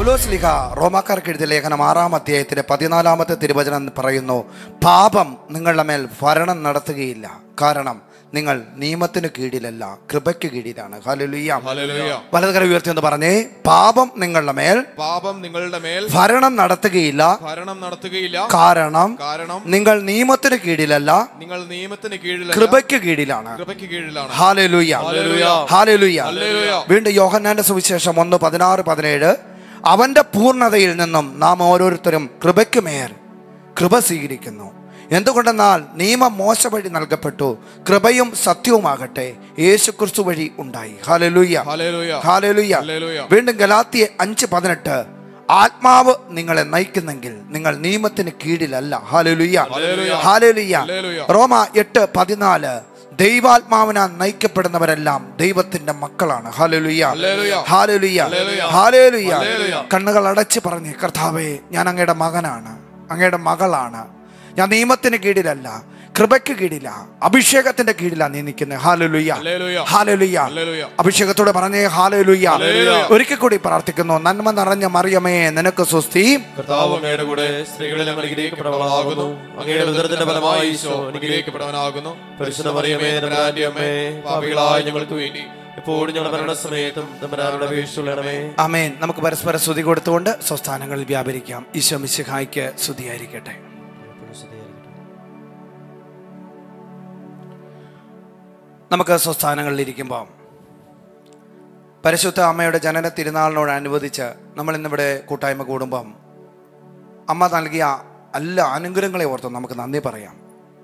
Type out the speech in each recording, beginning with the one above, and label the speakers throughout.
Speaker 1: പൗലോസ് ലിഖ റോമാക്കാർക്ക് എഴുതിയ ലേഖനം ആറാം അധ്യായത്തിന്റെ പതിനാലാമത്തെ തിരുവചനം പറയുന്നു പാപം നിങ്ങളുടെ മേൽ ഭരണം നടത്തുകയില്ല കാരണം നിങ്ങൾ നിയമത്തിന് കീഴിലല്ല കൃപയ്ക്ക് കീഴിലാണ് ഹല്ലേലൂയ
Speaker 2: ഹല്ലേലൂയ.
Speaker 1: വലതുകര ഉയർത്തി എന്ന് പറഞ്ഞേ പാപം നിങ്ങളുടെ മേൽ
Speaker 2: പാപം നിങ്ങളുടെ മേൽ
Speaker 1: ഭരണം നടത്തുകയില്ല
Speaker 2: ഭരണം നടത്തുകയില്ല
Speaker 1: കാരണം
Speaker 2: കാരണം
Speaker 1: നിങ്ങൾ നിയമത്തിന് കീഴിലല്ല
Speaker 2: നിങ്ങൾ നിയമത്തിന് കീഴിലല്ല
Speaker 1: കൃപയ്ക്ക് കീഴിലാണ്
Speaker 2: കൃപയ്ക്ക് കീഴിലാണ്
Speaker 1: ഹാലലുയ
Speaker 2: ഹല്ലേലൂയ.
Speaker 1: ഹാലലുയ
Speaker 2: ഹല്ലേലൂയ.
Speaker 1: വീണ്ടും യോഹന്നാന്റെ സുവിശേഷം ഒന്ന് പതിനാറ് പതിനേഴ് അവന്റെ പൂർണ്ണതയിൽ നിന്നും നാം ഓരോരുത്തരും കൃപയ്ക്ക് മേൽ കൃപ സ്വീകരിക്കുന്നു എന്തുകൊണ്ടെന്നാൽ നിയമം മോശ വഴി നൽകപ്പെട്ടു കൃപയും സത്യവുമാകട്ടെ യേശു ക്രിസ്തു വഴി ഉണ്ടായി ഹാലലുയ
Speaker 2: ഹല്ലേലൂയ.
Speaker 1: ഹാലലുയ
Speaker 2: ഹല്ലേലൂയ.
Speaker 1: വീണ്ടും ഗലാത്തിയെ അഞ്ച് പതിനെട്ട് ആത്മാവ് നിങ്ങളെ നയിക്കുന്നെങ്കിൽ നിങ്ങൾ നിയമത്തിന് കീഴിലല്ല ഹാലലുയ
Speaker 2: ഹല്ലേലൂയ.
Speaker 1: ഹാലലുയ
Speaker 2: ഹല്ലേലൂയ.
Speaker 1: റോമ എട്ട് പതിനാല് ദൈവാത്മാവിനാൽ നയിക്കപ്പെടുന്നവരെല്ലാം ദൈവത്തിന്റെ മക്കളാണ് ഹാലലുയ
Speaker 2: ഹല്ലേലൂയ.
Speaker 1: ഹാലലുയ
Speaker 2: ഹല്ലേലൂയ.
Speaker 1: ഹാലലുയ
Speaker 2: ഹല്ലേലൂയ.
Speaker 1: കണ്ണുകൾ അടച്ച് പറഞ്ഞ് കർത്താവേ ഞാൻ അങ്ങയുടെ മകനാണ് അങ്ങയുടെ മകളാണ് ഞാൻ നിയമത്തിന് കീഴിലല്ല കൃപയ്ക്ക് കീഴില അഭിഷേകത്തിന്റെ കീഴിലാണ് നീ നിൽക്കുന്നത് ഹാലലുയ
Speaker 2: ഹല്ലേലൂയ.
Speaker 1: ഹാലലുയ
Speaker 2: ഹല്ലേലൂയ.
Speaker 1: അഭിഷേകത്തോടെ പറഞ്ഞേ ഹാലലുയ
Speaker 2: ഹല്ലേലൂയ.
Speaker 1: ഒരിക്കൽ കൂടി പ്രാർത്ഥിക്കുന്നു നന്മ നിറഞ്ഞ മറിയമേ നിനക്ക് സുസ്ഥി
Speaker 3: കർത്താവ് അങ്ങയുടെ കൂടെ സ്ത്രീകളിലും അനുഗ്രഹിക്കപ്പെട്ടവളാകുന്നു അങ്ങയുടെ ഉദരത്തിന്റെ ഫലമായി ഈശോ
Speaker 2: അനുഗ്രഹിക്കപ്പെടവനാകുന്നു
Speaker 3: പരിശുദ്ധ മറിയമേ തമ്പുരാന്റെ അമ്മേ പാപികളായ ഞങ്ങൾക്ക് വേണ്ടി എപ്പോഴും ഞങ്ങളുടെ മരണസമയത്തും തമ്പുരാനുടെ വീഴ്ചയുള്ളണമേ
Speaker 1: അമേൻ നമുക്ക് പരസ്പര സ്തുതി കൊടുത്തുകൊണ്ട് സ്വസ്ഥാനങ്ങളിൽ വ്യാപരിക്കാം ഈശോ മിശിഹായ്ക്ക് സ്തുതിയായിരിക്കട്ടെ നമുക്ക് സ്വസ്ഥാനങ്ങളിൽ ഇരിക്കുമ്പോൾ പരിശുദ്ധ അമ്മയുടെ ജനന തിരുനാളിനോടനുബന്ധിച്ച് നമ്മൾ ഇന്നിവിടെ കൂട്ടായ്മ കൂടുമ്പം അമ്മ നൽകിയ എല്ലാ അനുഗ്രഹങ്ങളെ ഓർത്ത് നമുക്ക് നന്ദി പറയാം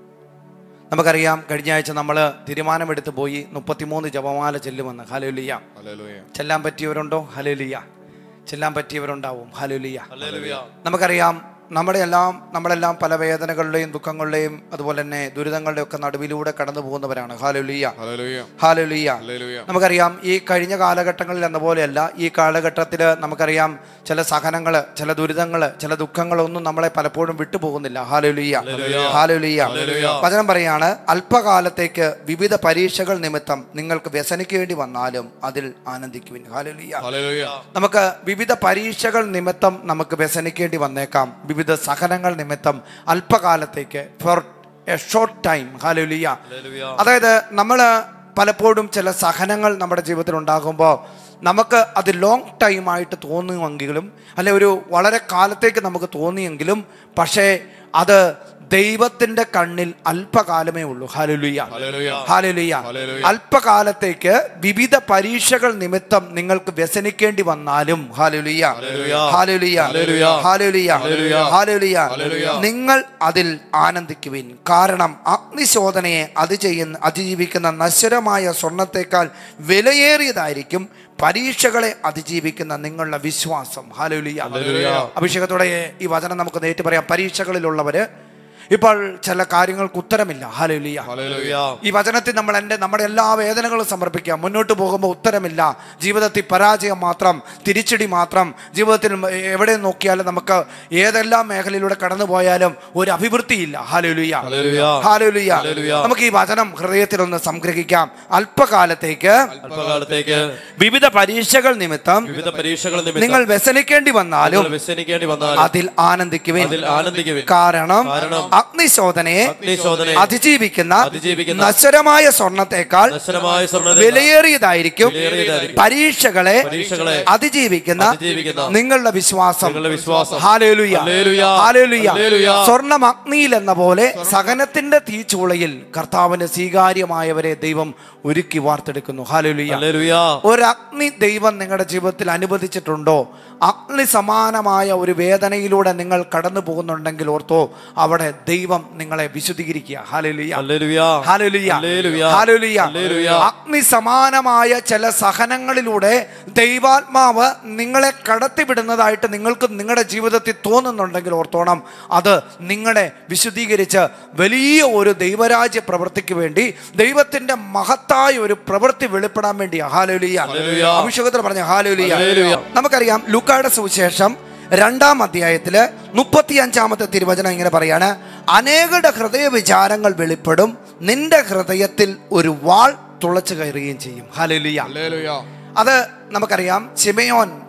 Speaker 1: നമുക്കറിയാം കഴിഞ്ഞ ആഴ്ച നമ്മൾ തീരുമാനമെടുത്ത് പോയി മുപ്പത്തിമൂന്ന് ജപമാല ചെല്ലുമെന്ന് ഹലോലിയ
Speaker 2: ഹല്ലേലൂയ.
Speaker 1: ചെല്ലാൻ പറ്റിയവരുണ്ടോ ഹലോലിയ ചെല്ലാൻ പറ്റിയവരുണ്ടാവും ഹലോലിയ
Speaker 3: ഹല്ലേലൂയ
Speaker 1: നമുക്കറിയാം നമ്മുടെ എല്ലാം നമ്മളെല്ലാം പല വേദനകളുടെയും ദുഃഖങ്ങളുടെയും അതുപോലെ തന്നെ ദുരിതങ്ങളുടെയും ഒക്കെ നടുവിലൂടെ കടന്നു പോകുന്നവരാണ് ഹാലുലിയ
Speaker 2: ഹല്ലേലൂയ.
Speaker 1: ഹാലുലിയ
Speaker 2: ഹല്ലേലൂയ.
Speaker 1: നമുക്കറിയാം ഈ കഴിഞ്ഞ കാലഘട്ടങ്ങളിൽ എന്ന പോലെയല്ല ഈ കാലഘട്ടത്തിൽ നമുക്കറിയാം ചില സഹനങ്ങൾ ചില ദുരിതങ്ങൾ ചില ദുഃഖങ്ങളൊന്നും നമ്മളെ പലപ്പോഴും വിട്ടുപോകുന്നില്ല ഹാലുലിയ ഹാലുലിയ വചനം പറയാണ് അല്പകാലത്തേക്ക് വിവിധ പരീക്ഷകൾ നിമിത്തം നിങ്ങൾക്ക് വ്യസനിക്കേണ്ടി വന്നാലും അതിൽ ആനന്ദിക്കുവിൻ ഹാലുലിയ
Speaker 2: ഹല്ലേലൂയ.
Speaker 1: നമുക്ക് വിവിധ പരീക്ഷകൾ നിമിത്തം നമുക്ക് വ്യസനിക്കേണ്ടി വന്നേക്കാം വിവിധ സഹനങ്ങൾ നിമിത്തം അല്പകാലത്തേക്ക് ഫോർ എ ഷോർട്ട് ടൈം ഹാലുലിയ അതായത് നമ്മൾ പലപ്പോഴും ചില സഹനങ്ങൾ നമ്മുടെ ജീവിതത്തിൽ ഉണ്ടാകുമ്പോൾ നമുക്ക് അത് ലോങ് ടൈം ആയിട്ട് തോന്നുമെങ്കിലും അല്ലെ ഒരു വളരെ കാലത്തേക്ക് നമുക്ക് തോന്നിയെങ്കിലും പക്ഷേ അത് ദൈവത്തിന്റെ കണ്ണിൽ അല്പകാലമേ ഉള്ളൂ ഹാലുലിയ
Speaker 2: ഹല്ലേലൂയ.
Speaker 1: ഹാലുലിയ
Speaker 2: ഹല്ലേലൂയ.
Speaker 1: അല്പകാലത്തേക്ക് വിവിധ പരീക്ഷകൾ നിമിത്തം നിങ്ങൾക്ക് വ്യസനിക്കേണ്ടി വന്നാലും ഹാലുലിയ ഹാലുലിയ
Speaker 2: ഹല്ലേലൂയ.
Speaker 1: ഹാലുലിയ
Speaker 2: ഹല്ലേലൂയ.
Speaker 1: ഹാലുലിയ
Speaker 2: ഹല്ലേലൂയ.
Speaker 1: നിങ്ങൾ അതിൽ ആനന്ദിക്കുവിൻ കാരണം അഗ്നിശോധനയെ അതിജയുന്ന അതിജീവിക്കുന്ന നശ്വരമായ സ്വർണത്തെക്കാൾ വിലയേറിയതായിരിക്കും പരീക്ഷകളെ അതിജീവിക്കുന്ന നിങ്ങളുടെ വിശ്വാസം ഹാലുലിയ
Speaker 2: ഹല്ലേലൂയ.
Speaker 1: അഭിഷേകത്തോടെ ഈ വചനം നമുക്ക് നേരിട്ട് പറയാം പരീക്ഷകളിലുള്ളവര് ഇപ്പോൾ ചില കാര്യങ്ങൾക്ക് ഉത്തരമില്ല ഹാലുലിയ
Speaker 2: ഹല്ലേലൂയ.
Speaker 1: ഈ വചനത്തിൽ നമ്മൾ എൻ്റെ നമ്മുടെ എല്ലാ വേദനകളും സമർപ്പിക്കാം മുന്നോട്ട് പോകുമ്പോൾ ഉത്തരമില്ല ജീവിതത്തിൽ പരാജയം മാത്രം തിരിച്ചടി മാത്രം ജീവിതത്തിൽ എവിടെ നോക്കിയാലും നമുക്ക് ഏതെല്ലാം മേഖലയിലൂടെ കടന്നു പോയാലും ഒരു അഭിവൃദ്ധിയില്ല ഹാലുലിയ
Speaker 3: ഹല്ലേലൂയ.
Speaker 1: ഹാലുലിയ
Speaker 3: ഹല്ലേലൂയ.
Speaker 1: നമുക്ക് ഈ വചനം ഹൃദയത്തിൽ ഒന്ന് സംഗ്രഹിക്കാം അല്പകാലത്തേക്ക്
Speaker 3: അല്പകാലത്തേക്ക്
Speaker 1: വിവിധ പരീക്ഷകൾ നിമിത്തം
Speaker 3: വിവിധ പരീക്ഷകൾ നിമിത്തം
Speaker 1: നിങ്ങൾ വ്യസനിക്കേണ്ടി വന്നാലും
Speaker 3: നിങ്ങൾ വ്യസനിക്കേണ്ടി വന്നാൽ
Speaker 1: അതിൽ ആനന്ദിക്കുവിൻ
Speaker 3: അതിൽ ആനന്ദിക്കുവിൻ
Speaker 1: കാരണം
Speaker 3: കാരണം
Speaker 1: അഗ്നിശോധനയെ
Speaker 3: അഗ്നിശോധനയെ
Speaker 1: അതിജീവിക്കുന്ന
Speaker 3: അതിജീവിക്കുന്ന
Speaker 1: നശ്വരമായ സ്വർണത്തെക്കാൾ
Speaker 3: നശ്വരമായ സ്വർണ്ണ
Speaker 1: വിലയേറിയതായിരിക്കും
Speaker 3: വിലയേറിയതായിരിക്കും.
Speaker 1: പരീക്ഷകളെ
Speaker 3: പരീക്ഷകളെ
Speaker 1: അതിജീവിക്കുന്ന
Speaker 3: അതിജീവിക്കുന്ന
Speaker 1: നിങ്ങളുടെ വിശ്വാസം
Speaker 3: നിങ്ങളുടെ വിശ്വാസം.
Speaker 1: ഹാലേലുയ
Speaker 3: ഹല്ലേലൂയ.
Speaker 1: ഹാലേലുയ
Speaker 3: ഹല്ലേലൂയ.
Speaker 1: സ്വർണം അഗ്നിയിൽ എന്ന പോലെ സഹനത്തിന്റെ തീച്ചൂളയിൽ കർത്താവിന് സ്വീകാര്യമായവരെ ദൈവം ഒരുക്കി വാർത്തെടുക്കുന്നു ഹാലേലുയ
Speaker 3: ഹല്ലേലൂയ
Speaker 1: ഒരു അഗ്നി ദൈവം നിങ്ങളുടെ ജീവിതത്തിൽ അനുവദിച്ചിട്ടുണ്ടോ അഗ്നി സമാനമായ ഒരു വേദനയിലൂടെ നിങ്ങൾ കടന്നു പോകുന്നുണ്ടെങ്കിൽ ഓർത്തോ അവിടെ ദൈവം നിങ്ങളെ വിശുദ്ധീകരിക്കുക ഹാലലുയ
Speaker 3: ഹല്ലേലൂയ
Speaker 1: ഹാലലുയ
Speaker 3: ഹല്ലേലൂയ.
Speaker 1: ഹാലലുയ
Speaker 3: ഹല്ലേലൂയ.
Speaker 1: അഗ്നി സമാനമായ ചില സഹനങ്ങളിലൂടെ ദൈവാത്മാവ് നിങ്ങളെ കടത്തിവിടുന്നതായിട്ട് നിങ്ങൾക്ക് നിങ്ങളുടെ ജീവിതത്തിൽ തോന്നുന്നുണ്ടെങ്കിൽ ഓർത്തോണം അത് നിങ്ങളെ വിശുദ്ധീകരിച്ച് വലിയ ഒരു ദൈവരാജ്യ പ്രവൃത്തിക്ക് വേണ്ടി ദൈവത്തിന്റെ മഹത്തായ ഒരു പ്രവൃത്തി വെളിപ്പെടാൻ വേണ്ടി ഹാലോലിയ
Speaker 3: ഹല്ലേലൂയ.
Speaker 1: അഭിഷേകത്തിൽ പറഞ്ഞ ഹാലോലിയ
Speaker 3: ഹല്ലേലൂയ.
Speaker 1: നമുക്കറിയാം ലുക്കായുടെ സുവിശേഷം രണ്ടാം അധ്യായത്തില് മുപ്പത്തി അഞ്ചാമത്തെ തിരുവചനം ഇങ്ങനെ പറയാണ് അനേകരുടെ ഹൃദയ വിചാരങ്ങൾ വെളിപ്പെടും നിന്റെ ഹൃദയത്തിൽ ഒരു വാൾ തുളച്ചു കയറുകയും ചെയ്യും ഹാലലിയ
Speaker 2: ഹല്ലേലൂയ.
Speaker 1: അത് നമുക്കറിയാം ചിമയോൻ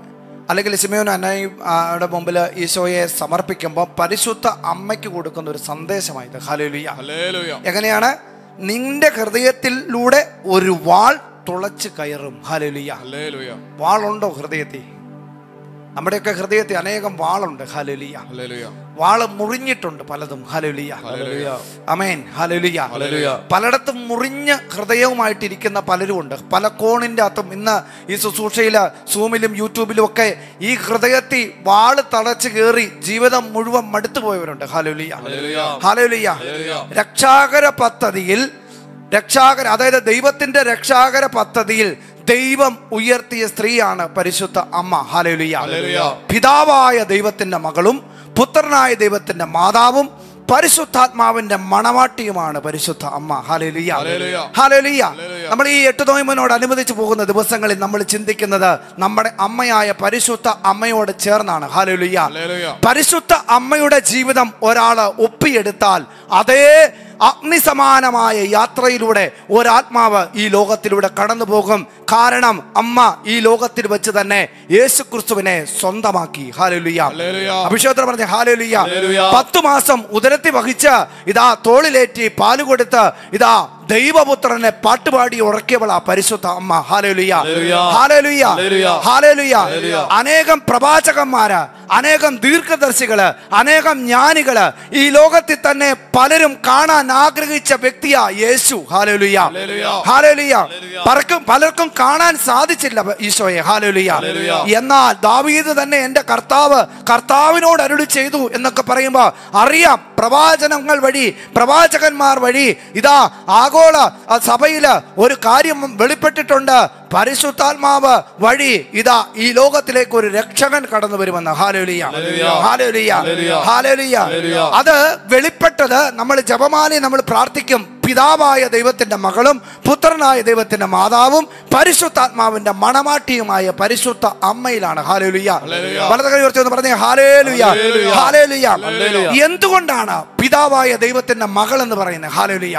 Speaker 1: അല്ലെങ്കിൽ സിമയോൻ അന്നയുടെ മുമ്പിൽ ഈശോയെ സമർപ്പിക്കുമ്പോൾ പരിശുദ്ധ അമ്മയ്ക്ക് കൊടുക്കുന്ന ഒരു സന്ദേശമായത് ഹലേലുയ
Speaker 2: ഹല്ലേലൂയ
Speaker 1: എങ്ങനെയാണ് നിന്റെ ഹൃദയത്തിലൂടെ ഒരു വാൾ തുളച്ച് കയറും ഹലേലുയ
Speaker 2: ഹല്ലേലൂയ
Speaker 1: വാളുണ്ടോ ഹൃദയത്തിൽ നമ്മുടെയൊക്കെ ഹൃദയത്തിൽ അനേകം വാളുണ്ട് ഹലേലുയ
Speaker 2: ഹല്ലേലൂയ
Speaker 1: വാള് മുറിഞ്ഞിട്ടുണ്ട് പലതും ഹലേലുയ
Speaker 2: ഹല്ലേലൂയ
Speaker 1: അമേൻ ഹലേലുയ
Speaker 3: ഹല്ലേലൂയ.
Speaker 1: പലയിടത്തും മുറിഞ്ഞ ഹൃദയവുമായിട്ടിരിക്കുന്ന പലരുമുണ്ട് പല കോണിൻ്റെ അകത്തും ഇന്ന് ഈ ശുശ്രൂഷയില് സൂമിലും യൂട്യൂബിലും ഒക്കെ ഈ ഹൃദയത്തിൽ വാള് തളച്ച് കയറി ജീവിതം മുഴുവൻ മടുത്തു പോയവരുണ്ട് ഹാലുലിയ
Speaker 2: ഹല്ലേലൂയ.
Speaker 1: ഹാലുലിയ
Speaker 2: ഹല്ലേലൂയ.
Speaker 1: രക്ഷാകര പദ്ധതിയിൽ രക്ഷാകര അതായത് ദൈവത്തിന്റെ രക്ഷാകര പദ്ധതിയിൽ ദൈവം ഉയർത്തിയ സ്ത്രീയാണ് പരിശുദ്ധ അമ്മ ഹാലുലിയ
Speaker 2: ഹല്ലേലൂയ.
Speaker 1: പിതാവായ ദൈവത്തിന്റെ മകളും പുത്രനായ ദൈവത്തിന്റെ മാതാവും പരിശുദ്ധാത്മാവിന്റെ മണവാട്ടിയുമാണ് പരിശുദ്ധ അമ്മ ഹാലേലിയ
Speaker 2: ഹല്ലേലൂയ.
Speaker 1: ഹാലേലിയ
Speaker 2: ഹല്ലേലൂയ.
Speaker 1: നമ്മൾ ഈ എട്ട് നോയമ്പിനോട് അനുബന്ധിച്ച് പോകുന്ന ദിവസങ്ങളിൽ നമ്മൾ ചിന്തിക്കുന്നത് നമ്മുടെ അമ്മയായ പരിശുദ്ധ അമ്മയോട് ചേർന്നാണ് ഹാലേലിയ
Speaker 2: ഹല്ലേലൂയ.
Speaker 1: പരിശുദ്ധ അമ്മയുടെ ജീവിതം ഒരാള് ഒപ്പിയെടുത്താൽ അതേ അഗ്നിസമാനമായ യാത്രയിലൂടെ ഒരാത്മാവ് ഈ ലോകത്തിലൂടെ കടന്നു പോകും കാരണം അമ്മ ഈ ലോകത്തിൽ വെച്ച് തന്നെ യേശു ക്രിസ്തുവിനെ സ്വന്തമാക്കി ഹാലുലിയ
Speaker 2: ഹല്ലേലൂയ.
Speaker 1: അഭിഷേകത്തിന് പറഞ്ഞ ഹാലുലിയ
Speaker 3: ഹല്ലേലൂയ.
Speaker 1: പത്തു മാസം ഉദരത്തി വഹിച്ച് ഇതാ തോളിലേറ്റി പാല് കൊടുത്ത് ഇതാ ദൈവപുത്രനെ പാട്ടുപാടി ഉറക്കിയവളാ പരിശുദ്ധ അമ്മ ഹാലേലുയ
Speaker 3: ഹല്ലേലൂയ.
Speaker 1: ഹാലേലുയ
Speaker 3: ഹല്ലേലൂയ.
Speaker 1: ഹാലേലുയ
Speaker 3: ഹല്ലേലൂയ.
Speaker 1: അനേകം പ്രവാചകന്മാര് അനേകം ദീർഘദർശികള് അനേകം ജ്ഞാനികള് ഈ ലോകത്തിൽ തന്നെ പലരും കാണാൻ ആഗ്രഹിച്ച വ്യക്തിയാ യേശു ഹാലേലുയ
Speaker 2: ഹല്ലേലൂയ.
Speaker 1: ഹാലേലുയ പലർക്കും പലർക്കും കാണാൻ സാധിച്ചില്ല ഈശോയെ ഹാലേലുയ
Speaker 3: ഹല്ലേലൂയ.
Speaker 1: എന്നാൽ ദാവീദ് തന്നെ എന്റെ കർത്താവ് കർത്താവിനോട് അരുളി ചെയ്തു എന്നൊക്കെ പറയുമ്പോ അറിയാം പ്രവാചനങ്ങൾ വഴി പ്രവാചകന്മാർ വഴി ഇതാ ആഗോള ആ സഭയില് ഒരു കാര്യം വെളിപ്പെട്ടിട്ടുണ്ട് പരിശുദ്ധാത്മാവ് വഴി ഇതാ ഈ ലോകത്തിലേക്ക് ഒരു രക്ഷകൻ കടന്നു വരുമെന്ന് ഹാലേലിയ
Speaker 2: ഹല്ലേലൂയ.
Speaker 1: ഹാലേലിയ
Speaker 3: ഹല്ലേലൂയ.
Speaker 1: ഹാലേലിയ
Speaker 3: ഹല്ലേലൂയ.
Speaker 1: അത് വെളിപ്പെട്ടത് നമ്മൾ ജപമാലി നമ്മൾ പ്രാർത്ഥിക്കും പിതാവായ ദൈവത്തിന്റെ മകളും പുത്രനായ ദൈവത്തിന്റെ മാതാവും പരിശുദ്ധാത്മാവിന്റെ മണമാട്ടിയുമായ പരിശുദ്ധ അമ്മയിലാണ് ഹാലേലുയ
Speaker 2: ഹല്ലേലൂയ.
Speaker 1: വലത് കൈ ഉയർത്തി ഒന്ന് പറഞ്ഞേ ഹാലേലുയ
Speaker 2: ഹല്ലേലൂയ.
Speaker 1: ഹാലേലുയ
Speaker 3: ഹല്ലേലൂയ.
Speaker 1: എന്തുകൊണ്ടാണ് പിതാവായ ദൈവത്തിന്റെ മകൾ എന്ന് പറയുന്നത് ഹാലേലുയ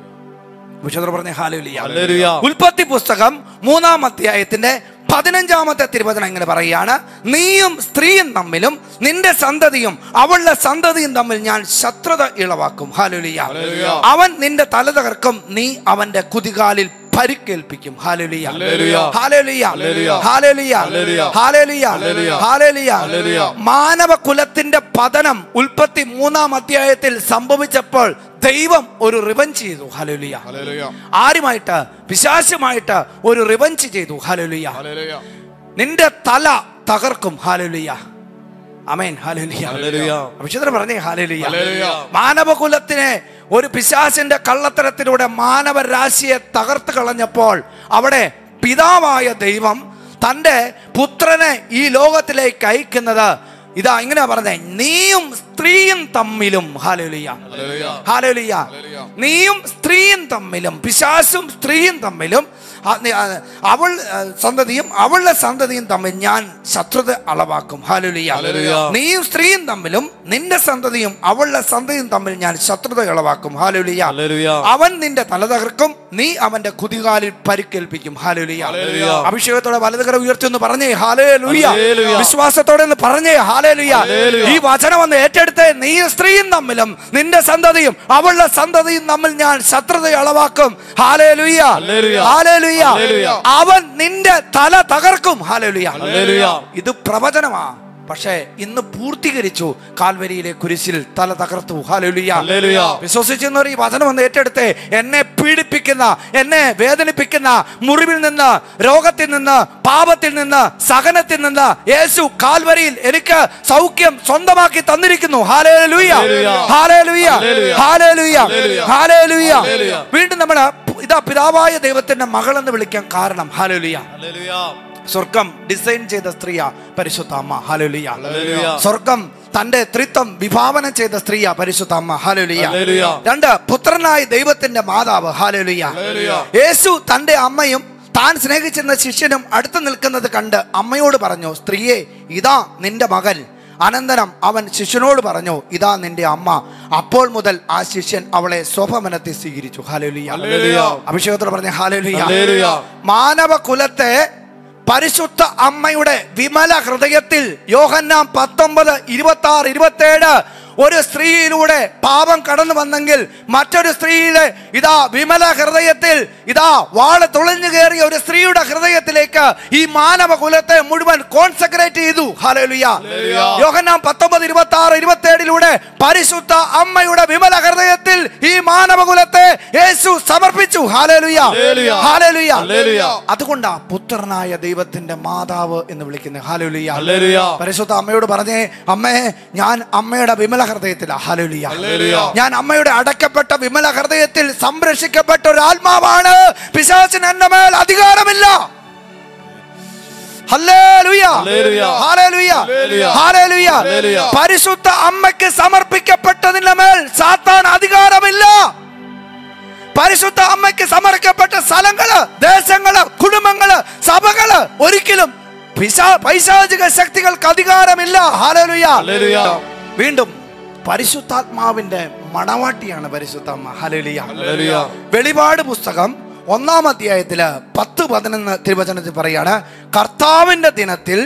Speaker 1: വിശുദ്ധർ പറഞ്ഞ ഹാലേലുയ
Speaker 3: ഹല്ലേലൂയ.
Speaker 1: ഉൽപ്പത്തി പുസ്തകം മൂന്നാം അധ്യായത്തിന്റെ പതിനഞ്ചാമത്തെ തിരുവചനം ഇങ്ങനെ പറയുകയാണ് നീയും സ്ത്രീയും തമ്മിലും നിന്റെ സന്തതിയും അവളുടെ സന്തതിയും തമ്മിൽ ഞാൻ ശത്രുത ഇളവാക്കും ഹാലുലിയ
Speaker 2: ഹല്ലേലൂയ.
Speaker 1: അവൻ നിന്റെ തല തകർക്കും നീ അവന്റെ കുതികാലിൽ പരിക്കേൽപ്പിക്കും ഹാലുലിയ
Speaker 2: ഹല്ലേലൂയ.
Speaker 1: ഹാലേലുയ
Speaker 2: ഹല്ലേലൂയ.
Speaker 1: ഹാലേലുയ
Speaker 2: ഹല്ലേലൂയ.
Speaker 1: ഹാലേലുയ
Speaker 2: ഹല്ലേലൂയ.
Speaker 1: ഹാലേലുയ
Speaker 2: ഹല്ലേലൂയ.
Speaker 1: മാനവ കുലത്തിന്റെ പതനം ഉൽപ്പത്തി മൂന്നാം അധ്യായത്തിൽ സംഭവിച്ചപ്പോൾ ദൈവം ഒരു റിവഞ്ച് ചെയ്തു ഹലുലിയ
Speaker 2: ഹല്ലേലൂയ.
Speaker 1: ആരുമായിട്ട് പിശാശുമായിട്ട് ഒരു റിവഞ്ച് ചെയ്തു ഹലുലിയ
Speaker 2: ഹല്ലേലൂയ.
Speaker 1: നിന്റെ തല തകർക്കും ഹാലുലിയ അമേൻ ഹാലുലിയ
Speaker 3: ഹല്ലേലൂയ.
Speaker 1: വിശുദ്ധർ പറഞ്ഞേ ഹാലുലിയ
Speaker 2: ഹല്ലേലൂയ.
Speaker 1: മാനവകുലത്തിനെ ഒരു പിശാസിന്റെ കള്ളത്തരത്തിലൂടെ മാനവരാശിയെ തകർത്ത് കളഞ്ഞപ്പോൾ അവിടെ പിതാവായ ദൈവം തൻ്റെ പുത്രനെ ഈ ലോകത്തിലേക്ക് അയക്കുന്നത് ഇതാ ഇങ്ങനെ പറഞ്ഞേ നീയും സ്ത്രീയും തമ്മിലും ഹാലുലിയ
Speaker 2: ഹല്ലേലൂയ.
Speaker 1: ഹാലേലുയ
Speaker 2: ഹല്ലേലൂയ.
Speaker 1: നീയും സ്ത്രീയും തമ്മിലും പിശാസും സ്ത്രീയും തമ്മിലും ആ, നി- ആ, അവൾ ആ, സന്തതിയും അവളുടെ സന്തതിയും തമ്മിൽ ഞാൻ ശത്രുത അളവാക്കും ഹാലുലിയ
Speaker 3: ഹല്ലേലൂയ.
Speaker 1: നീയും സ്ത്രീയും തമ്മിലും നിന്റെ സന്തതിയും അവളുടെ സന്തതിയും തമ്മിൽ ഞാൻ ശത്രുത ഇളവാക്കും ഹാലുലിയ
Speaker 3: ഹല്ലേലൂയ.
Speaker 1: അവൻ നിന്റെ തല തകർക്കും നീ അവന്റെ കുതികാലിൽ പരിക്കേൽപ്പിക്കും ഹാലുലിയ
Speaker 2: ഹല്ലേലൂയ.
Speaker 1: അഭിഷേകത്തോടെ വലതുകര ഉയർത്തി ഒന്ന് പറഞ്ഞേ ഹാലേലുയ
Speaker 3: ഹല്ലേലൂയ.
Speaker 1: വിശ്വാസത്തോടെ ഒന്ന് പറഞ്ഞേ ഹാലേലുയ
Speaker 3: ഹല്ലേലൂയ.
Speaker 1: ഈ വചനം ഒന്ന് ഏറ്റെടുത്ത് നീ സ്ത്രീയും തമ്മിലും നിന്റെ സന്തതിയും അവളുടെ സന്തതിയും തമ്മിൽ ഞാൻ ശത്രുത അളവാക്കും ഹാലേലുയ
Speaker 3: ഹല്ലേലൂയ.
Speaker 1: ഹാലേലുയ
Speaker 3: ഹല്ലേലൂയ.
Speaker 1: അവൻ നിന്റെ തല തകർക്കും ഹാലേലുയ
Speaker 3: ഹല്ലേലൂയ.
Speaker 1: ഇത് പ്രവചനമാ പക്ഷേ ഇന്ന് പൂർത്തീകരിച്ചു കാൽവരിയിലെ കുരിശിൽ തല തകർത്തു ഹാലേലുയ
Speaker 3: ഹല്ലേലൂയ.
Speaker 1: വിശ്വസിച്ചെന്നവർ ഈ വചനം ഒന്ന് ഏറ്റെടുത്ത് എന്നെ പീഡിപ്പിക്കുന്ന എന്നെ വേദനിപ്പിക്കുന്ന മുറിവിൽ നിന്ന് രോഗത്തിൽ നിന്ന് പാപത്തിൽ നിന്ന് സഹനത്തിൽ നിന്ന് യേശു കാൽവരിയിൽ എനിക്ക് സൗഖ്യം സ്വന്തമാക്കി തന്നിരിക്കുന്നു ഹാലേലുയ
Speaker 3: ഹല്ലേലൂയ.
Speaker 1: ഹാലേലുയ
Speaker 3: ഹല്ലേലൂയ.
Speaker 1: ഹാലേലുയ
Speaker 3: ഹല്ലേലൂയ.
Speaker 1: ഹാലേലുയ
Speaker 3: ഹല്ലേലൂയ.
Speaker 1: വീണ്ടും നമ്മൾ ഇതാ പിതാവായ ദൈവത്തിന്റെ മകൾ എന്ന് വിളിക്കാൻ കാരണം ഹാലേലുയ
Speaker 3: ഹല്ലേലൂയ.
Speaker 1: സ്വർഗം ഡിസൈൻ ചെയ്ത സ്ത്രീയാ പരിശുദ്ധ അമ്മ ഹാലേലുയ
Speaker 3: ഹല്ലേലൂയ.
Speaker 1: സ്വർഗം തന്റെ ത്രിത്വം വിഭാവനം ചെയ്ത സ്ത്രീയാ പരിശുദ്ധ അമ്മ ഹാലേലുയ
Speaker 3: ഹല്ലേലൂയ.
Speaker 1: രണ്ട് പുത്രനായ ദൈവത്തിന്റെ മാതാവ് ഹാലേലുയ
Speaker 2: ഹല്ലേലൂയ.
Speaker 1: യേശു തന്റെ അമ്മയും താൻ സ്നേഹിച്ചിരുന്ന ശിഷ്യനും അടുത്ത് നിൽക്കുന്നത് കണ്ട് അമ്മയോട് പറഞ്ഞു സ്ത്രീയെ ഇതാ നിന്റെ മകൻ അനന്തരം അവൻ ശിഷ്യനോട് പറഞ്ഞു ഇതാ നിന്റെ അമ്മ അപ്പോൾ മുതൽ ആ ശിഷ്യൻ അവളെ സ്വഭവനത്തിൽ സ്വീകരിച്ചു ഹാലേലുയ
Speaker 2: ഹല്ലേലൂയ.
Speaker 1: അഭിഷേകത്തോട് പറഞ്ഞ ഹാലേലുയ
Speaker 3: ഹല്ലേലൂയ.
Speaker 1: മാനവ കുലത്തെ പരിശുദ്ധ അമ്മയുടെ വിമല ഹൃദയത്തിൽ യോഹന്നാം പത്തൊമ്പത് ഇരുപത്തി ആറ് ഇരുപത്തി ഏഴ് ഒരു സ്ത്രീയിലൂടെ പാപം കടന്നു വന്നെങ്കിൽ മറ്റൊരു സ്ത്രീയിലെ ഇതാ വിമല ഹൃദയത്തിൽ ഇതാ വാള് തുളഞ്ഞു കയറിയ ഒരു സ്ത്രീയുടെ ഹൃദയത്തിലേക്ക് ഈ മാനവ കുലത്തെ മുഴുവൻ കോൺസെക്രേറ്റ് ചെയ്തു ഹല്ലേലൂയ യോഹന്നാം പത്തൊമ്പത് ഇരുപത്തി ആറ് ഇരുപത്തി ഏഴിലൂടെ പരിശുദ്ധ അമ്മയുടെ വിമല ഹൃദയത്തിൽ ഈ മാനവ കുലത്തെ യേശു സമർപ്പിച്ചു ഹാലേലുയ
Speaker 3: ഹല്ലേലൂയ.
Speaker 1: ഹാലേലുയ
Speaker 3: ഹല്ലേലൂയ.
Speaker 1: അതുകൊണ്ടാ പുത്രനായ ദൈവത്തിന്റെ മാതാവ് എന്ന് വിളിക്കുന്നത് ഹാലേലുയ
Speaker 3: ഹല്ലേലൂയ.
Speaker 1: പരിശുദ്ധ അമ്മയോട് പറഞ്ഞേ അമ്മേ ഞാൻ അമ്മയുടെ വിമല ഹൃദയത്തിലാ ഹാലേലുയ
Speaker 2: ഹല്ലേലൂയ.
Speaker 1: ഞാൻ അമ്മയുടെ അടക്കപ്പെട്ട വിമല ഹൃദയത്തിൽ സംരക്ഷിക്കപ്പെട്ട ഒരു ആത്മാവാണ് പിശാചിന് എന്റെ മേൽ അധികാരമില്ല ഹല്ലേലൂയ.
Speaker 3: ഹല്ലേലൂയ.
Speaker 1: ഹല്ലേലൂയ.
Speaker 2: ഹല്ലേലൂയ.
Speaker 1: ഹല്ലേലൂയ.
Speaker 3: ഹല്ലേലൂയ.
Speaker 1: പരിശുദ്ധ അമ്മയ്ക്ക് സമർപ്പിക്കപ്പെട്ടതിന്റെ മേൽ സാത്താൻ അധികാരമില്ല പരിശുദ്ധ അമ്മയ്ക്ക് സമർപ്പിക്കപ്പെട്ട സ്ഥലങ്ങള് ദേശങ്ങള് കുടുംബങ്ങള് സഭകള് ഒരിക്കലും പിശാ പൈശാചിക ശക്തികൾക്ക് അധികാരമില്ല ഹാലലുയ
Speaker 3: ഹല്ലേലൂയ.
Speaker 1: വീണ്ടും പരിശുദ്ധാത്മാവിന്റെ മണവാട്ടിയാണ് പരിശുദ്ധ അമ്മ ഹലലിയ
Speaker 3: ഹല്ലേലൂയ.
Speaker 1: വെളിപാട് പുസ്തകം ഒന്നാം അധ്യായത്തില് പത്ത് പതിനൊന്ന് തിരുവചനത്തിൽ പറയാണ് കർത്താവിന്റെ ദിനത്തിൽ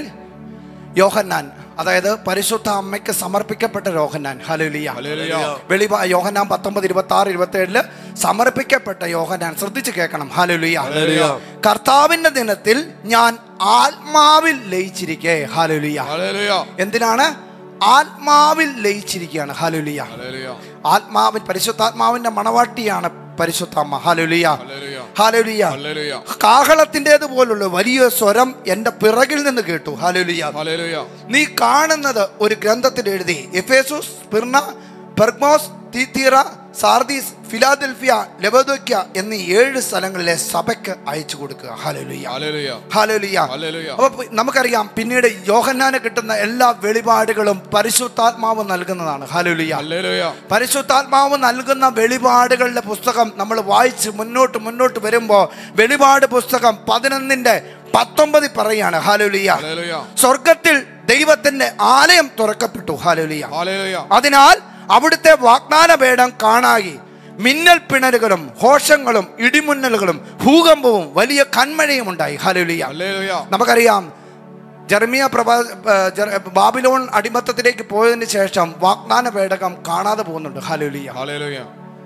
Speaker 1: യോഹന്നാൻ അതായത് പരിശുദ്ധ അമ്മയ്ക്ക് സമർപ്പിക്കപ്പെട്ട യോഹന്നാൻ ഹലലിയ
Speaker 2: ഹല്ലേലൂയ.
Speaker 1: വെളിപാ യോഹന്നാൻ പത്തൊമ്പത് ഇരുപത്തി ആറ് ഇരുപത്തി ഏഴില് സമർപ്പിക്കപ്പെട്ട യോഹന്നാൻ ശ്രദ്ധിച്ചു കേൾക്കണം ഹാലുലിയ
Speaker 3: ഹല്ലേലൂയ.
Speaker 1: കർത്താവിന്റെ ദിനത്തിൽ ഞാൻ ആത്മാവിൽ ലയിച്ചിരിക്കേ ഹാലുലിയ
Speaker 2: ഹല്ലേലൂയ.
Speaker 1: എന്തിനാണ് ആത്മാവിൽ ലയിച്ചിരിക്കുകയാണ് ഹാലുലിയ
Speaker 2: ഹല്ലേലൂയ.
Speaker 1: ആത്മാവിൻ പരിശുദ്ധാത്മാവിന്റെ മണവാട്ടിയാണ് പരിശുദ്ധ അമ്മ ഹാലുലിയ
Speaker 2: ഹല്ലേലൂയ.
Speaker 1: ഹാലുലിയ
Speaker 2: ഹല്ലേലൂയ.
Speaker 1: കാഹളത്തിൻ്റെത് പോലുള്ള വലിയ സ്വരം എന്റെ പിറകിൽ നിന്ന് കേട്ടു ഹാലുലിയ
Speaker 2: ഹല്ലേലൂയ.
Speaker 1: നീ കാണുന്നത് ഒരു ഗ്രന്ഥത്തിൽ എഴുതി എഫേസുസ് പിർണ പെർഗ്മോസ് തീത്തീറ സാർദീസ് ഫിലാദൽഫിയ ലബോദോക്യ എന്നീ ഏഴ് സ്ഥലങ്ങളിലെ സഭയ്ക്ക് അയച്ചു കൊടുക്കുക ഹാലലുയ്യ
Speaker 2: ഹല്ലേലൂയ.
Speaker 1: ഹാലലുയ്യ
Speaker 2: ഹല്ലേലൂയ.
Speaker 1: അപ്പൊ പി- നമുക്കറിയാം പിന്നീട് യോഹന്നാന് കിട്ടുന്ന എല്ലാ വെളിപാടുകളും പരിശുദ്ധാത്മാവ് നൽകുന്നതാണ് ഹാലലുയ്യ
Speaker 2: ഹല്ലേലൂയ.
Speaker 1: പരിശുദ്ധാത്മാവ് നൽകുന്ന വെളിപാടുകളുടെ പുസ്തകം നമ്മൾ വായിച്ച് മുന്നോട്ട് മുന്നോട്ട് വരുമ്പോൾ വെളിപാട് പുസ്തകം പതിനൊന്നിന്റെ പത്തൊമ്പതിൽ പറയാണ് ഹാലുലിയ
Speaker 2: ഹല്ലേലൂയ.
Speaker 1: സ്വർഗത്തിൽ ദൈവത്തിന്റെ ആലയം തുറക്കപ്പെട്ടു ഹാലുലിയ
Speaker 2: ഹല്ലേലൂയ.
Speaker 1: അതിനാൽ അവിടുത്തെ വാഗ്ദാന ഭേദം കാണാകി മിന്നൽ പിണരുകളും ഹോഷങ്ങളും ഇടിമുന്നലുകളും ഭൂകമ്പവും വലിയ കന്മഴയും ഉണ്ടായി ഹാലുലിയ
Speaker 2: ഹല്ലേലൂയ.
Speaker 1: നമുക്കറിയാം ജർമിയ പ്രഭാ ഏ, ജർ- ബാബിലോൺ അടിമത്തത്തിലേക്ക് പോയതിന് ശേഷം വാഗ്ദാന പേടകം കാണാതെ പോകുന്നുണ്ട് ഹാലുലിയ
Speaker 2: ഹല്ലേലൂയ.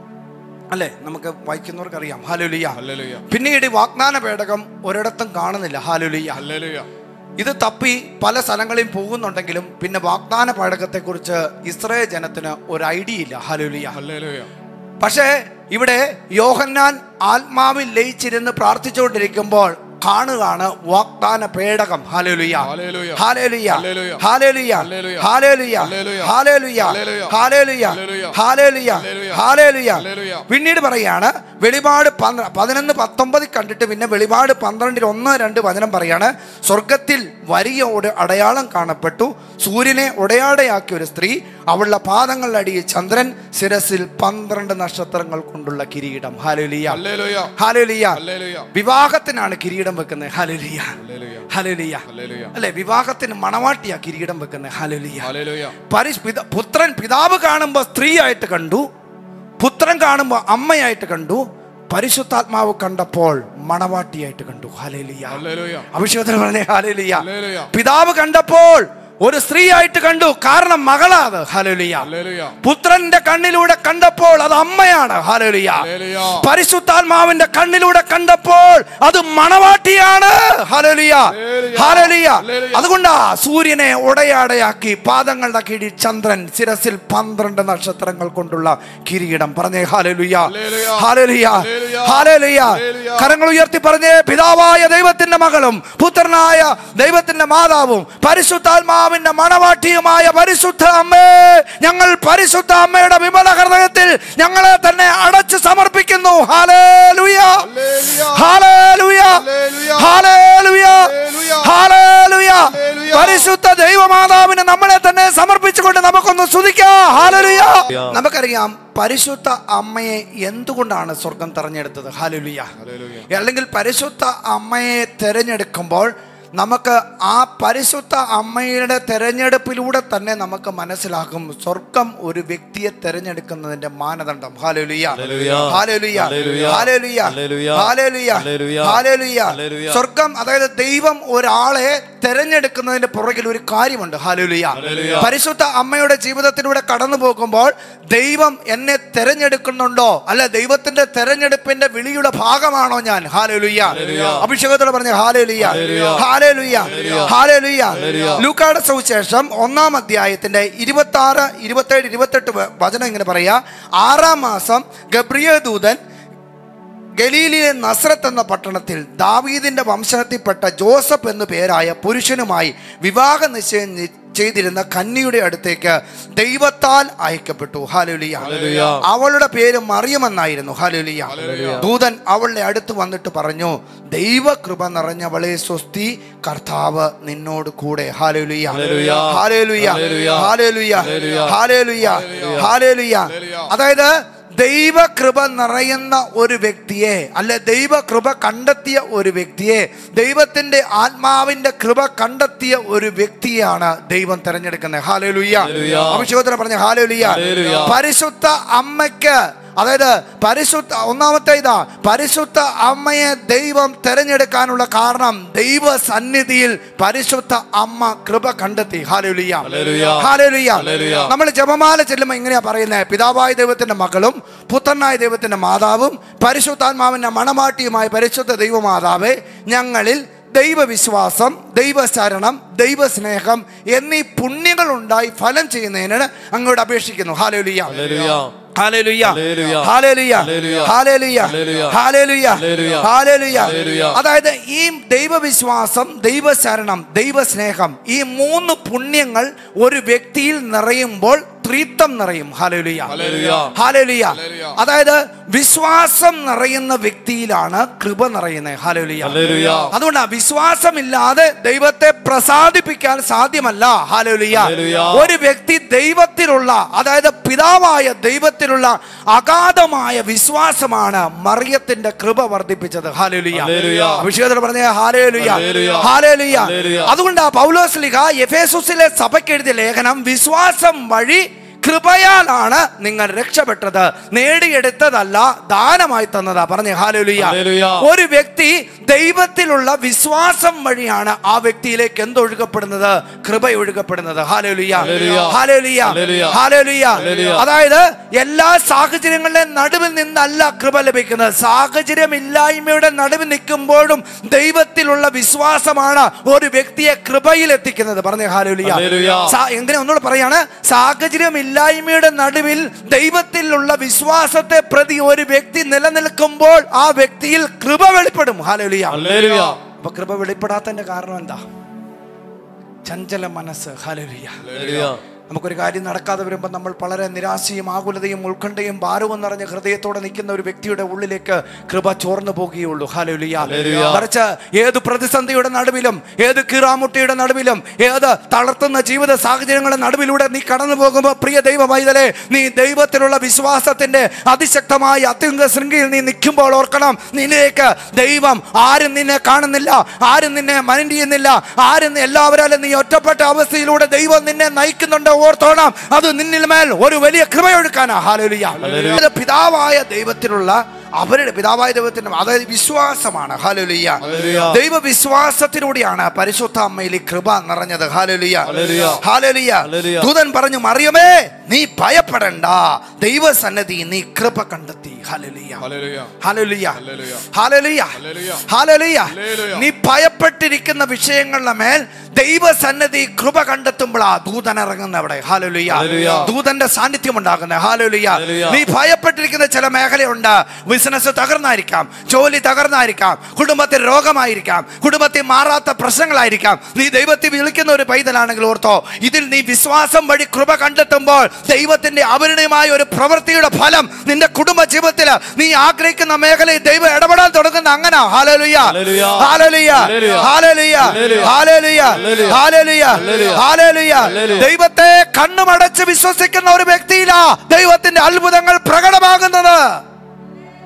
Speaker 1: അല്ലേ നമുക്ക് വായിക്കുന്നവർക്ക് അറിയാം ഹാലുലിയ
Speaker 2: ഹല്ലേലൂയ.
Speaker 1: പിന്നീട് ഈ വാഗ്ദാന പേടകം ഒരിടത്തും കാണുന്നില്ല ഹാലുലിയ
Speaker 2: ഹല്ലേലൂയ.
Speaker 1: ഇത് തപ്പി പല സ്ഥലങ്ങളിലും പോകുന്നുണ്ടെങ്കിലും പിന്നെ വാഗ്ദാന പേടകത്തെക്കുറിച്ച് ഇസ്രായേൽ ജനത്തിന് ഒരു ഐഡിയ ഇല്ല ഹാലുലിയ
Speaker 2: ഹല്ലേലൂയ.
Speaker 1: പക്ഷേ ഇവിടെ യോഹന്നാൻ ആത്മാവിൽ ലയിച്ചിരുന്ന് പ്രാർത്ഥിച്ചുകൊണ്ടിരിക്കുമ്പോൾ കാണുകയാണ് വാഗ്ദാന പേടകം ഹാലേലുയ
Speaker 2: ഹല്ലേലൂയ.
Speaker 1: ഹാലേലുയ
Speaker 2: ഹല്ലേലൂയ.
Speaker 1: ഹാലേലുയ
Speaker 2: ഹല്ലേലൂയ.
Speaker 1: ഹാലേലുയ
Speaker 2: ഹല്ലേലൂയ.
Speaker 1: ഹാലേലുയ
Speaker 2: ഹല്ലേലൂയ.
Speaker 1: ഹാലേലുയ
Speaker 2: ഹല്ലേലൂയ.
Speaker 1: ഹാലേലുയ
Speaker 2: ഹല്ലേലൂയ.
Speaker 1: ഹാലേലുയ
Speaker 2: ഹല്ലേലൂയ.
Speaker 1: പിന്നീട് പറയാണ് വെളിപാട് പന്ത്ര- പതിനൊന്ന് പത്തൊമ്പതിൽ കണ്ടിട്ട് പിന്നെ വെളിപാട് പന്ത്രണ്ടിൽ ഒന്ന് രണ്ട് വചനം പറയാണ് സ്വർഗത്തിൽ വലിയ ഒരു അടയാളം കാണപ്പെട്ടു സൂര്യനെ ഉടയാടയാക്കിയ ഒരു സ്ത്രീ അവളുടെ പാദങ്ങളുടെ അടിയിൽ ചന്ദ്രൻ ശിരസിൽ പന്ത്രണ്ട് നക്ഷത്രങ്ങൾ കൊണ്ടുള്ള കിരീടം ഹാലുലിയ
Speaker 2: ഹല്ലേലൂയ.
Speaker 1: ഹാലുലിയ
Speaker 2: ഹല്ലേലൂയ.
Speaker 1: വിവാഹത്തിനാണ് കിരീടം വെക്കുന്നത് ഹാലുലിയ
Speaker 2: ഹല്ലേലൂയ.
Speaker 1: ഹലുലിയ
Speaker 2: ഹല്ലേലൂയ.
Speaker 1: അല്ലെ വിവാഹത്തിന് മണവാട്ടിയാ കിരീടം വെക്കുന്നത് ഹാലുലിയ
Speaker 2: ഹല്ലേലൂയ.
Speaker 1: പരിശ് പിത- പുത്രൻ പിതാവ് കാണുമ്പോൾ സ്ത്രീയായിട്ട് കണ്ടു പുത്രൻ കാണുമ്പോൾ അമ്മയായിട്ട് കണ്ടു പരിശുദ്ധാത്മാവ് കണ്ടപ്പോൾ മണവാട്ടിയായിട്ട് കണ്ടു ഹാലേലിയ
Speaker 2: ഹല്ലേലൂയ.
Speaker 1: അഭിഷേകത്തിന് പറഞ്ഞേ ഹാലേലിയ
Speaker 2: ഹല്ലേലൂയ.
Speaker 1: പിതാവ് കണ്ടപ്പോൾ ഒരു സ്ത്രീയായിട്ട് കണ്ടു കാരണം മകളാ അത് ഹാലേലിയ
Speaker 2: ഹല്ലേലൂയ.
Speaker 1: പുത്രന്റെ കണ്ണിലൂടെ കണ്ടപ്പോൾ അത് അമ്മയാണ് ഹാലേലിയ
Speaker 2: ഹല്ലേലൂയ.
Speaker 1: പരിശുദ്ധാത്മാവിന്റെ കണ്ണിലൂടെ കണ്ടപ്പോൾ അത് മണവാട്ടിയാണ് ഹല്ലേലൂയ
Speaker 2: ഹല്ലേലൂയ.
Speaker 1: ഹല്ലേലൂയ
Speaker 2: ഹല്ലേലൂയ.
Speaker 1: അതുകൊണ്ടാ സൂര്യനെ ഉടയാടയാക്കി പാദങ്ങളുടെ കീഴിൽ ചന്ദ്രൻ ശിരസിൽ പന്ത്രണ്ട് നക്ഷത്രങ്ങൾ കൊണ്ടുള്ള കിരീടം പറഞ്ഞേ ഹാലലുയ
Speaker 2: ഹല്ലേലൂയ.
Speaker 1: ഹാലലുയ
Speaker 2: ഹല്ലേലൂയ.
Speaker 1: ഹാലലുയ
Speaker 2: ഹല്ലേലൂയ.
Speaker 1: കരങ്ങൾ ഉയർത്തി പറഞ്ഞേ പിതാവായ ദൈവത്തിന്റെ മകളും പുത്രനായ ദൈവത്തിന്റെ മാതാവും പരിശുദ്ധാത്മാവിന്റെ മണവാട്ടിയുമായ പരിശുദ്ധ അമ്മേ ഞങ്ങൾ പരിശുദ്ധ അമ്മയുടെ വിമല ഹൃദയത്തിൽ ഞങ്ങളെ തന്നെ അടച്ചു സമർപ്പിക്കുന്നു ഹാലേലുയ
Speaker 2: ഹല്ലേലൂയ.
Speaker 1: ഹാലേലുയ
Speaker 2: ഹല്ലേലൂയ.
Speaker 1: ഹാലേലുയ
Speaker 2: ഹല്ലേലൂയ.
Speaker 1: ഹാലേലുയ
Speaker 2: ഹല്ലേലൂയ.
Speaker 1: പരിശുദ്ധ ദൈവമാതാവിന് നമ്മളെ തന്നെ സമർപ്പിച്ചുകൊണ്ട് നമുക്കൊന്ന് സ്തുതിക്കാം ഹാലലുയ നമുക്കറിയാം പരിശുദ്ധ അമ്മയെ എന്തുകൊണ്ടാണ് സ്വർഗം തെരഞ്ഞെടുത്തത് ഹാലലുയ
Speaker 2: ഹല്ലേലൂയ.
Speaker 1: അല്ലെങ്കിൽ പരിശുദ്ധ അമ്മയെ തിരഞ്ഞെടുക്കുമ്പോൾ നമുക്ക് ആ പരിശുദ്ധ അമ്മയുടെ തെരഞ്ഞെടുപ്പിലൂടെ തന്നെ നമുക്ക് മനസ്സിലാക്കും സ്വർഗം ഒരു വ്യക്തിയെ തെരഞ്ഞെടുക്കുന്നതിന്റെ മാനദണ്ഡം ഹാലേലുയ്യ
Speaker 3: ഹല്ലേലൂയ.
Speaker 1: ഹാലേലുയ്യ
Speaker 3: ഹല്ലേലൂയ.
Speaker 1: ഹാലേലുയ്യ
Speaker 3: ഹല്ലേലൂയ.
Speaker 1: ഹാലേലുയ്യ
Speaker 3: ഹല്ലേലൂയ.
Speaker 1: ഹാലേലുയ്യ
Speaker 3: ഹല്ലേലൂയ.
Speaker 1: സ്വർഗം അതായത് ദൈവം ഒരാളെ തെരഞ്ഞെടുക്കുന്നതിന്റെ പുറകിൽ ഒരു കാര്യമുണ്ട് ഹാലേലുയ്യ
Speaker 3: ഹല്ലേലൂയ.
Speaker 1: പരിശുദ്ധ അമ്മയുടെ ജീവിതത്തിലൂടെ കടന്നു പോകുമ്പോൾ ദൈവം എന്നെ തെരഞ്ഞെടുക്കുന്നുണ്ടോ അല്ല ദൈവത്തിന്റെ തെരഞ്ഞെടുപ്പിന്റെ വിളിയുടെ ഭാഗമാണോ ഞാൻ ഹാലേലുയ്യ അഭിഷേകത്തോടെ പറഞ്ഞ ഹാലേലുയ്യ ഹാലേലുയ്യ ഹാലേലുയ്യ ലൂക്കായുടെ സുവിശേഷം ഒന്നാം അധ്യായത്തിന്റെ ഇരുപത്തി ആറ് ഇരുപത്തേഴ് ഇരുപത്തെട്ട് വ- വചനം ഇങ്ങനെ പറയാ ആറാം മാസം ഗബ്രിയ ദൂതൻ ഗലീലിലെ നസ്രത്ത് എന്ന പട്ടണത്തിൽ ദാവീദിന്റെ വംശത്തിൽപ്പെട്ട ജോസഫ് എന്നു പേരായ പുരുഷനുമായി വിവാഹ നിശ്ചയം നി- ചെയ്തിരുന്ന കന്യയുടെ അടുത്തേക്ക് ദൈവത്താൽ അയക്കപ്പെട്ടു ഹാലുലിയ
Speaker 3: ഹല്ലേലൂയ.
Speaker 1: അവളുടെ പേര് മറിയമെന്നായിരുന്നു ഹാലുലിയ ദൂതൻ അവളുടെ അടുത്ത് വന്നിട്ട് പറഞ്ഞു ദൈവകൃപ നിറഞ്ഞവളെ സ്വസ്തി കർത്താവ് നിന്നോട് കൂടെ ഹാലുലിയ
Speaker 3: ഹല്ലേലൂയ.
Speaker 1: ഹാലേലുയ
Speaker 3: ഹല്ലേലൂയ.
Speaker 1: ഹാലേലുയ
Speaker 3: ഹല്ലേലൂയ.
Speaker 1: ഹാലേലുയ ഹാലേലുയ അതായത് ദൈവകൃപ നിറയുന്ന ഒരു വ്യക്തിയെ അല്ലെ ദൈവകൃപ കണ്ടെത്തിയ ഒരു വ്യക്തിയെ ദൈവത്തിന്റെ ആത്മാവിന്റെ കൃപ കണ്ടെത്തിയ ഒരു വ്യക്തിയാണ് ദൈവം തിരഞ്ഞെടുക്കുന്നത് ഹാലേലുയ്യ
Speaker 3: ഹല്ലേലൂയ.
Speaker 1: അഭിഷേകത്തിന് പറഞ്ഞ ഹാലേലുയ്യ
Speaker 3: ഹല്ലേലൂയ.
Speaker 1: പരിശുദ്ധ അമ്മയ്ക്ക് അതായത് പരിശുദ്ധ ഒന്നാമത്തെ ഇതാ പരിശുദ്ധ അമ്മയെ ദൈവം തിരഞ്ഞെടുക്കാനുള്ള കാരണം ദൈവ സന്നിധിയിൽ പരിശുദ്ധ അമ്മ കൃപ കണ്ടെത്തി ഹാലേലുയ്യ
Speaker 3: ഹല്ലേലൂയ.
Speaker 1: ഹാലേലുയ്യ
Speaker 3: ഹല്ലേലൂയ.
Speaker 1: നമ്മൾ ജപമാല ചെല്ലുമ്പോൾ ഇങ്ങനെയാ പറയുന്നത് പിതാവായ ദൈവത്തിന്റെ മകളും പുത്രനായ ദൈവത്തിന്റെ മാതാവും പരിശുദ്ധാത്മാവിന്റെ മണമാട്ടിയുമായ പരിശുദ്ധ ദൈവമാതാവേ ഞങ്ങളിൽ ദൈവവിശ്വാസം ദൈവശരണം ദൈവസ്നേഹം എന്നീ പുണ്യങ്ങൾ ഉണ്ടായി ഫലം ചെയ്യുന്നതിന് അങ്ങോട്ട് അപേക്ഷിക്കുന്നു ഹാലേലുയ്യ
Speaker 3: ഹല്ലേലൂയ.
Speaker 1: ഹാലേലുയ്യ
Speaker 3: ഹല്ലേലൂയ.
Speaker 1: ഹാലേലുയ്യ
Speaker 3: ഹല്ലേലൂയ.
Speaker 1: ഹാലേലുയ്യ
Speaker 3: ഹല്ലേലൂയ.
Speaker 1: ഹാലേലുയ്യ
Speaker 3: ഹല്ലേലൂയ.
Speaker 1: ഹാലേലുയ്യ
Speaker 3: ഹല്ലേലൂയ.
Speaker 1: അതായത് ഈ ദൈവവിശ്വാസം ദൈവശരണം ദൈവസ്നേഹം ഈ മൂന്ന് പുണ്യങ്ങൾ ഒരു വ്യക്തിയിൽ നിറയുമ്പോൾ ത്രിത്വം നിറയും ഹാലേലുയ്യ
Speaker 3: ഹല്ലേലൂയ.
Speaker 1: ഹാലേലുയ്യ
Speaker 2: ഹല്ലേലൂയ.
Speaker 1: അതായത് വിശ്വാസം നിറയുന്ന വ്യക്തിയിലാണ് കൃപ നിറയുന്നത് ഹാലേലുയ്യ
Speaker 3: ഹല്ലേലൂയ.
Speaker 1: അതുകൊണ്ട് വിശ്വാസമില്ലാതെ ദൈവത്തെ പ്രസാദിപ്പിക്കാൻ സാധ്യമല്ല ഹാലേലുയ്യ
Speaker 3: ഹല്ലേലൂയ.
Speaker 1: ഒരു വ്യക്തി ദൈവത്തിലുള്ള അതായത് പിതാവായ ദൈവത്തിലുള്ള അഗാധമായ വിശ്വാസമാണ് മറിയത്തിന്റെ കൃപ വർദ്ധിപ്പിച്ചത് ഹാലേലുയ്യ
Speaker 3: ഹല്ലേലൂയ.
Speaker 1: അഭിഷേകത്തിൽ പറഞ്ഞ ഹാലേലുയ്യ
Speaker 3: ഹല്ലേലൂയ.
Speaker 1: ഹാലേലുയ്യ
Speaker 3: ഹല്ലേലൂയ.
Speaker 1: അതുകൊണ്ട് ആ പൗലോസ് ലിഹ എഫേസുസിലെ സഭയ്ക്ക് എഴുതിയ ലേഖനം വിശ്വാസം വഴി കൃപയാലാണ് നിങ്ങൾ രക്ഷപ്പെട്ടത് നേടിയെടുത്തതല്ല ദാനമായി തന്നതാ പറഞ്ഞേ ഹാലേലുയ്യ
Speaker 3: ഹല്ലേലൂയ.
Speaker 1: ഒരു വ്യക്തി ദൈവത്തിലുള്ള വിശ്വാസം വഴിയാണ് ആ വ്യക്തിയിലേക്ക് എന്തൊഴുകപ്പെടുന്നത് കൃപ ഒഴുകപ്പെടുന്നത് ഹാലേലുയ്യ
Speaker 3: ഹല്ലേലൂയ.
Speaker 1: ഹാലേലുയ്യ
Speaker 3: ഹല്ലേലൂയ.
Speaker 1: ഹാലേലുയ്യ
Speaker 3: ഹല്ലേലൂയ.
Speaker 1: അതായത് എല്ലാ സാഹചര്യങ്ങളുടെയും നടുവിൽ നിന്നല്ല കൃപ ലഭിക്കുന്നത് സാഹചര്യമില്ലായ്മയുടെ നടുവിൽ നിൽക്കുമ്പോഴും ദൈവത്തിലുള്ള വിശ്വാസമാണ് ഒരു വ്യക്തിയെ കൃപയിൽ എത്തിക്കുന്നത് പറഞ്ഞേ ഹാലേലുയ്യ
Speaker 3: ഹല്ലേലൂയ.
Speaker 1: സാ- എങ്ങനെ ഒന്നുകൂടെ പറയാണ് സാഹചര്യമില്ലായ്മയുടെ നടുവിൽ ദൈവത്തിലുള്ള വിശ്വാസത്തെ പ്രതി ഒരു വ്യക്തി നിലനിൽക്കുമ്പോൾ ആ വ്യക്തിയിൽ കൃപ വെളിപ്പെടും ഹാലേലുയ
Speaker 3: ഹല്ലേലൂയ.
Speaker 1: അപ്പൊ കൃപ വെളിപ്പെടാത്തതിന്റെ കാരണം എന്താ ചഞ്ചല മനസ്സ് ഹാലേലുയ
Speaker 3: ഹല്ലേലൂയ.
Speaker 1: നമുക്കൊരു കാര്യം നടക്കാതെ വരുമ്പോൾ നമ്മൾ വളരെ നിരാശയും ആകുലതയും ഉത്കണ്ഠയും ഭാരവും നിറഞ്ഞ ഹൃദയത്തോടെ നിൽക്കുന്ന ഒരു വ്യക്തിയുടെ ഉള്ളിലേക്ക് കൃപ ചോർന്നു പോകുകയുള്ളൂ ഹാലേലുയ
Speaker 3: ഹല്ലേലൂയ.
Speaker 1: മറിച്ച് ഏത് പ്രതിസന്ധിയുടെ നടുവിലും ഏത് കീറാമുട്ടിയുടെ നടുവിലും ഏത് തളർത്തുന്ന ജീവിത സാഹചര്യങ്ങളുടെ നടുവിലൂടെ നീ കടന്നു പോകുമ്പോൾ പ്രിയ ദൈവ പൈതലേ നീ ദൈവത്തിലുള്ള വിശ്വാസത്തിന്റെ അതിശക്തമായ അത്യുങ്ക ശൃംഖയിൽ നീ നിൽക്കുമ്പോൾ ഓർക്കണം നിന്നിലേക്ക് ദൈവം ആരും നിന്നെ കാണുന്നില്ല ആരും നിന്നെ മൈൻഡ് ചെയ്യുന്നില്ല ആരും നി- എല്ലാവരാലും നീ ഒറ്റപ്പെട്ട അവസ്ഥയിലൂടെ ദൈവം നിന്നെ നയിക്കുന്നുണ്ട് ഓർത്തോണം അത് നിന്നിൽ മേൽ ഒരു വലിയ കൃപയൊഴുക്കാനാ ഹാലലിയ
Speaker 3: ഹല്ലേലൂയ.
Speaker 1: പിതാവായ ദൈവത്തിലുള്ള അവരുടെ പിതാവായ ദൈവത്തിന്റെ അതായത് വിശ്വാസമാണ് ഹാലലിയ
Speaker 3: ഹല്ലേലൂയ.
Speaker 1: ദൈവവിശ്വാസത്തിലൂടെയാണ് പരിശുദ്ധ അമ്മയിൽ ഈ കൃപ നിറഞ്ഞത് ഹാലലിയ
Speaker 3: ഹല്ലേലൂയ.
Speaker 1: ഹാലലിയ
Speaker 3: ഹല്ലേലൂയ.
Speaker 1: ദൂതൻ പറഞ്ഞു മറിയമേ നീ ഭയപ്പെടണ്ട ദൈവസന്നദ്ധി നീ കൃപ കണ്ടെത്തി ഹാലലിയ
Speaker 2: ഹല്ലേലൂയ.
Speaker 1: ഹല്ലേലൂയ.
Speaker 2: ഹല്ലേലൂയ.
Speaker 1: ഹല്ലേലൂയ.
Speaker 2: ഹല്ലേലൂയ.
Speaker 1: ഹല്ലേലൂയ.
Speaker 2: ഹല്ലേലൂയ.
Speaker 1: നീ ഭയപ്പെട്ടിരിക്കുന്ന വിഷയങ്ങളുടെ മേൽ ദൈവസന്നദ്ധി കൃപ കണ്ടെത്തുമ്പോഴാ ദൂതൻ ഇറങ്ങുന്ന അവിടെ ഹാലലുയ
Speaker 3: ഹല്ലേലൂയ.
Speaker 1: ദൂതന്റെ സാന്നിധ്യം ഉണ്ടാകുന്നത് ഹാലലുയ
Speaker 3: ഹല്ലേലൂയ.
Speaker 1: നീ ഭയപ്പെട്ടിരിക്കുന്ന ചില മേഖലയുണ്ട് ബിസിനസ് തകർന്നായിരിക്കാം ജോലി തകർന്നായിരിക്കാം കുടുംബത്തിൽ രോഗമായിരിക്കാം കുടുംബത്തിൽ മാറാത്ത പ്രശ്നങ്ങളായിരിക്കാം നീ ദൈവത്തെ വിളിക്കുന്ന ഒരു പൈതലാണെങ്കിൽ ഓർത്തോ ഇതിൽ നീ വിശ്വാസം വഴി കൃപ കണ്ടെത്തുമ്പോൾ ദൈവത്തിന്റെ അപരിണയമായ ഒരു പ്രവൃത്തിയുടെ ഫലം നിന്റെ കുടുംബ ജീവിതത്തിൽ നീ ആഗ്രഹിക്കുന്ന മേഖലയിൽ ദൈവം ഇടപെടാൻ തുടങ്ങുന്ന അങ്ങനെ ഹാലലുയ
Speaker 3: ഹല്ലേലൂയ.
Speaker 1: ഹാലലുയ
Speaker 3: ഹല്ലേലൂയ.
Speaker 1: ഹാലലുയ
Speaker 3: ഹല്ലേലൂയ.
Speaker 1: ഹാലലുയ
Speaker 3: ഹല്ലേലൂയ.
Speaker 1: ഹാലലുയ
Speaker 3: ഹല്ലേലൂയ.
Speaker 1: ഹാലലുയ
Speaker 3: ഹല്ലേലൂയ.
Speaker 1: ദൈവത്തെ കണ്ണുമടച്ച് വിശ്വസിക്കുന്ന ഒരു വ്യക്തിയിലാ ദൈവത്തിന്റെ അത്ഭുതങ്ങൾ പ്രകടമാകുന്നത്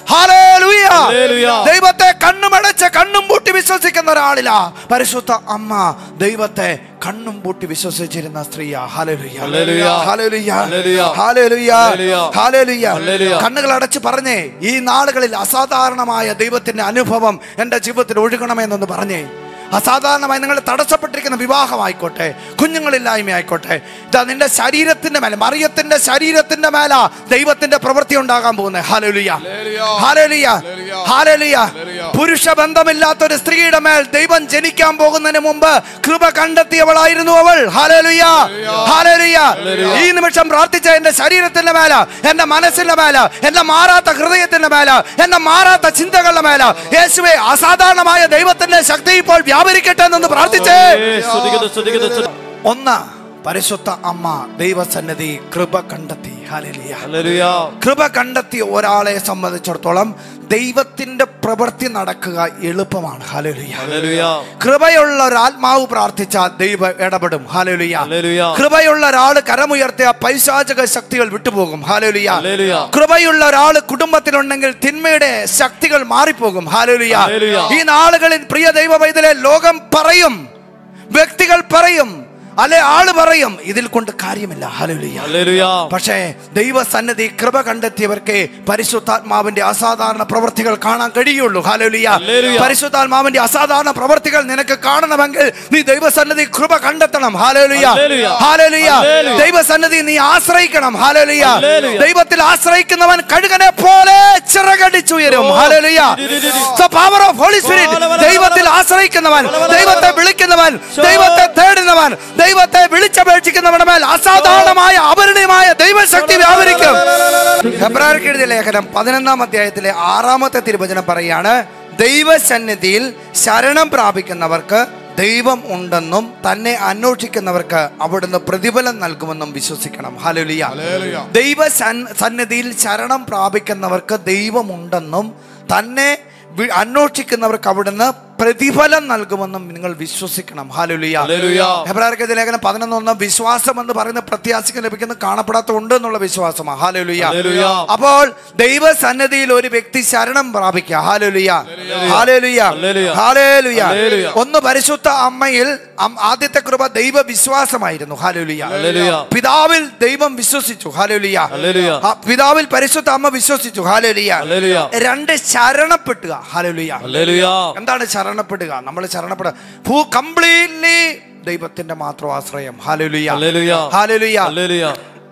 Speaker 1: ഹാലേലൂയ.
Speaker 3: ഹല്ലേലൂയ.
Speaker 1: ദൈവത്തെ കണ്ണുമടച്ച് കണ്ണും പൂട്ടി വിശ്വസിക്കുന്ന ഒരാളില പരിശുദ്ധ അമ്മ ദൈവത്തെ കണ്ണും പൂട്ടി വിശ്വസിച്ചിരുന്ന സ്ത്രീയാ ഹാലേലൂയ.
Speaker 3: ഹല്ലേലൂയ.
Speaker 1: ഹാലേലൂയ.
Speaker 3: ഹല്ലേലൂയ.
Speaker 1: ഹാലേലൂയ.
Speaker 3: ഹല്ലേലൂയ.
Speaker 1: ഹാലേലൂയ.
Speaker 3: ഹല്ലേലൂയ.
Speaker 1: കണ്ണുകൾ അടച്ച് പറഞ്ഞേ ഈ നാളുകളിൽ അസാധാരണമായ ദൈവത്തിന്റെ അനുഭവം എൻ്റെ ജീവിതത്തിൽ ഒഴുകണമെന്നൊന്ന് പറഞ്ഞേ അസാധാരണമായി നിങ്ങൾ തടസ്സപ്പെട്ടിരിക്കുന്ന വിവാഹമായിക്കോട്ടെ കുഞ്ഞുങ്ങളില്ലായ്മ ആയിക്കോട്ടെ ഇതാ നിന്റെ ശരീരത്തിന്റെ മേലെ മറിയത്തിന്റെ ശരീരത്തിന്റെ മേല ദൈവത്തിന്റെ പ്രവൃത്തി ഉണ്ടാകാൻ പോകുന്നത് ഹാലലുയ
Speaker 2: ഹല്ലേലൂയ.
Speaker 1: ഹാലലുയ
Speaker 2: ഹല്ലേലൂയ.
Speaker 1: ഹാലലുയ
Speaker 2: ഹല്ലേലൂയ.
Speaker 1: പുരുഷ ബന്ധമില്ലാത്ത ഒരു സ്ത്രീയുടെ മേൽ ദൈവം ജനിക്കാൻ പോകുന്നതിന് മുമ്പ് കൃപ കണ്ടെത്തിയവളായിരുന്നു അവൾ ഹാലലുയ ഹാലലുയ ഈ നിമിഷം പ്രാർത്ഥിച്ച എന്റെ ശരീരത്തിന്റെ മേല എന്റെ മനസ്സിന്റെ മേല എന്റെ മാറാത്ത ഹൃദയത്തിന്റെ മേല എന്റെ മാറാത്ത ചിന്തകളുടെ മേല യേശുവെ അസാധാരണമായ ദൈവത്തിന്റെ ശക്തി ഇപ്പോൾ വ്യാപരിക്കട്ടെ എന്നൊന്ന് പ്രാർത്ഥിച്ചേ
Speaker 3: യേശുവേ, സ്തുതിക്കുന്നു സ്തുതിക്കുന്നു സ്തുതി-
Speaker 1: ഒന്ന് പരിശുദ്ധ അമ്മ ദൈവസന്നിധി കൃപ കണ്ടെത്തി ഹല്ലേലൂയ
Speaker 3: ഹല്ലേലൂയ
Speaker 1: കൃപ കണ്ടെത്തിയ ഒരാളെ സംബന്ധിച്ചിടത്തോളം ദൈവത്തിന്റെ പ്രവൃത്തി നടക്കുക എളുപ്പമാണ് ഹല്ലേലൂയ
Speaker 3: ഹല്ലേലൂയ
Speaker 1: കൃപയുള്ള ഒരു ആത്മാവ് പ്രാർത്ഥിച്ച ദൈവം ഇടപെടും ഹാലേലുയ
Speaker 3: ഹല്ലേലൂയ.
Speaker 1: കൃപയുള്ള ഒരാൾ കരമുയർത്തിയ പൈശാചക ശക്തികൾ വിട്ടുപോകും ഹാലേലുയ
Speaker 3: ഹല്ലേലൂയ.
Speaker 1: കൃപയുള്ള ഒരാൾ കുടുംബത്തിലുണ്ടെങ്കിൽ തിന്മയുടെ ശക്തികൾ മാറിപ്പോകും ഹാലേലുയ
Speaker 3: ഹല്ലേലൂയ.
Speaker 1: ഈ നാളുകളിൽ പ്രിയ ദൈവ വൈദ്യലെ ലോകം പറയും വ്യക്തികൾ പറയും അല്ലെ ആള് പറയും ഇതിൽ കൊണ്ട് കാര്യമില്ല ഹാലേലുയ
Speaker 3: ഹല്ലേലൂയ
Speaker 1: പക്ഷേ ദൈവസന്നിധി കൃപ കണ്ടെത്തിയവർക്ക് പരിശുദ്ധാത്മാവിന്റെ അസാധാരണ പ്രവൃത്തികൾ കാണാൻ കഴിയുള്ളൂ ഹാലേലുയ
Speaker 3: ഹല്ലേലൂയ.
Speaker 1: പരിശുദ്ധാത്മാവിന്റെ അസാധാരണ പ്രവൃത്തികൾ നിനക്ക് കാണണമെങ്കിൽ നീ ദൈവസന്നിധി കൃപ കണ്ടെത്തണം ഹാലേലുയ
Speaker 3: ഹല്ലേലൂയ.
Speaker 1: ഹാലേലുയ
Speaker 3: ഹല്ലേലൂയ.
Speaker 1: ദൈവസന്നിധി നീ ആശ്രയിക്കണം ഹാലേലുയ
Speaker 3: ഹല്ലേലൂയ.
Speaker 1: ദൈവത്തിൽ ആശ്രയിക്കുന്നവൻ കഴുകനെ പോലെ ചിറകടിച്ചുയരും ഹാലേലുയ So power of Holy Spirit ദൈവത്തിൽ ആശ്രയിക്കുന്നവൻ ദൈവത്തെ വിളിക്കുന്നവൻ ദൈവത്തെ തേടുന്നവൻ ദൈവത്തെ വിളിച്ചപേക്ഷിക്കുന്നവന്റെ മേൽ അസാധാരണമായ അപരിണയമായ ദൈവശക്തി വ്യാപരിക്കും ഹെബ്രായർക്ക് എഴുതിയ ലേഖനം പതിനൊന്നാം അധ്യായത്തിലെ ആറാമത്തെ തിരുവചനം പറയാണ് ദൈവസന്നിധിയിൽ ശരണം പ്രാപിക്കുന്നവർക്ക് ദൈവം ഉണ്ടെന്നും തന്നെ അന്വേഷിക്കുന്നവർക്ക് അവിടുന്ന് പ്രതിഫലം നൽകുമെന്നും വിശ്വസിക്കണം ഹലുലിയ
Speaker 2: ഹല്ലേലൂയ.
Speaker 1: ദൈവ സൻ- സന്നിധിയിൽ ശരണം പ്രാപിക്കുന്നവർക്ക് ദൈവമുണ്ടെന്നും തന്നെ വി- അന്വേഷിക്കുന്നവർക്ക് അവിടുന്ന് പ്രതിഫലം നൽകുമെന്നും നിങ്ങൾ വിശ്വസിക്കണം ഹാലുലിയ
Speaker 3: ഹല്ലേലൂയ.
Speaker 1: ഹെബ്രായർക്ക് ലേഖനം പതിനൊന്ന് വിശ്വാസം എന്ന് പറയുന്ന പ്രത്യാശയ്ക്ക് ലഭിക്കുന്ന കാണപ്പെടാത്ത ഉണ്ട് എന്നുള്ള വിശ്വാസമാണ് ഹാലുലിയ
Speaker 3: ഹല്ലേലൂയ.
Speaker 1: അപ്പോൾ ദൈവ സന്നിധിയിൽ ഒരു വ്യക്തി ശരണം പ്രാപിക്കുക ഹാലുലിയ ഹാലേലുയ
Speaker 3: ഹല്ലേലൂയ.
Speaker 1: ഹാലേലുയ
Speaker 3: ഹല്ലേലൂയ.
Speaker 1: ഒന്ന് പരിശുദ്ധ അമ്മയിൽ അം- ആദ്യത്തെ കൃപ ദൈവ വിശ്വാസമായിരുന്നു ഹാലുലിയ
Speaker 3: ഹല്ലേലൂയ.
Speaker 1: പിതാവിൽ ദൈവം വിശ്വസിച്ചു ഹാലേലുയ
Speaker 3: ഹല്ലേലൂയ.
Speaker 1: ആ, പിതാവിൽ പരിശുദ്ധ അമ്മ വിശ്വസിച്ചു ഹാലേലുയ
Speaker 3: ഹല്ലേലൂയ.
Speaker 1: രണ്ട് ശരണപ്പെടുക ഹാലേലുയ
Speaker 3: ഹല്ലേലൂയ
Speaker 1: എന്താണ് ശരണപ്പെടുക നമ്മൾ ശരണപ്പെടുക ഭൂ കംപ്ലീറ്റ്ലി ദൈവത്തിന്റെ മാത്രം ആശ്രയം ഹാലേലുയ
Speaker 3: ഹല്ലേലൂയ
Speaker 1: ഹാലേലുയ
Speaker 3: ഹല്ലേലൂയ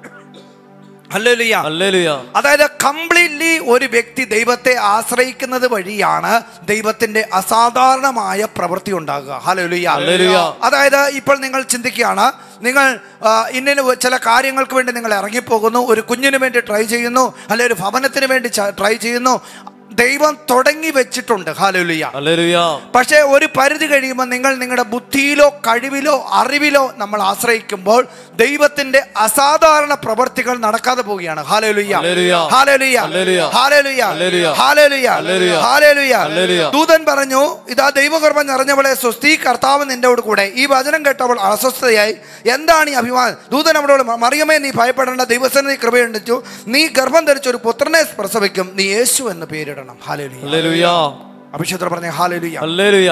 Speaker 1: ഹല്ലേലുയ
Speaker 3: ഹല്ലേലൂയ
Speaker 1: അതായത് കംപ്ലീറ്റ്ലി ഒരു വ്യക്തി ദൈവത്തെ ആശ്രയിക്കുന്നത് വഴിയാണ് ദൈവത്തിന്റെ അസാധാരണമായ പ്രവൃത്തി ഉണ്ടാകുക ഹല്ലേലൂയ
Speaker 3: ഹല്ലേലൂയ.
Speaker 1: അതായത് ഇപ്പോൾ നിങ്ങൾ ചിന്തിക്കുകയാണ് നിങ്ങൾ ആ, ഇന്നിന് ചില കാര്യങ്ങൾക്ക് വേണ്ടി നിങ്ങൾ ഇറങ്ങിപ്പോകുന്നു ഒരു കുഞ്ഞിന് വേണ്ടി ട്രൈ ചെയ്യുന്നു അല്ലെ ഒരു ഭവനത്തിന് വേണ്ടി ട്രൈ ചെയ്യുന്നു ദൈവം തുടങ്ങി വെച്ചിട്ടുണ്ട് ഹാലുലിയ
Speaker 3: ഹല്ലേലൂയ
Speaker 1: പക്ഷേ ഒരു പരിധി കഴിയുമ്പോൾ നിങ്ങൾ നിങ്ങളുടെ ബുദ്ധിയിലോ കഴിവിലോ അറിവിലോ നമ്മൾ ആശ്രയിക്കുമ്പോൾ ദൈവത്തിന്റെ അസാധാരണ പ്രവർത്തികൾ നടക്കാതെ പോവുകയാണ് ഹാലേലുയ്യ
Speaker 3: ഹല്ലേലൂയ.
Speaker 1: ഹാലേലുയ്യ
Speaker 3: ഹല്ലേലൂയ.
Speaker 1: ഹാലേലുയ്യ
Speaker 3: ഹല്ലേലൂയ.
Speaker 1: ഹാലേലുയ്യ
Speaker 3: ഹല്ലേലൂയ.
Speaker 1: ഹാലേലുയ്യ
Speaker 3: ഹല്ലേലൂയ.
Speaker 1: ദൂതൻ പറഞ്ഞു ഇതാ ദൈവകർമ്മ നിറഞ്ഞവളെ സ്വസ്തി കർത്താവ് നിന്റെയോട് കൂടെ ഈ വചനം കേട്ടവൾ അസ്വസ്ഥതയായി എന്താണ് ഈ അഭിമാനം ദൂതൻ അവളോട് മറിയമേ നീ ഭയപ്പെടേണ്ട ദൈവസന്നിധി കൃപയുണ്ടിച്ചു നീ ഗർഭം ധരിച്ച ഒരു പുത്രനെ പ്രസവിക്കും നീ യേശു എന്ന് പേരിടണം ഹാലേലുയ്യ
Speaker 3: ഹല്ലേലൂയ
Speaker 1: അഭിഷേകർ പറഞ്ഞ ഹാലേലുയ്യ
Speaker 3: ഹല്ലേലൂയ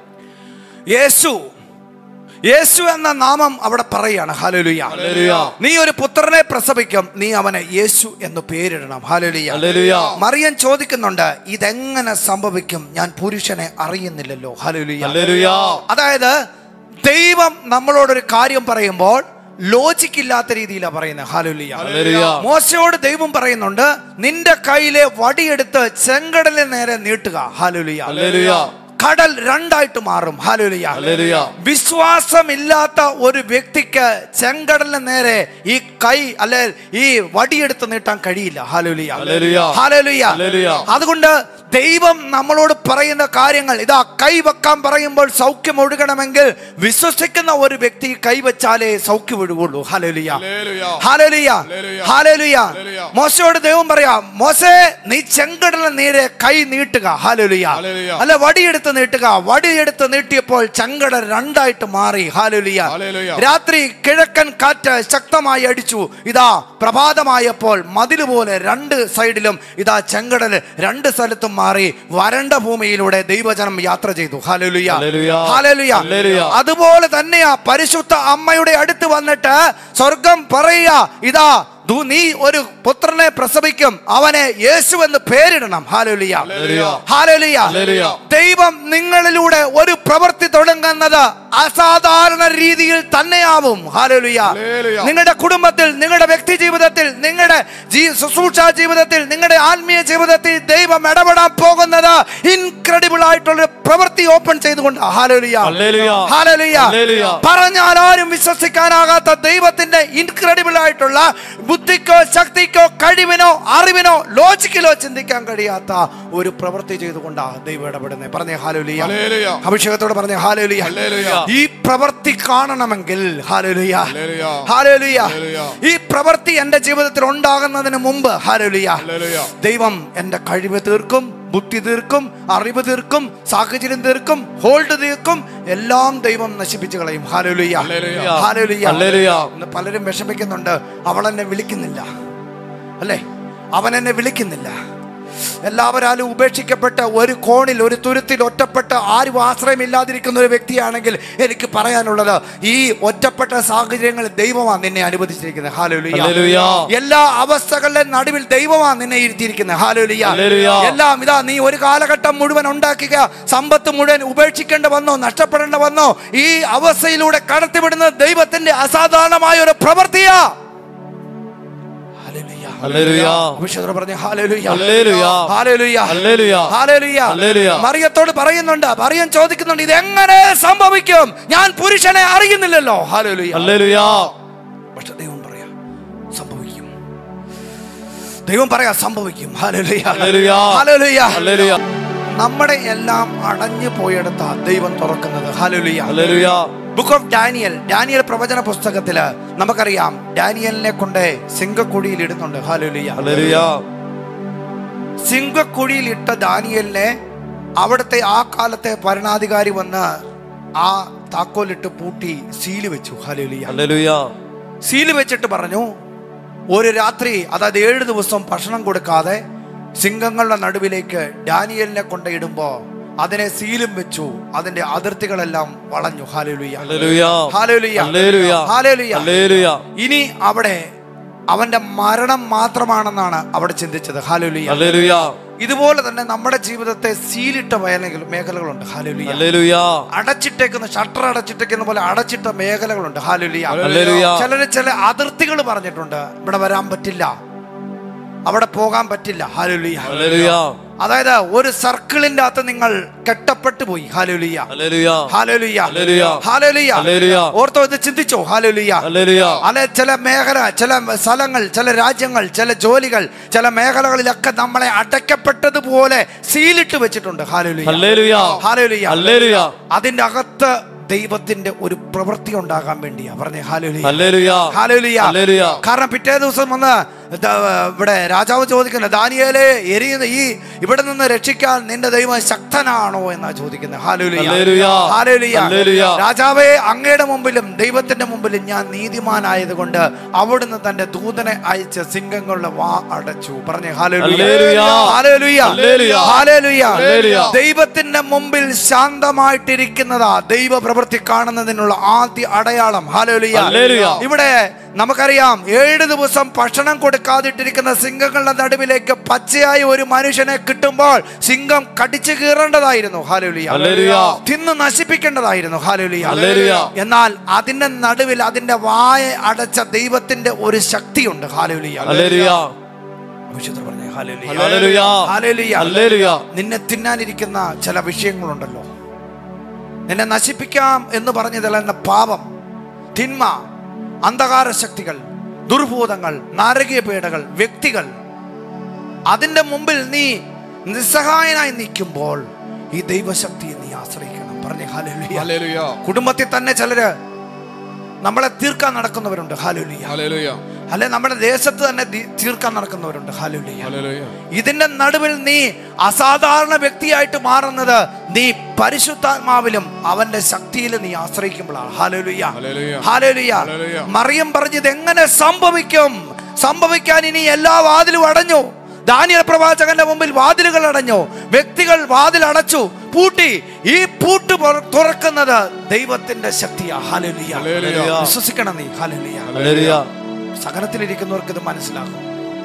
Speaker 1: യേശു യേശു എന്ന നാമം അവിടെ പറയാണ് ഹാലലുയ
Speaker 3: ഹല്ലേലൂയ
Speaker 1: നീ ഒരു പുത്രനെ പ്രസവിക്കും നീ അവനെ യേശു എന്ന് പേരിടണം ഹാലലുയ
Speaker 3: ഹല്ലേലൂയ
Speaker 1: മറിയൻ ചോദിക്കുന്നുണ്ട് ഇതെങ്ങനെ സംഭവിക്കും ഞാൻ പുരുഷനെ അറിയുന്നില്ലല്ലോ ഹാലലുയ
Speaker 3: ഹല്ലേലൂയ
Speaker 1: അതായത് ദൈവം നമ്മളോടൊരു കാര്യം പറയുമ്പോൾ ലോജിക്ക് ഇല്ലാത്ത രീതിയിലാണ് പറയുന്നത് ഹാലുലിയ
Speaker 3: ഹല്ലേലൂയ
Speaker 1: മോശയോട് ദൈവം പറയുന്നുണ്ട് നിന്റെ കയ്യിലെ വടിയെടുത്ത് ചെങ്കടലിന് നേരെ നീട്ടുക ഹാലുലിയ
Speaker 3: ഹല്ലേലൂയ
Speaker 1: കടൽ രണ്ടായിട്ട് മാറും ഹാലുലിയ
Speaker 3: ഹല്ലേലൂയ
Speaker 1: വിശ്വാസമില്ലാത്ത ഒരു വ്യക്തിക്ക് ചെങ്കടലിന് നേരെ ഈ കൈ അല്ലെ ഈ വടിയെടുത്ത് നീട്ടാൻ കഴിയില്ല ഹാലുലിയ
Speaker 3: ഹല്ലേലൂയ.
Speaker 1: ഹാലലുയ
Speaker 3: ഹല്ലേലൂയ.
Speaker 1: അതുകൊണ്ട് ദൈവം നമ്മളോട് പറയുന്ന കാര്യങ്ങൾ ഇതാ കൈ വെക്കാൻ പറയുമ്പോൾ സൗഖ്യം ഒഴുകണമെങ്കിൽ വിശ്വസിക്കുന്ന ഒരു വ്യക്തി കൈവച്ചാലേ സൗഖ്യം ഒഴുകുള്ളൂ ഹാലലുയ
Speaker 2: ഹല്ലേലൂയ.
Speaker 1: ഹാലലുയ
Speaker 2: ഹല്ലേലൂയ.
Speaker 1: ഹാലലുയ
Speaker 2: ഹല്ലേലൂയ.
Speaker 1: മോശയോട് ദൈവം പറയാം മോശേ നീ ചെങ്കടലിന് നേരെ കൈ നീട്ടുക ഹാലലുയ
Speaker 2: ഹല്ലേലൂയ.
Speaker 1: അല്ല വടിയെടുത്ത് നീട്ടുക വടിയെടുത്ത് നീട്ടിയപ്പോൾ ചങ്കട രണ്ടായിട്ട് മാറി ഹാലുലിയ
Speaker 2: ഹല്ലേലൂയ.
Speaker 1: രാത്രി കിഴക്കൻ കാറ്റ് ശക്തമായി അടിച്ചു ഇതാ പ്രഭാതമായപ്പോൾ മതില് പോലെ രണ്ട് സൈഡിലും ഇതാ ചെങ്കടൽ രണ്ട് സ്ഥലത്തും മാറി വരണ്ട ഭൂമിയിലൂടെ ദൈവജനം യാത്ര ചെയ്തു ഹാലുലിയ
Speaker 3: ഹല്ലേലൂയ.
Speaker 1: ഹാലുലിയ
Speaker 3: ഹല്ലേലൂയ.
Speaker 1: അതുപോലെ തന്നെയാ പരിശുദ്ധ അമ്മയുടെ അടുത്ത് വന്നിട്ട് സ്വർഗം പറയുക ഇതാ ദു- നീ ഒരു പുത്രനെ പ്രസവിക്കും അവനെ യേശു എന്ന് പേരിടണം ഹാലുലിയ
Speaker 3: ഹല്ലേലൂയ.
Speaker 1: ഹാലുലിയ
Speaker 3: ഹല്ലേലൂയ.
Speaker 1: ദൈവം നിങ്ങളിലൂടെ ഒരു പ്രവൃത്തി തുടങ്ങുന്നത് അസാധാരണ രീതിയിൽ തന്നെയാവും ഹാലുലിയ
Speaker 2: ഹല്ലേലൂയ.
Speaker 1: നിങ്ങളുടെ കുടുംബത്തിൽ നിങ്ങളുടെ വ്യക്തി ജീവിതത്തിൽ നിങ്ങളുടെ ജീ- ശുശ്രൂഷ ജീവിതത്തിൽ നിങ്ങളുടെ ആത്മീയ ജീവിതത്തിൽ ദൈവം ഇടപെടാൻ പോകുന്നത് ഇൻക്രെഡിബിൾ ആയിട്ടുള്ള പ്രവൃത്തി ഓപ്പൺ ചെയ്തുകൊണ്ട് ഹാലുലിയ
Speaker 3: ഹല്ലേലൂയ.
Speaker 1: ഹാലലുയ
Speaker 3: ഹല്ലേലൂയ.
Speaker 1: പറഞ്ഞാൽ ആരും വിശ്വസിക്കാനാകാത്ത ദൈവത്തിന്റെ ഇൻക്രെഡിബിൾ ആയിട്ടുള്ള ബുദ്ധിക്കോ ശക്തിക്കോ കഴിവിനോ അറിവിനോ ലോജിക്കിലോ ചിന്തിക്കാൻ കഴിയാത്ത ഒരു പ്രവൃത്തി ചെയ്തുകൊണ്ടാ ദൈവം ഇടപെടുന്നത് പറഞ്ഞേ ഹാലുലിയ
Speaker 2: ഹല്ലേലൂയ.
Speaker 1: അഭിഷേകത്തോട് പറഞ്ഞേ ഹാലുലിയ
Speaker 2: ഹല്ലേലൂയ.
Speaker 1: ഈ പ്രവൃത്തി കാണണമെങ്കിൽ ഹാലുലിയ
Speaker 2: ഹല്ലേലൂയ.
Speaker 1: ഹാലുലിയ
Speaker 2: ഹല്ലേലൂയ.
Speaker 1: ഈ പ്രവൃത്തി എന്റെ ജീവിതത്തിൽ ഉണ്ടാകുന്നതിന് മുമ്പ് ഹാലുലിയ
Speaker 2: ഹല്ലേലൂയ.
Speaker 1: ദൈവം എന്റെ കഴിവ് തീർക്കും ബുദ്ധി തീർക്കും അറിവ് തീർക്കും സാഹചര്യം തീർക്കും ഹോൾഡ് തീർക്കും എല്ലാം ദൈവം നശിപ്പിച്ചു കളയും ഹാലുലിയ
Speaker 2: ഹല്ലേലൂയ.
Speaker 1: ഹാലുലിയ
Speaker 3: ഹല്ലേലൂയ.
Speaker 1: ഇന്ന് പലരും വിഷമിക്കുന്നുണ്ട് അവൾ എന്നെ വിളിക്കുന്നില്ല അല്ലേ അവൻ എന്നെ വിളിക്കുന്നില്ല എല്ലാവരാലും ഉപേക്ഷിക്കപ്പെട്ട ഒരു കോണിൽ ഒരു തുരുത്തിൽ ഒറ്റപ്പെട്ട ആരും ആശ്രയമില്ലാതിരിക്കുന്ന ഒരു വ്യക്തിയാണെങ്കിൽ എനിക്ക് പറയാനുള്ളത് ഈ ഒറ്റപ്പെട്ട സാഹചര്യങ്ങളിൽ ദൈവമാണ് നിന്നെ അനുവദിച്ചിരിക്കുന്നത് ഹാലുലിയ
Speaker 3: ഹല്ലേലൂയ.
Speaker 1: എല്ലാ അവസ്ഥകളുടെ നടുവിൽ ദൈവമാണ് നിന്നെ ഇരുത്തിയിരിക്കുന്നത് ഹാലുലിയ
Speaker 3: ഹല്ലേലൂയ.
Speaker 1: എല്ലാം ഇതാ നീ ഒരു കാലഘട്ടം മുഴുവൻ ഉണ്ടാക്കുക സമ്പത്ത് മുഴുവൻ ഉപേക്ഷിക്കേണ്ട വന്നോ നഷ്ടപ്പെടേണ്ട വന്നോ ഈ അവസ്ഥയിലൂടെ കടത്തിവിടുന്നത് ദൈവത്തിന്റെ അസാധാരണമായ ഒരു പ്രവൃത്തിയാ ഹല്ലേലൂയ.
Speaker 3: ഹല്ലേലൂയ.
Speaker 1: അഭിഷേകത്തോട് പറഞ്ഞേ ഹല്ലേലൂയ.
Speaker 3: ഹല്ലേലൂയ.
Speaker 1: ഹല്ലേലൂയ.
Speaker 3: ഹല്ലേലൂയ.
Speaker 1: ഹല്ലേലൂയ.
Speaker 3: ഹല്ലേലൂയ.
Speaker 1: മറിയത്തോട് പറയുന്നുണ്ട് മറിയം ചോദിക്കുന്നുണ്ട് ഇത് എങ്ങനെ സംഭവിക്കും ഞാൻ പുരുഷനെ അറിയുന്നില്ലല്ലോ ഹല്ലേലൂയ
Speaker 3: ഹല്ലേലൂയ.
Speaker 1: പക്ഷെ ദൈവം പറയാ സംഭവിക്കും ദൈവം പറയാ സംഭവിക്കും ഹല്ലേലൂയ.
Speaker 3: ഹല്ലേലൂയ.
Speaker 1: ഹല്ലേലൂയ.
Speaker 3: ഹല്ലേലൂയ.
Speaker 1: നമ്മുടെ എല്ലാം അടഞ്ഞു പോയെടുത്ത ദൈവം തുറക്കുന്നത് ഹല്ലേലൂയ
Speaker 3: ഹല്ലേലൂയ.
Speaker 1: ബുക്ക് ഓഫ് ഡാനിയൽ ഡാനിയൽ പ്രവചന പുസ്തകത്തില് നമുക്കറിയാം ഡാനിയലിനെ കൊണ്ട് സിംഗക്കുഴിയിൽ ഇടുന്നുണ്ട് ഹാലുലിയ
Speaker 3: ഹല്ലേലൂയ.
Speaker 1: സിംഗക്കുഴിയിൽ ഇട്ട ദാനിയലിനെ അവിടുത്തെ ആ കാലത്തെ ഭരണാധികാരി വന്ന് ആ താക്കോലിട്ട് പൂട്ടി സീല് വെച്ചു ഹാലുലിയ
Speaker 3: ഹല്ലേലൂയ.
Speaker 1: സീല് വെച്ചിട്ട് പറഞ്ഞു ഒരു രാത്രി അതായത് ഏഴ് ദിവസം ഭക്ഷണം കൊടുക്കാതെ സിംഹങ്ങളുടെ നടുവിലേക്ക് ഡാനിയലിനെ കൊണ്ടിടുമ്പോ അതിനെ സീലും വെച്ചു അതിന്റെ അതിർത്തികളെല്ലാം വളഞ്ഞു ഹാലുലിയ
Speaker 3: ഹല്ലേലൂയ.
Speaker 1: ഹാലേലുയ.
Speaker 3: ഹല്ലേലൂയ.
Speaker 1: ഹാലേലുയ.
Speaker 3: ഹല്ലേലൂയ.
Speaker 1: ഇനി അവിടെ അവന്റെ മരണം മാത്രമാണെന്നാണ് അവിടെ ചിന്തിച്ചത് ഹാലുലിയ
Speaker 3: ഹല്ലേലൂയ.
Speaker 1: ഇതുപോലെ തന്നെ നമ്മുടെ ജീവിതത്തെ സീലിട്ട മേഖലകൾ മേഖലകളുണ്ട് ഹാലുലിയ
Speaker 3: ഹല്ലേലൂയ.
Speaker 1: അടച്ചിട്ടേക്കുന്ന ഷട്ടർ അടച്ചിട്ടേക്കുന്ന പോലെ അടച്ചിട്ട മേഖലകളുണ്ട് ഹാലുലിയ
Speaker 3: ഹല്ലേലൂയ.
Speaker 1: ചിലര് ചില അതിർത്തികൾ പറഞ്ഞിട്ടുണ്ട് ഇവിടെ വരാൻ പറ്റില്ല അവിടെ പോകാൻ പറ്റില്ല ഹാലുലിയ
Speaker 3: ഹല്ലേലൂയ.
Speaker 1: അതായത് ഒരു സർക്കിളിന്റെ അകത്ത് നിങ്ങൾ കെട്ടപ്പെട്ടു പോയി ഹാലുലിയ
Speaker 3: ഹല്ലേലൂയ.
Speaker 1: ഹാലലുയ
Speaker 3: ഹല്ലേലൂയ.
Speaker 1: ഹാലലുയ
Speaker 3: ഹല്ലേലൂയ.
Speaker 1: ഓർത്തോ ഇത് ചിന്തിച്ചോ ഹാലലുയ
Speaker 3: ഹല്ലേലൂയ.
Speaker 1: അല്ലെ ചില മേഖല ചില സ്ഥലങ്ങൾ ചില രാജ്യങ്ങൾ ചില ജോലികൾ ചില മേഖലകളിലൊക്കെ നമ്മളെ അടയ്ക്കപ്പെട്ടതുപോലെ സീലിട്ട് വെച്ചിട്ടുണ്ട് ഹാലലുയ
Speaker 3: ഹല്ലേലൂയ.
Speaker 1: ഹാലലുയ
Speaker 3: ഹല്ലേലൂയ.
Speaker 1: അതിന്റെ അകത്ത് ദൈവത്തിന്റെ ഒരു പ്രവൃത്തി ഉണ്ടാകാൻ വേണ്ടിയാ പറഞ്ഞേ ഹാലലുയ
Speaker 3: ഹല്ലേലൂയ.
Speaker 1: ഹാലലുയ
Speaker 3: ഹല്ലേലൂയ.
Speaker 1: കാരണം പിറ്റേ ദിവസം വന്ന് ദ- ഇവിടെ രാജാവ് ചോദിക്കുന്നത് ദാനിയേലെ എരിയുന്ന ഈ ഇവിടെ നിന്ന് രക്ഷിക്കാൻ നിന്റെ ദൈവം ശക്തനാണോ എന്നാ ചോദിക്കുന്നത് ഹാലലുയ
Speaker 3: ഹല്ലേലൂയ.
Speaker 1: ഹാലലുയ
Speaker 3: ഹല്ലേലൂയ.
Speaker 1: രാജാവേ അങ്ങയുടെ മുമ്പിലും ദൈവത്തിന്റെ മുമ്പിലും ഞാൻ നീതിമാനായത് കൊണ്ട് അവിടുന്ന് തന്റെ ദൂതനെ അയച്ച് സിംഹങ്ങളുടെ വാ അടച്ചു പറഞ്ഞേ
Speaker 3: ഹല്ലേലൂയ.
Speaker 1: ഹാലലുയ
Speaker 3: ഹല്ലേലൂയ.
Speaker 1: ഹാലലുയ
Speaker 3: ഹല്ലേലൂയ.
Speaker 1: ദൈവത്തിന്റെ മുമ്പിൽ ശാന്തമായിട്ടിരിക്കുന്നതാ ദൈവ പ്രവൃത്തി കാണുന്നതിനുള്ള ആദ്യ അടയാളം ഹാലലുയ
Speaker 3: ഹല്ലേലൂയ.
Speaker 1: ഇവിടെ നമുക്കറിയാം ഏഴ് ദിവസം ഭക്ഷണം കൊടുക്കാതിട്ടിരിക്കുന്ന സിംഹങ്ങളുടെ നടുവിലേക്ക് പച്ചയായ ഒരു മനുഷ്യനെ കിട്ടുമ്പോൾ സിംഹം കടിച്ചു കീറേണ്ടതായിരുന്നു ഹാലുലിയ
Speaker 3: ഹല്ലേലൂയ.
Speaker 1: തിന്ന് നശിപ്പിക്കേണ്ടതായിരുന്നു ഹാലുലിയ
Speaker 3: ഹല്ലേലൂയ.
Speaker 1: എന്നാൽ അതിന്റെ നടുവിൽ അതിന്റെ വായ അടച്ച ദൈവത്തിന്റെ ഒരു ശക്തിയുണ്ട് ഹാലുലിയ
Speaker 3: ഹല്ലേലൂയ.
Speaker 1: വിശുദ്ധർ പറഞ്ഞേ, ഹല്ലേലൂയ.
Speaker 3: ഹല്ലേലൂയ.
Speaker 1: ഹല്ലേലൂയ.
Speaker 3: ഹല്ലേലൂയ.
Speaker 1: നിന്നെ തിന്നാനിരിക്കുന്ന ചില വിഷയങ്ങളുണ്ടല്ലോ നിന്നെ നശിപ്പിക്കാം എന്ന് പറഞ്ഞതല്ല പാപം തിന്മ അന്ധകാര ശക്തികൾ ദുർഭൂതങ്ങൾ നാരകീയ പീഡകൾ വ്യക്തികൾ അതിന്റെ മുമ്പിൽ നീ നിസ്സഹായനായി നിൽക്കുമ്പോൾ ഈ ദൈവശക്തിയെ നീ ആശ്രയിക്കണം പറഞ്ഞേ ഹാലലുയ
Speaker 2: ഹല്ലേലൂയ.
Speaker 1: കുടുംബത്തിൽ തന്നെ ചിലര് നമ്മളെ തീർക്കാൻ നടക്കുന്നവരുണ്ട് ഹാലലുയ
Speaker 2: ഹല്ലേലൂയ.
Speaker 1: അല്ലെ നമ്മുടെ ദേശത്ത് തന്നെ ദി- തീർക്കാൻ നടക്കുന്നവരുണ്ട് ഹാലുലിയ
Speaker 2: ഹല്ലേലൂയ.
Speaker 1: ഇതിന്റെ നടുവിൽ നീ അസാധാരണ വ്യക്തിയായിട്ട് മാറുന്നത് നീ പരിശുദ്ധാത്മാവിലും അവന്റെ ശക്തിയിലും നീ ആശ്രയിക്കുമ്പോഴാണ് ഹാലുലിയ
Speaker 2: ഹല്ലേലൂയ.
Speaker 1: ഹാലുലിയ
Speaker 2: ഹല്ലേലൂയ.
Speaker 1: മറിയം പറഞ്ഞത് എങ്ങനെ സംഭവിക്കും സംഭവിക്കാൻ ഇനി എല്ലാ വാതിലും അടഞ്ഞു ദാനിയൽ പ്രവാചകന്റെ മുമ്പിൽ വാതിലുകൾ അടഞ്ഞു വ്യക്തികൾ വാതിൽ അടച്ചു പൂട്ടി ഈ പൂട്ട് പുറ- തുറക്കുന്നത് ദൈവത്തിന്റെ ശക്തിയാ ഹാലുലിയ
Speaker 2: ഹല്ലേലൂയ.
Speaker 1: വിശ്വസിക്കണം നീ ഹാലുലിയ
Speaker 3: ഹല്ലേലൂയ
Speaker 1: സകലത്തിലിരിക്കുന്നവർക്ക് ഇത് മനസ്സിലാകും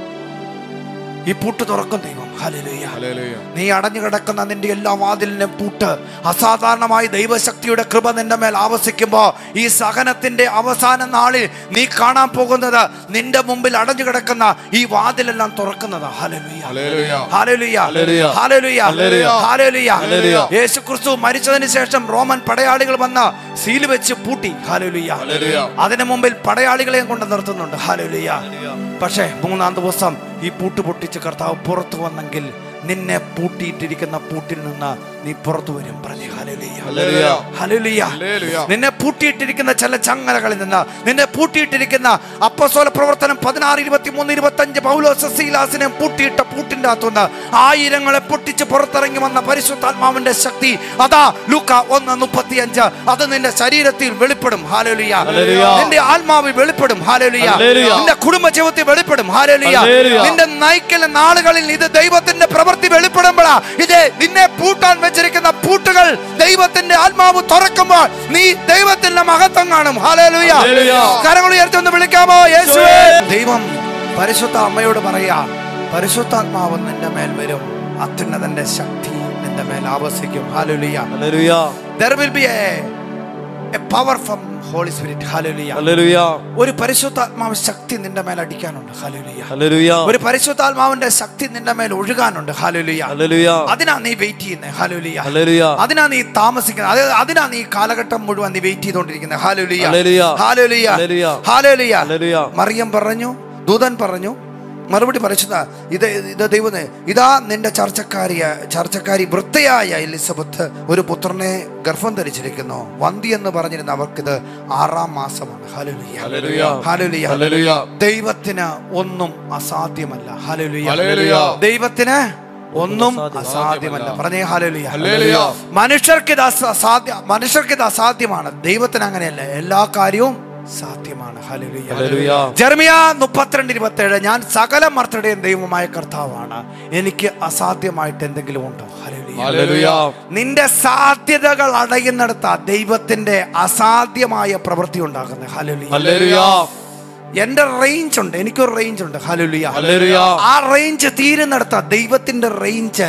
Speaker 1: ഈ പൂട്ട് തുറക്കും ദൈവം ഹല്ലേലൂയ
Speaker 2: ഹല്ലേലൂയ.
Speaker 1: നീ അടഞ്ഞു കിടക്കുന്ന നിന്റെ എല്ലാ വാതിലിനും പൂട്ട് അസാധാരണമായി ദൈവശക്തിയുടെ കൃപ നിന്റെ മേൽ ആവസിക്കുമ്പോ ഈ സഹനത്തിന്റെ അവസാന നാളിൽ നീ കാണാൻ പോകുന്നത് നിന്റെ മുമ്പിൽ അടഞ്ഞു കിടക്കുന്ന ഈ വാതിലെല്ലാം തുറക്കുന്നതാ ഹല്ലേലൂയ
Speaker 2: ഹല്ലേലൂയ.
Speaker 1: ഹല്ലേലൂയ
Speaker 3: ഹല്ലേലൂയ.
Speaker 1: ഹല്ലേലൂയ
Speaker 3: ഹല്ലേലൂയ.
Speaker 1: ഹല്ലേലൂയ
Speaker 3: ഹല്ലേലൂയ.
Speaker 1: യേശു ക്രിസ്തു മരിച്ചതിന് ശേഷം റോമൻ പടയാളികൾ വന്ന സീൽ വെച്ച് പൂട്ടി ഹല്ലേലൂയ
Speaker 2: ഹല്ലേലൂയ.
Speaker 1: അതിനു മുമ്പിൽ പടയാളികളെയും കൊണ്ട് നിർത്തുന്നുണ്ട് ഹല്ലേലൂയ പക്ഷേ മൂന്നാം ദിവസം ഈ പൂട്ട് പൊട്ടിച്ച് കർത്താവ് പുറത്തു വന്നെങ്കിൽ നിന്നെ പൂട്ടിയിട്ടിരിക്കുന്ന പൂട്ടിൽ നിന്ന് നീ പുറത്തു വരും പറഞ്ഞു ഹല്ലേലൂയ
Speaker 3: ഹല്ലേലൂയ.
Speaker 1: ഹല്ലേലൂയ
Speaker 2: ഹല്ലേലൂയ.
Speaker 1: നിന്നെ പൂട്ടിയിട്ടിരിക്കുന്ന ചില ചങ്ങലകളിൽ നിന്ന് നിന്നെ പൂട്ടിയിട്ടിരിക്കുന്ന അപ്പസോല പ്രവർത്തനം പതിനാറ് ഇരുപത്തി മൂന്ന് ഇരുപത്തി അഞ്ച് പൗലോസ് സീലാസിനെ പൂട്ടിയിട്ട പൂട്ടിന്റെ അകത്തുനിന്ന് ആയിരങ്ങളെ പൊട്ടിച്ച് പുറത്തിറങ്ങി വന്ന പരിശുദ്ധാത്മാവിന്റെ ശക്തി അതാ ലൂക്ക ഒന്ന് മുപ്പത്തി അഞ്ച് അത് നിന്റെ ശരീരത്തിൽ വെളിപ്പെടും ഹാലേലുയ
Speaker 3: ഹല്ലേലൂയ.
Speaker 1: നിന്റെ ആത്മാവിൽ വെളിപ്പെടും ഹാലേലുയ
Speaker 3: ഹല്ലേലൂയ.
Speaker 1: നിന്റെ കുടുംബ ജീവിതത്തിൽ വെളിപ്പെടും ഹാലേലുയ
Speaker 3: ഹല്ലേലൂയ.
Speaker 1: നിന്റെ നയിക്കൽ നാളുകളിൽ ഇത് ദൈവത്തിന്റെ പ്രവൃത്തി വെളിപ്പെടുമ്പോഴാ ഇത് നിന്നെ പൂട്ടാൻ വെച്ചിരിക്കുന്ന പൂട്ടുകൾ ദൈവത്തിന്റെ ആത്മാവ് തുറക്കുമ്പോൾ നീ ദൈവത്തിന്റെ മഹത്വം കാണും ഹാലേലുയ
Speaker 3: ഹല്ലേലൂയ.
Speaker 1: കരങ്ങൾ ഉയർത്തി വിളിക്കാമോ യേശുവേ ദൈവം പരിശുദ്ധ അമ്മയോട് പറയാ പരിശുദ്ധാത്മാവ് നിന്റെ മേൽ വരും അത്യുന്നതന്റെ ശക്തി നിന്റെ മേൽ ആവസിക്കും ഹാലുലിയ
Speaker 3: ഹല്ലേലൂയ
Speaker 1: there will be a a power from holy spirit hallelujah
Speaker 3: ഹല്ലേലൂയ
Speaker 1: ഒരു പരിശുദ്ധാത്മാവ് ശക്തി നിന്റെ മേൽ അടിക്കാനുണ്ട് hallelujah
Speaker 3: ഹല്ലേലൂയ
Speaker 1: ഒരു പരിശുദ്ധാത്മാവിന്റെ ശക്തി നിന്റെ മേൽ ഒഴുകാനുണ്ട് hallelujah
Speaker 3: ഹല്ലേലൂയ
Speaker 1: അതിനാ നീ വെയിറ്റ് ചെയ്യുന്നത് hallelujah
Speaker 3: ഹല്ലേലൂയ
Speaker 1: അതിനാ നീ താമസിക്കുന്നത് അത് അതിനാ നീ കാലഘട്ടം മുഴുവൻ നീ വെയിറ്റ് ചെയ്തുകൊണ്ടിരിക്കുന്നത് ഹാലുലിയ
Speaker 3: ഹല്ലേലൂയ.
Speaker 1: ഹാലുലിയ
Speaker 3: ഹല്ലേലൂയ.
Speaker 1: ഹാലുലിയ
Speaker 3: ഹല്ലേലൂയ.
Speaker 1: മറിയം പറഞ്ഞു ദൂതൻ പറഞ്ഞു മറുപടി പരിശുദ്ധ ഇത് ഇത് ദൈവമേ ഇതാ നിന്റെ ചർച്ചക്കാരിയ ചർച്ചക്കാരി വൃത്തയായ എലിസബത്ത് ഒരു പുത്രനെ ഗർഭം ധരിച്ചിരിക്കുന്നു വന്തി എന്ന് പറഞ്ഞിരുന്ന അവർക്കിത് ആറാം മാസമാണ് ഹാലുലിയ
Speaker 2: ഹല്ലേലൂയ.
Speaker 1: ഹാലുലിയ
Speaker 2: ഹല്ലേലൂയ.
Speaker 1: ദൈവത്തിന് ഒന്നും അസാധ്യമല്ല ഹാലുലിയ
Speaker 2: ഹല്ലേലൂയ.
Speaker 1: ദൈവത്തിന് ഒന്നും
Speaker 3: അസാധ്യമല്ല.
Speaker 1: അസാധ്യമല്ല പറഞ്ഞേ ഹാലുലിയ
Speaker 2: ഹല്ലേലൂയ.
Speaker 1: മനുഷ്യർക്ക് ഇത് അസാധ്യ മനുഷ്യർക്ക് ഇത് അസാധ്യമാണ് ദൈവത്തിന് അങ്ങനെയല്ല എല്ലാ കാര്യവും സാധ്യമാണ് ഹല്ലേലൂയ.
Speaker 3: ഹല്ലേലൂയ
Speaker 1: ജെറമിയ മുപ്പത്തിരണ്ട് ഇരുപത്തി ഏഴ് ഞാൻ സകല മർത്തയുടെയും ദൈവമായ കർത്താവാണ് എനിക്ക് അസാധ്യമായിട്ട് എന്തെങ്കിലും ഉണ്ടോ ഹല്ലേലൂയ.
Speaker 2: ഹല്ലേലൂയ.
Speaker 1: നിന്റെ സാധ്യതകൾ അടയുന്നിടത്ത ദൈവത്തിന്റെ അസാധ്യമായ പ്രവൃത്തി ഉണ്ടാകുന്നത് ഹല്ലേലൂയ.
Speaker 2: ഹല്ലേലൂയ.
Speaker 1: എന്റെ റേഞ്ച് ഉണ്ട് എനിക്കൊരു റേഞ്ച് ഉണ്ട് ഹല്ലേലൂയ
Speaker 2: ഹല്ലേലൂയ.
Speaker 1: ആ റേഞ്ച് തീരുന്നിടത്ത ദൈവത്തിന്റെ റേഞ്ച്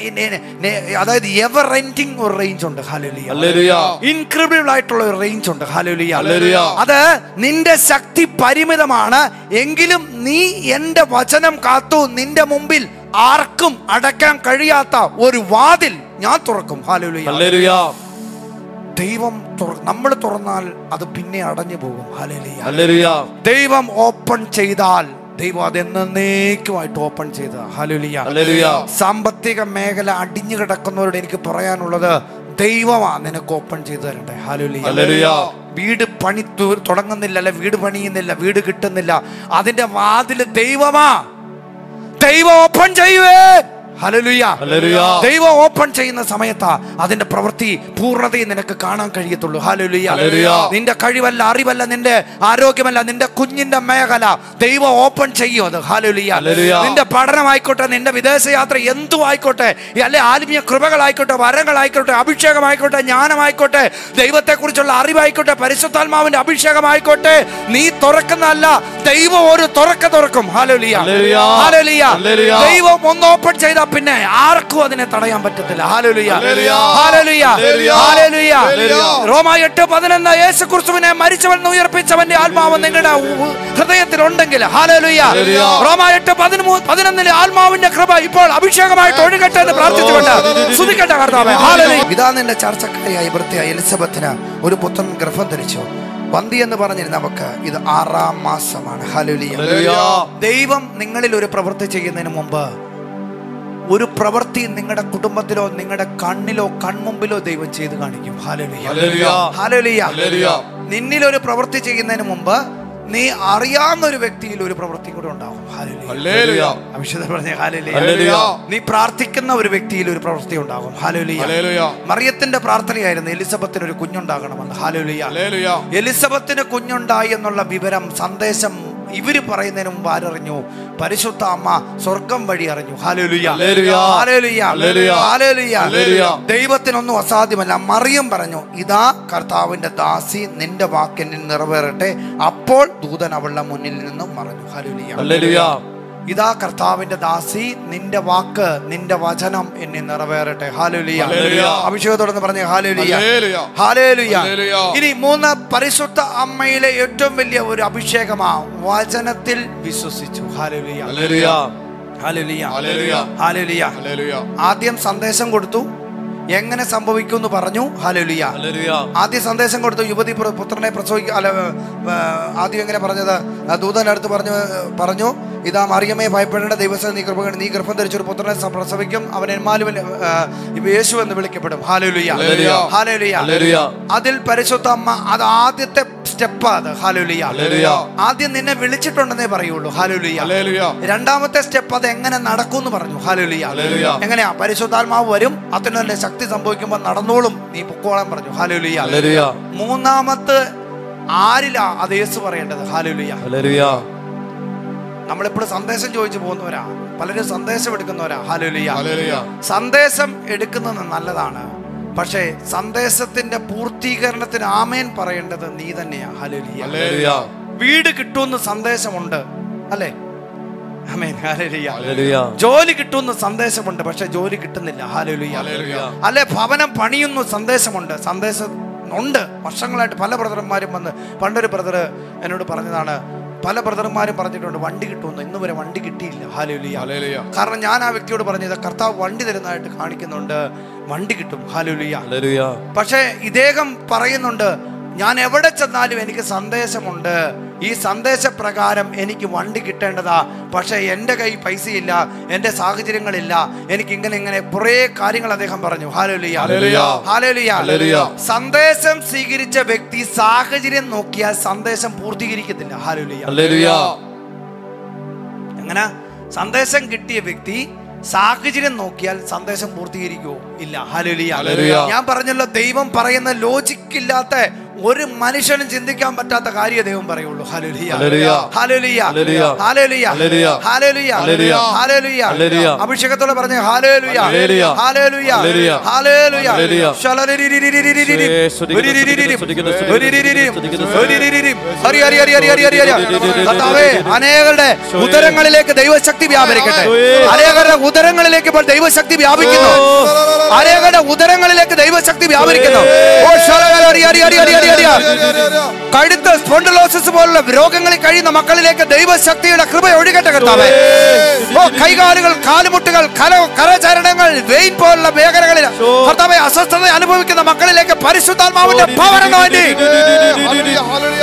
Speaker 1: അതായത് എവർ റെന്റിങ് ഒരു റേഞ്ച് ഉണ്ട് ഹല്ലേലൂയ
Speaker 3: ഹല്ലേലൂയ
Speaker 1: ഇൻക്രെഡിബിൾ ആയിട്ടുള്ള ഒരു റേഞ്ച് ഉണ്ട് ഹല്ലേലൂയ
Speaker 3: ഹല്ലേലൂയ.
Speaker 1: അത് നിന്റെ ശക്തി പരിമിതമാണ് എങ്കിലും നീ എന്റെ വചനം കാത്തു നിന്റെ മുമ്പിൽ ആർക്കും അടയ്ക്കാൻ കഴിയാത്ത ഒരു വാതിൽ ഞാൻ തുറക്കും ഹല്ലേലൂയ
Speaker 3: ഹല്ലേലൂയ
Speaker 1: ദൈവം നമ്മൾ തുറന്നാൽ അത് പിന്നെ അടഞ്ഞു പോകും ഹല്ലേലൂയ
Speaker 3: ഹല്ലേലൂയ
Speaker 1: ദൈവം ഓപ്പൺ ചെയ്താൽ ദൈവം അത് എന്നേക്കുമായിട്ട് ഓപ്പൺ ചെയ്ത ഹല്ലേലൂയ
Speaker 3: ഹല്ലേലൂയ
Speaker 1: സാമ്പത്തിക മേഖല അടിഞ്ഞു കിടക്കുന്നവരോട് എനിക്ക് പറയാനുള്ളത് ദൈവമാ നിനക്ക് ഓപ്പൺ ചെയ്തു തരട്ടെ ഹല്ലേലൂയ
Speaker 3: ഹല്ലേലൂയ
Speaker 1: വീട് പണി തു- തുടങ്ങുന്നില്ല അല്ലെ വീട് പണിയുന്നില്ല വീട് കിട്ടുന്നില്ല അതിന്റെ വാതില് ദൈവമാ ദൈവം ഓപ്പൺ ചെയ്യുവേ ഹല്ലേലൂയ
Speaker 3: ഹല്ലേലൂയ.
Speaker 1: ദൈവം ഓപ്പൺ ചെയ്യുന്ന സമയത്താ അതിന്റെ പ്രവൃത്തി പൂർണ്ണതയും നിനക്ക് കാണാൻ കഴിയത്തുള്ളൂ ഹല്ലേലൂയ
Speaker 3: ഹല്ലേലൂയ.
Speaker 1: നിന്റെ കഴിവല്ല അറിവല്ല നിന്റെ ആരോഗ്യമല്ല നിന്റെ കുഞ്ഞിന്റെ മേഖല ദൈവം ഓപ്പൺ ചെയ്യും അത് ഹല്ലേലൂയ
Speaker 3: ഹല്ലേലൂയ.
Speaker 1: നിന്റെ പഠനമായിക്കോട്ടെ നിന്റെ വിദേശയാത്ര എന്തും ആയിക്കോട്ടെ അല്ലെ ആത്മീയ കൃപകളായിക്കോട്ടെ വരങ്ങളായിക്കോട്ടെ അഭിഷേകമായിക്കോട്ടെ ജ്ഞാനമായിക്കോട്ടെ ദൈവത്തെക്കുറിച്ചുള്ള അറിവായിക്കോട്ടെ പരിശുദ്ധാത്മാവിന്റെ അഭിഷേകമായിക്കോട്ടെ നീ തുറക്കുന്നതല്ല ദൈവം ഒരു തുറക്ക തുറക്കും ഹാലോലിയ
Speaker 3: ഹല്ലേലൂയ.
Speaker 1: ഹാലോലിയ
Speaker 3: ഹല്ലേലൂയ.
Speaker 1: ദൈവം ഒന്ന് ഓപ്പൺ ചെയ്താൽ പിന്നെ ആർക്കും അതിനെ തടയാൻ പറ്റത്തില്ല ഹാലോലിയ
Speaker 2: ഹല്ലേലൂയ.
Speaker 1: ഹാലോലിയ
Speaker 2: ഹല്ലേലൂയ.
Speaker 1: ഹാലോലിയ
Speaker 2: ഹല്ലേലൂയ.
Speaker 1: റോമ എട്ട് പതിനൊന്ന് യേശു ക്രിസ്തുവിനെ മരിച്ചവൻ ഉയർപ്പിച്ചവന്റെ ആത്മാവ് നിങ്ങളുടെ ഉ- ഹൃദയത്തിലുണ്ടെങ്കിൽ ഹാലോലിയ
Speaker 2: ഹല്ലേലൂയ.
Speaker 1: റോമ എട്ട് പതിമൂന്ന് പതിനൊന്നിലെ ആത്മാവിന്റെ കൃപ ഇപ്പോൾ അഭിഷേകമായിട്ട് ഒഴുകട്ടെ എന്ന് പ്രാർത്ഥിച്ചുകൊണ്ട് സ്തുതിക്കട്ടെ കർത്താവേ ഹാലേലൂയ. ഇതാ നിന്റെ ചർച്ചക്കാരിയായി വൃത്തിയായ എലിസബത്തിന് ഒരു പുത്രൻ ഗർഭം ധരിച്ചു വന്തി എന്ന് പറഞ്ഞിരുന്ന നമുക്ക് ഇത് ആറാം മാസമാണ് ഹലുലിയ
Speaker 3: ഹല്ലേലൂയ
Speaker 1: ദൈവം നിങ്ങളിൽ ഒരു പ്രവൃത്തി ചെയ്യുന്നതിന് മുമ്പ് ഒരു പ്രവൃത്തി നിങ്ങളുടെ കുടുംബത്തിലോ നിങ്ങളുടെ കണ്ണിലോ കൺമുമ്പിലോ ദൈവം ചെയ്ത് കാണിക്കും ഹാലലുയ
Speaker 2: ഹല്ലേലൂയ.
Speaker 1: ഹാലലുയ
Speaker 2: ഹല്ലേലൂയ.
Speaker 1: നിന്നിൽ ഒരു പ്രവൃത്തി ചെയ്യുന്നതിന് മുമ്പ് നീ അറിയാവുന്ന ഒരു വ്യക്തിയിൽ ഒരു പ്രവൃത്തി കൂടെ ഉണ്ടാകും ഹാലലുയ
Speaker 2: ഹല്ലേലൂയ
Speaker 1: അഭിഷേക് പറഞ്ഞ ഹാലലുയ
Speaker 3: ഹല്ലേലൂയ.
Speaker 1: നീ പ്രാർത്ഥിക്കുന്ന ഒരു വ്യക്തിയിൽ ഒരു പ്രവൃത്തി ഉണ്ടാകും ഹാലലുയ
Speaker 2: ഹല്ലേലൂയ
Speaker 1: മറിയത്തിന്റെ പ്രാർത്ഥനയായിരുന്നു എലിസബത്തിന് ഒരു കുഞ്ഞുണ്ടാകണമെന്ന് ഹാലലുയ
Speaker 2: ഹല്ലേലൂയ
Speaker 1: എലിസബത്തിന് കുഞ്ഞുണ്ടായി എന്നുള്ള വിവരം സന്ദേശം ഇവര് പറയുന്നതിന് മുമ്പ് ആരറിഞ്ഞു പരിശുദ്ധ അമ്മ സ്വർഗം വഴി അറിഞ്ഞു ഹാലേലുയ.
Speaker 3: ഹല്ലേലൂയ.
Speaker 1: ഹാലേലുയ.
Speaker 3: ഹല്ലേലൂയ.
Speaker 1: ഹാലേലുയ.
Speaker 3: ഹല്ലേലൂയ.
Speaker 1: ദൈവത്തിനൊന്നും അസാധ്യമല്ല മറിയം പറഞ്ഞു ഇതാ കർത്താവിന്റെ ദാസി നിന്റെ വാക്കിന് നിറവേറട്ടെ അപ്പോൾ ദൂതൻ അവളുടെ മുന്നിൽ നിന്നും മറഞ്ഞു ഹാലേലുയ.
Speaker 3: ഹല്ലേലൂയ
Speaker 1: ഇതാ കർത്താവിന്റെ ദാസി നിന്റെ വാക്ക് നിന്റെ വചനം എന്നെ നിറവേറട്ടെ ഹാലേലുയ.
Speaker 2: ഹല്ലേലൂയ.
Speaker 1: അഭിഷേകത്തോടെന്ന് പറഞ്ഞ ഹാലേലുയ
Speaker 2: ഹല്ലേലൂയ
Speaker 1: ഹാലേലുയ.
Speaker 2: ഹല്ലേലൂയ.
Speaker 1: ഇനി മൂന്ന് പരിശുദ്ധ അമ്മയിലെ ഏറ്റവും വലിയ ഒരു അഭിഷേകമാ വചനത്തിൽ വിശ്വസിച്ചു ഹാലേലുയ.
Speaker 3: ഹല്ലേലൂയ
Speaker 1: ഹാലേലുയ.
Speaker 2: ഹല്ലേലൂയ
Speaker 1: ഹാലേലുയ.
Speaker 2: ഹല്ലേലൂയ
Speaker 1: ആദ്യം സന്ദേശം കൊടുത്തു എങ്ങനെ സംഭവിക്കും എന്ന് പറഞ്ഞു ഹാലേലുയ
Speaker 3: ഹല്ലേലൂയ
Speaker 1: ആദ്യം സന്ദേശം കൊടുത്തു യുവതി പുത്ര- പുത്രനെ പ്രസവിക്ക അല്ല ഏ, ആദ്യം എങ്ങനെ പറഞ്ഞത് ആ ദൂതന്റെ അടുത്ത് പറഞ്ഞു പറഞ്ഞു ഇതാ മറിയമേ ഭയപ്പെടേണ്ട ദിവസം നീ കൃപ നീ ഗർഭം ധരിച്ചൊരു പുത്രനെ സ- പ്രസവിക്കും അവൻ എന്മാലും യേശു എന്ന് വിളിക്കപ്പെടും ഹാലേലുയ
Speaker 2: ഹല്ലേലൂയ.
Speaker 1: ഹാലേലുയ
Speaker 3: ഹല്ലേലൂയ
Speaker 1: അതിൽ പരിശുദ്ധ അമ്മ അത് ആദ്യത്തെ സ്റ്റെപ്പ് അത് ഹാലുലിയ
Speaker 3: ഹല്ലേലൂയ
Speaker 1: ആദ്യം നിന്നെ വിളിച്ചിട്ടുണ്ടെന്നേ പറയുള്ളൂ ഹാലുലിയ
Speaker 2: ഹല്ലേലൂയ
Speaker 1: രണ്ടാമത്തെ സ്റ്റെപ്പ് അത് എങ്ങനെ നടക്കും എന്ന് പറഞ്ഞു ഹാലുലിയ
Speaker 3: ഹല്ലേലൂയ.
Speaker 1: എങ്ങനെയാ പരിശുദ്ധാത്മാവ് വരും അതിനല്ലേ ശക്തി സംഭവിക്കുമ്പോൾ നടന്നോളും നീ പൊക്കോളാൻ പറഞ്ഞു ഹാലുലിയ
Speaker 3: ഹല്ലേലൂയ
Speaker 1: മൂന്നാമത്തെ ആരിലാ അത് യേസ് പറയേണ്ടത് ഹാലുലിയ
Speaker 3: ഹല്ലേലൂയ
Speaker 1: നമ്മളെപ്പോഴും സന്ദേശം ചോദിച്ചു പോകുന്നവരാ പലരും സന്ദേശം എടുക്കുന്നവരാ ഹാലുലിയ
Speaker 2: ഹല്ലേലൂയ
Speaker 1: സന്ദേശം എടുക്കുന്നത് നല്ലതാണ് പക്ഷേ സന്ദേശത്തിന്റെ പൂർത്തീകരണത്തിന് ആമേൻ പറയേണ്ടത് നീ തന്നെയാ ഹലുലിയ
Speaker 3: ഹല്ലേലൂയ
Speaker 1: വീട് കിട്ടുമെന്ന് സന്ദേശമുണ്ട് അല്ലേ ആമേൻ ഹല്ലേലൂയ
Speaker 3: ഹല്ലേലൂയ
Speaker 1: ജോലി കിട്ടുമെന്ന് സന്ദേശമുണ്ട് പക്ഷെ ജോലി കിട്ടുന്നില്ല ഹാലുലിയ
Speaker 2: ഹല്ലേലൂയ
Speaker 1: അല്ലെ ഭവനം പണിയുന്നു സന്ദേശമുണ്ട് സന്ദേശം ഉണ്ട് വർഷങ്ങളായിട്ട് പല ബ്രദർമാരും വന്ന് പണ്ടൊരു ബ്രദർ എന്നോട് പറഞ്ഞതാണ് പല ബ്രദർമാരും പറഞ്ഞിട്ടുണ്ട് വണ്ടി കിട്ടുമെന്ന് ഇന്ന് വരെ വണ്ടി കിട്ടിയില്ല ഹാലുലിയ
Speaker 2: ഹല്ലേലൂയ
Speaker 1: കാരണം ഞാൻ ആ വ്യക്തിയോട് പറഞ്ഞത് കർത്താവ് വണ്ടി തരുന്നതായിട്ട് കാണിക്കുന്നുണ്ട് വണ്ടി കിട്ടും ഹാലുലിയ
Speaker 3: ഹല്ലേലൂയ
Speaker 1: പക്ഷേ ഇദ്ദേഹം പറയുന്നുണ്ട് ഞാൻ എവിടെ ചെന്നാലും എനിക്ക് സന്ദേശമുണ്ട് ഈ സന്ദേശപ്രകാരം എനിക്ക് വണ്ടി കിട്ടേണ്ടതാ പക്ഷേ എൻ്റെ കൈ പൈസയില്ല എൻ്റെ സാഹചര്യങ്ങളില്ല എനിക്ക് ഇങ്ങനെ ഇങ്ങനെ കുറേ കാര്യങ്ങൾ അദ്ദേഹം പറഞ്ഞു ഹാലുലിയ
Speaker 2: ഹല്ലേലൂയ.
Speaker 1: ഹാലുലിയ
Speaker 3: ഹല്ലേലൂയ.
Speaker 1: സന്ദേശം സ്വീകരിച്ച വ്യക്തി സാഹചര്യം നോക്കിയാൽ സന്ദേശം പൂർത്തീകരിക്കത്തില്ല ഹാലുലിയ
Speaker 3: ഹല്ലേലൂയ
Speaker 1: അങ്ങനെ സന്ദേശം കിട്ടിയ വ്യക്തി സാഹചര്യം നോക്കിയാൽ സന്ദേശം പൂർത്തീകരിക്കുമോ ഇല്ല ഹല്ലേലൂയ.
Speaker 3: ഹല്ലേലൂയ.
Speaker 1: ഞാൻ പറഞ്ഞല്ലോ ദൈവം പറയുന്ന ലോജിക് ഇല്ലാത്ത ഒരു മനുഷ്യനും ചിന്തിക്കാൻ പറ്റാത്ത കാര്യം ദൈവം പറയുള്ളൂ ഹല്ലേലൂയ.
Speaker 3: ഹല്ലേലൂയ.
Speaker 1: ഹല്ലേലൂയ.
Speaker 3: ഹല്ലേലൂയ.
Speaker 1: ഹല്ലേലൂയ.
Speaker 3: ഹല്ലേലൂയ.
Speaker 1: ഹല്ലേലൂയ.
Speaker 3: ഹല്ലേലൂയ.
Speaker 1: ഹല്ലേലൂയ.
Speaker 3: ഹല്ലേലൂയ.
Speaker 1: അഭിഷേകത്തോടെ പറഞ്ഞ ഹാലേലുയ
Speaker 3: ഹല്ലേലൂയ.
Speaker 1: ഹാലേലുയ
Speaker 3: ഹല്ലേലൂയ.
Speaker 1: ഹാലേലുയ
Speaker 3: ഹല്ലേലൂയ.
Speaker 1: ശലരിരിരിരിരിരിരിരി.
Speaker 3: യേശുവേ, സ്തുതിക്കുന്നു,
Speaker 1: ഒരിരിരിരിരി.
Speaker 3: സ്തുതിക്കുന്നു, സ്തുതിക്കുന്നു,
Speaker 1: ഒരിരിരിരി.
Speaker 3: സ്തുതിക്കുന്നു,
Speaker 1: ഒരിരിരിരി. ഹരി ഹരി ഹരി ഹരി ഹരി ഹരി ഹരി. കർത്താവേ അനേകരുടെ ഉദരങ്ങളിലേക്ക് ദൈവശക്തി വ്യാപരിക്കട്ടെ അനേകരുടെ ഉദരങ്ങളിലേക്ക് ഇപ്പോൾ ദൈവശക്തി വ്യാപിക്കുന്നു അനേകരുടെ ഉദരങ്ങളിലേക്ക് ദൈവശക്തി വ്യാപരിക്കുന്നു ഓ ശലകല ഹരി ഹരി ഹരി ഹരി ഹരി ഹരി. കഴുത്ത് സ്പോണ്ടിലോസിസ് പോലുള്ള രോഗങ്ങളിൽ കഴിയുന്ന മക്കളിലേക്ക് ദൈവശക്തിയുടെ കൃപ ഒഴുകട്ടെ കർത്താവേ ഓ കൈകാലുകൾ കാലുമുട്ടുകൾ കര കരചരണങ്ങൾ വെയിൻ പോലുള്ള മേഖലകളിൽ കർത്താവെ അസ്വസ്ഥത അനുഭവിക്കുന്ന മക്കളിലേക്ക് പരിശുദ്ധാത്മാവിന്റെ പവർ വേണ്ടി
Speaker 2: ഹല്ലേലൂയ ഹല്ലേലൂയ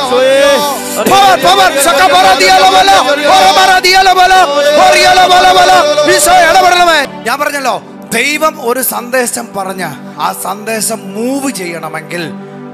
Speaker 1: പവർ പവർ സക്കപറദിയലവല പരമറദിയലവല ഒറിയലവലവല ഈശോ ഇടപെടണമേ ഞാൻ പറഞ്ഞല്ലോ ദൈവം ഒരു സന്ദേശം പറഞ്ഞ ആ സന്ദേശം മൂവ് ചെയ്യണമെങ്കിൽ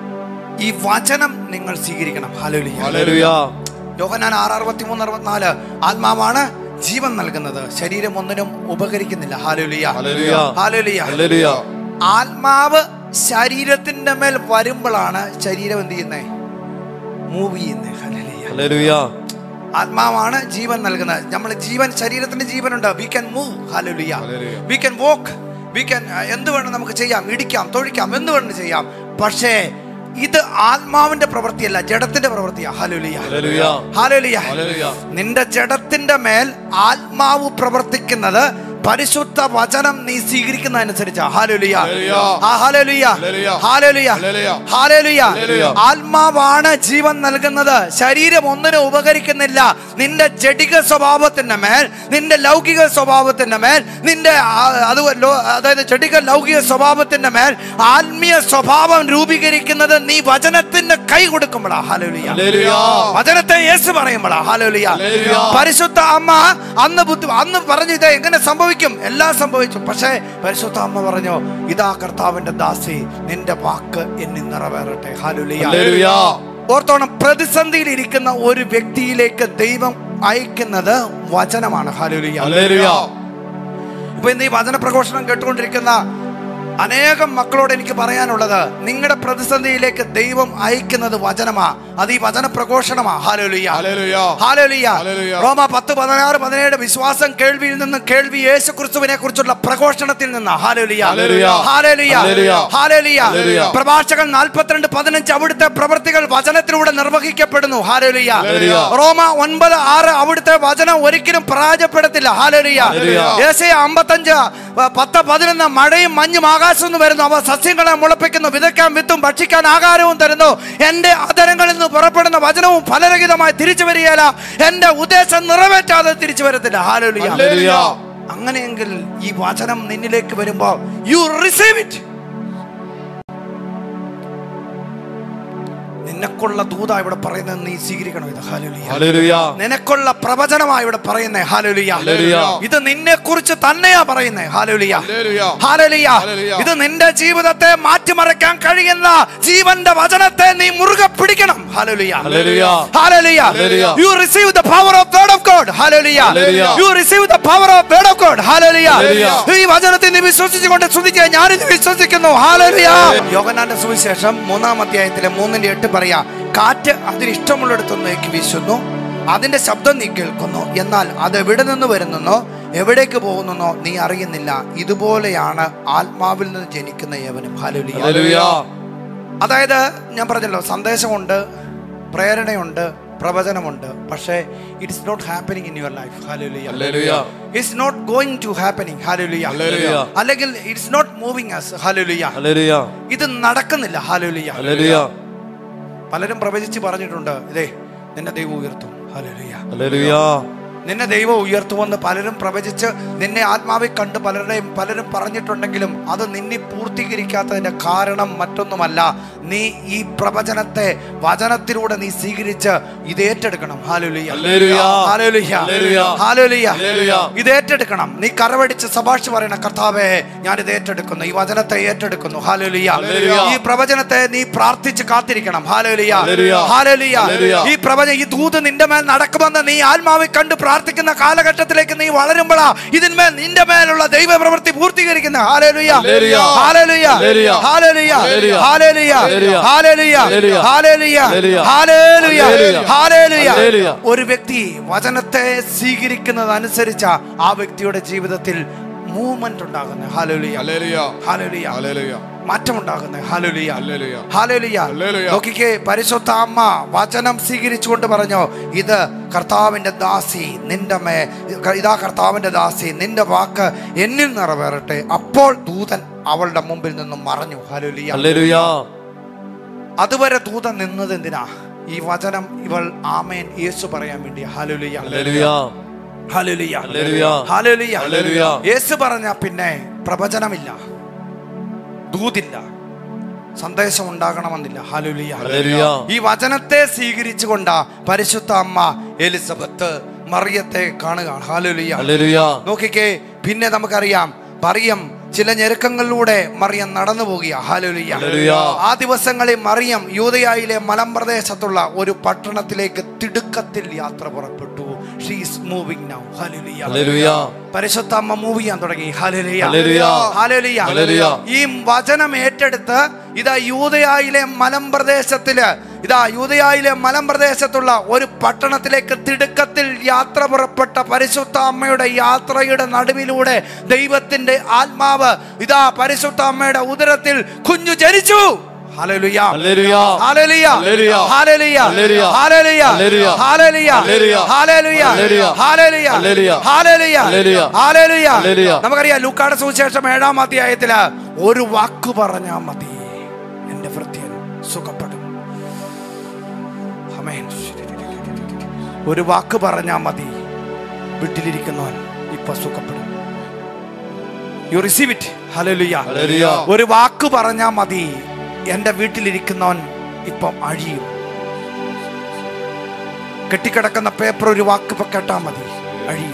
Speaker 1: ഈ വചനം നിങ്ങൾ സ്വീകരിക്കണം ഹല്ലേലൂയ
Speaker 3: ഹല്ലേലൂയ
Speaker 1: യോഹനാൻ ആറ് അറുപത്തി മൂന്ന് അറുപത്തിനാല് ആത്മാവാണ് ജീവൻ നൽകുന്നത് ശരീരം ഒന്നിനും ഉപകരിക്കുന്നില്ല ഹാലുലിയ
Speaker 3: ഹല്ലേലൂയ.
Speaker 1: ഹാലുലിയ
Speaker 3: ഹല്ലേലൂയ
Speaker 1: ആത്മാവ് ശരീരത്തിന്റെ മേൽ വരുമ്പോഴാണ് ശരീരം എന്ത് ചെയ്യുന്നേ മൂവ് ചെയ്യുന്നേ ഹല്ലേലൂയ
Speaker 3: ഹല്ലേലൂയ
Speaker 1: ആത്മാവാണ് ജീവൻ നൽകുന്നത് നമ്മൾ ജീവൻ ശരീരത്തിന് ജീവനുണ്ട് വി ക്യാൻ മൂവ് ഹാലുലിയ
Speaker 2: ഹല്ലേലൂയ.
Speaker 1: We can walk we can എന്ത് വേണം നമുക്ക് ചെയ്യാം ഇടിക്കാം തൊഴിക്കാം എന്ത് വേണം ചെയ്യാം പക്ഷേ ഇത് ആത്മാവിന്റെ പ്രവൃത്തിയല്ല ജഡത്തിന്റെ പ്രവൃത്തിയാ ഹാലുലിയ
Speaker 3: ഹല്ലേലൂയ
Speaker 1: ഹാലുലിയ
Speaker 3: ഹല്ലേലൂയ
Speaker 1: നിന്റെ ജഡത്തിന്റെ മേൽ ആത്മാവ് പ്രവർത്തിക്കുന്നത് പരിശുദ്ധ വചനം നീ സ്വീകരിക്കുന്ന അനുസരിച്ചാ ഹാലുലിയ
Speaker 2: ഹല്ലേലൂയ.
Speaker 1: ആ, ഹാലേലൂയ.
Speaker 2: ഹല്ലേലൂയ.
Speaker 1: ഹാലേലൂയ.
Speaker 2: ഹല്ലേലൂയ.
Speaker 1: ഹാലേലൂയ.
Speaker 3: ഹല്ലേലൂയ.
Speaker 1: ആത്മാവാണ് ജീവൻ നൽകുന്നത് ശരീരം ഒന്നിനും ഉപകരിക്കുന്നില്ല നിന്റെ ജഡിക സ്വഭാവത്തിന്റെ മേൽ നിന്റെ ലൗകിക സ്വഭാവത്തിന്റെ മേൽ നിന്റെ ആ- അത് ലോ- അതായത് ജഡിക ലൗകിക സ്വഭാവത്തിന്റെ മേൽ ആത്മീയ സ്വഭാവം രൂപീകരിക്കുന്നത് നീ വചനത്തിന് കൈ കൊടുക്കുമ്പോഴാ ഹാലേലൂയ
Speaker 3: ഹല്ലേലൂയ
Speaker 1: വചനത്തെ യേശു പറയുമ്പോഴാ ഹാലേലൂയ
Speaker 2: ഹല്ലേലൂയ.
Speaker 1: പരിശുദ്ധ അമ്മ അന്ന് ബുദ്ധി അന്ന് പറഞ്ഞു ഇത് എങ്ങനെ സംഭവിക്കും എല്ലാം സംഭവിച്ചു പക്ഷേ പരിശുദ്ധ അമ്മ പറഞ്ഞു ഇതാ കർത്താവിന്റെ ദാസി നിന്റെ വാക്ക് എന്നിൽ നിറവേറട്ടെ ഹാലുലിയ
Speaker 3: ഹല്ലേലൂയ
Speaker 1: ഓർത്തോണം പ്രതിസന്ധിയിൽ ഇരിക്കുന്ന ഒരു വ്യക്തിയിലേക്ക് ദൈവം അയക്കുന്നത് വചനമാണ് ഹാലുലിയ
Speaker 3: ഹല്ലേലൂയ
Speaker 1: ഇപ്പൊ ഇന്ന് ഈ വചന പ്രഘോഷണം കേട്ടുകൊണ്ടിരിക്കുന്ന അനേകം മക്കളോട് എനിക്ക് പറയാനുള്ളത് നിങ്ങളുടെ പ്രതിസന്ധിയിലേക്ക് ദൈവം അയക്കുന്നത് വചനമാ അത് ഈ വചന പ്രഘോഷണമാ ഹാലോലിയ
Speaker 2: ഹല്ലേലൂയ.
Speaker 1: ഹാലോലിയ
Speaker 2: ഹല്ലേലൂയ.
Speaker 1: റോമ പത്ത് പതിനാറ് പതിനേഴ് വിശ്വാസം കേൾവിയിൽ നിന്ന് കേൾവി യേശു ക്രിസ്തുവിനെ കുറിച്ചുള്ള പ്രഘോഷണത്തിൽ നിന്ന് ഹാലോലിയ
Speaker 3: ഹല്ലേലൂയ.
Speaker 1: ഹാലേലിയ
Speaker 3: ഹല്ലേലൂയ.
Speaker 1: ഹാലേലിയ
Speaker 3: ഹല്ലേലൂയ.
Speaker 1: പ്രഭാഷകൻ നാൽപ്പത്തിരണ്ട് പതിനഞ്ച് അവിടുത്തെ പ്രവൃത്തികൾ വചനത്തിലൂടെ നിർവഹിക്കപ്പെടുന്നു ഹാലേലിയ
Speaker 3: ഹല്ലേലൂയ.
Speaker 1: റോമ ഒൻപത് ആറ് അവിടുത്തെ വചനം ഒരിക്കലും പരാജയപ്പെടത്തില്ല ഹാലേലിയ
Speaker 3: ഹല്ലേലൂയ.
Speaker 1: ഏശയ അമ്പത്തഞ്ച് പ- പത്ത് പതിനൊന്ന് മഴയും മഞ്ഞും ആകാശത്തു നിന്ന് വരുന്നു അവ സസ്യങ്ങളെ മുളപ്പിക്കുന്നു വിതയ്ക്കാൻ വിത്തും ഭക്ഷിക്കാൻ ആഹാരവും തരുന്നു എന്റെ അതരങ്ങളിൽ നിന്ന് പുറപ്പെടുന്ന വചനവും ഫലരഹിതമായി തിരിച്ചു വരികയില്ല എന്റെ ഉദ്ദേശം നിറവേറ്റാതെ തിരിച്ചു വരത്തില്ല ഹാലേലൂയ
Speaker 3: ഹല്ലേലൂയ.
Speaker 1: അങ്ങനെയെങ്കിൽ ഈ വചനം നിന്നിലേക്ക് വരുമ്പോൾ യു റിസീവ് ഇറ്റ് നിനക്കുള്ള ദൂത ഇവിടെ പറയുന്നത് നീ സ്വീകരിക്കണം ഇത് ഹാലുലിയ
Speaker 3: ഹല്ലേലൂയ
Speaker 1: നിനക്കുള്ള പ്രവചനമാ ഇവിടെ പറയുന്നേ ഹാലുലിയ
Speaker 3: ഹല്ലേലൂയ.
Speaker 1: ഇത് നിന്നെ കുറിച്ച് തന്നെയാ പറയുന്നേ ഹാലുലിയ
Speaker 2: ഹല്ലേലൂയ.
Speaker 1: ഹാലലിയ
Speaker 2: ഹല്ലേലൂയ.
Speaker 1: ഇത് നിന്റെ ജീവിതത്തെ മാറ്റിമറിക്കാൻ കഴിയുന്ന ജീവന്റെ വചനത്തെ നീ മുറുകെ പിടിക്കണം ഹാലലിയ
Speaker 3: ഹല്ലേലൂയ.
Speaker 1: ഹാലലിയ
Speaker 3: ഹല്ലേലൂയ.
Speaker 1: You receive the power of word of God ഹാലലിയ
Speaker 3: ഹല്ലേലൂയ.
Speaker 1: You receive the power of word of God ഹാലലിയ
Speaker 3: ഹല്ലേലൂയ.
Speaker 1: ഈ വചനത്തെ നീ വിശ്വസിച്ചുകൊണ്ട് സ്തുതിക്കുക ഞാനിത് വിശ്വസിക്കുന്നു ഹാലലിയ യോഗനാന്റെ സുവിശേഷം മൂന്നാം അധ്യായത്തിലെ മൂന്നിന്റെ എട്ട് പറയാ കാറ്റ് അതിന് ഇഷ്ടമുള്ളിടത്തുനിന്നേക്ക് വീശുന്നു അതിന്റെ ശബ്ദം നീ കേൾക്കുന്നു എന്നാൽ അത് എവിടെ നിന്ന് വരുന്നെന്നോ എവിടേക്ക് പോകുന്നെന്നോ നീ അറിയുന്നില്ല ഇതുപോലെയാണ് ആത്മാവിൽ നിന്ന് ജനിക്കുന്ന യവനും ഹാലുലിയ
Speaker 3: ഹല്ലേലൂയ
Speaker 1: അതായത് ഞാൻ പറഞ്ഞല്ലോ സന്ദേശമുണ്ട് പ്രേരണയുണ്ട് പ്രവചനമുണ്ട് പക്ഷേ it's not happening in your life ഹാലുലിയ
Speaker 3: ഹല്ലേലൂയ
Speaker 1: it's not going to happening ഹാലുലിയ
Speaker 3: ഹല്ലേലൂയ.
Speaker 1: അല്ലെങ്കിൽ ഇറ്റ്സ് നോട്ട് മൂവിങ് അസ് ഹാലുലിയ
Speaker 3: ഹല്ലേലൂയ
Speaker 1: ഇത് നടക്കുന്നില്ല ഹാലുലിയ
Speaker 3: ഹല്ലേലൂയ
Speaker 1: പലരും പ്രവചിച്ച് പറഞ്ഞിട്ടുണ്ട് ഇതേ നിന്നെ ദൈവം ഉയർത്തും ഹാലുലിയ
Speaker 3: ഹല്ലേലൂയ
Speaker 1: നിന്നെ ദൈവം ഉയർത്തുമെന്ന് പലരും പ്രവചിച്ച് നിന്നെ ആത്മാവിൽ കണ്ട് പലരുടെയും പലരും പറഞ്ഞിട്ടുണ്ടെങ്കിലും അത് നിന്നെ പൂർത്തീകരിക്കാത്തതിന്റെ കാരണം മറ്റൊന്നുമല്ല നീ ഈ പ്രവചനത്തെ വചനത്തിലൂടെ നീ സ്വീകരിച്ച് ഇത് ഏറ്റെടുക്കണം ഹാലുലിയ
Speaker 3: ഹല്ലേലൂയ.
Speaker 1: ഹാലുലിയ
Speaker 3: ഹല്ലേലൂയ.
Speaker 1: ഹാലുലിയ
Speaker 3: ഹല്ലേലൂയ.
Speaker 1: ഇത് ഏറ്റെടുക്കണം നീ കരവടിച്ച് സഭാഷ് പറയണ കർത്താവേ ഞാൻ ഇത് ഏറ്റെടുക്കുന്നു ഈ വചനത്തെ ഏറ്റെടുക്കുന്നു ഹാലുലിയ
Speaker 3: ഹല്ലേലൂയ.
Speaker 1: ഈ പ്രവചനത്തെ നീ പ്രാർത്ഥിച്ച് കാത്തിരിക്കണം ഹാലുലിയ
Speaker 3: ഹല്ലേലൂയ.
Speaker 1: ഹാലുലിയ
Speaker 3: ഹല്ലേലൂയ.
Speaker 1: ഈ പ്രവചനം ഈ ദൂത് നിന്റെ മേൽ നടക്കുമെന്ന് നീ ആത്മാവിൽ കണ്ട് പ്രാർത്ഥിക്കുന്ന കാലഘട്ടത്തിലേക്ക് നീ വളരുമ്പോഴാ ഇതിന്മേൽ നിന്റെ മേലുള്ള ദൈവ പ്രവൃത്തി പൂർത്തീകരിക്കുന്ന ഹാലേലുയ
Speaker 3: ഹല്ലേലൂയ.
Speaker 1: ഹാലേലുയ
Speaker 3: ഹല്ലേലൂയ.
Speaker 1: ഹാലേലുയ
Speaker 3: ഹല്ലേലൂയ.
Speaker 1: ഹാലേലുയ
Speaker 3: ഹല്ലേലൂയ.
Speaker 1: ഹാലേലുയ
Speaker 3: ഹല്ലേലൂയ.
Speaker 1: ഹാലേലുയ
Speaker 3: ഹല്ലേലൂയ.
Speaker 1: ഹാലേലുയ
Speaker 3: ഹല്ലേലൂയ.
Speaker 1: ഹാലേലുയ
Speaker 3: ഹല്ലേലൂയ.
Speaker 1: ഒരു വ്യക്തി വചനത്തെ സ്വീകരിക്കുന്നത് അനുസരിച്ച ആ വ്യക്തിയുടെ ജീവിതത്തിൽ മൂവ്മെന്റ് ഉണ്ടാകുന്നത് ഹാലേലുയ
Speaker 2: ഹല്ലേലൂയ.
Speaker 1: ഹാലേലുയ
Speaker 2: ഹല്ലേലൂയ.
Speaker 1: മാറ്റമുണ്ടാകുന്നത് ഹാലേലുയ
Speaker 2: ഹല്ലേലൂയ.
Speaker 1: ഹാലേലുയ
Speaker 2: ഹല്ലേലൂയ.
Speaker 1: നോക്കിക്കേ പരിശുദ്ധ അമ്മ വചനം സ്വീകരിച്ചുകൊണ്ട് പറഞ്ഞു ഇത് കർത്താവിന്റെ ദാസി നിന്റെ മേ ഇതാ കർത്താവിന്റെ ദാസി നിന്റെ വാക്ക് എന്നിൽ നിറവേറട്ടെ അപ്പോൾ ദൂതൻ അവളുടെ മുമ്പിൽ നിന്നും മറഞ്ഞു ഹലുലിയ
Speaker 3: ഹല്ലേലൂയ
Speaker 1: അതുവരെ ദൂതൻ നിന്നത് എന്തിനാ ഈ വചനം ഇവൾ ആമേൻ യേശു പറയാൻ വേണ്ടി ഹലുലിയ
Speaker 3: ഹല്ലേലൂയ
Speaker 1: ഹലുലിയ
Speaker 3: ഹല്ലേലൂയ
Speaker 1: ഹലുലിയ
Speaker 3: ഹല്ലേലൂയ.
Speaker 1: യേശു പറഞ്ഞ പിന്നെ പ്രവചനമില്ല ദൂതില്ല സന്ദേശം ഉണ്ടാകണമെന്നില്ല ഹലുലിയ
Speaker 3: ഹല്ലേലൂയ
Speaker 1: ഈ വചനത്തെ സ്വീകരിച്ചുകൊണ്ട് പരിശുദ്ധ അമ്മ എലിസബത്ത് മറിയത്തെ കാണുക ഹാലുലിയ
Speaker 3: ഹല്ലേലൂയ
Speaker 1: നോക്കിക്കേ പിന്നെ നമുക്കറിയാം മറിയം ചില ഞെരുക്കങ്ങളിലൂടെ മറിയം നടന്നു പോകുക ഹാലുലിയ
Speaker 3: ഹല്ലേലൂയ.
Speaker 1: ആ ദിവസങ്ങളിൽ മറിയം യൂതയായിലെ മലമ്പ്രദേശത്തുള്ള ഒരു പട്ടണത്തിലേക്ക് തിടുക്കത്തിൽ യാത്ര പുറപ്പെട്ടു ഷീസ് മൂവിങ് നൗ ഹാലുലിയ
Speaker 3: ഹല്ലേലൂയ
Speaker 1: പരിശുദ്ധ അമ്മ മൂവ് ചെയ്യാൻ തുടങ്ങി ഹാലുലിയ
Speaker 3: ഹല്ലേലൂയ.
Speaker 1: ഹാലുലിയ
Speaker 3: ഹല്ലേലൂയ.
Speaker 1: ഈ വചനം ഏറ്റെടുത്ത് ഇതാ യൂതയായിലെ മലമ്പ്രദേശത്തില് ഇതാ യൂതയായിലെ മലമ്പ്രദേശത്തുള്ള ഒരു പട്ടണത്തിലേക്ക് തിടുക്കത്തിൽ യാത്ര പുറപ്പെട്ട പരിശുദ്ധ അമ്മയുടെ യാത്രയുടെ നടുവിലൂടെ ദൈവത്തിന്റെ ആത്മാവ് ഇതാ പരിശുദ്ധ അമ്മയുടെ ഉദരത്തിൽ കുഞ്ഞു ജനിച്ചു ഹല്ലേലൂയ
Speaker 3: ഹല്ലേലൂയ
Speaker 1: ഹല്ലേലൂയ
Speaker 3: ഹല്ലേലൂയ.
Speaker 1: ഹല്ലേലൂയ
Speaker 3: ഹല്ലേലൂയ.
Speaker 1: ഹല്ലേലൂയ
Speaker 3: ഹല്ലേലൂയ.
Speaker 1: ഹല്ലേലൂയ
Speaker 3: ഹല്ലേലൂയ.
Speaker 1: ഹല്ലേലൂയ
Speaker 3: ഹല്ലേലൂയ.
Speaker 1: ഹല്ലേലൂയ
Speaker 3: ഹല്ലേലൂയ.
Speaker 1: ഹല്ലേലൂയ
Speaker 3: ഹല്ലേലൂയ.
Speaker 1: ഹല്ലേലൂയ
Speaker 3: ഹല്ലേലൂയ.
Speaker 1: നമുക്കറിയാം ലൂക്കാട് സുവിശേഷം ഏഴാം അധ്യായത്തില് ഒരു വാക്ക് പറഞ്ഞാ മതി എന്റെ വൃത്യൻ സുഖപ്പെടും ആമേൻ. ഒരു വാക്ക് പറഞ്ഞാ മതി വീട്ടിലിരിക്കുന്നവൻ ഇപ്പൊ സുഖപ്പെടും യു റിസീവ് ഇറ്റ് ഹല്ലേലൂയ
Speaker 3: ഹല്ലേലൂയ.
Speaker 1: ഒരു വാക്ക് പറഞ്ഞാ മതി എന്റെ വീട്ടിലിരിക്കുന്നവൻ ഇപ്പം അഴിയും കെട്ടിക്കിടക്കുന്ന പേപ്പർ ഒരു വാക്ക് ഇപ്പൊ കേട്ടാ മതി അഴിയും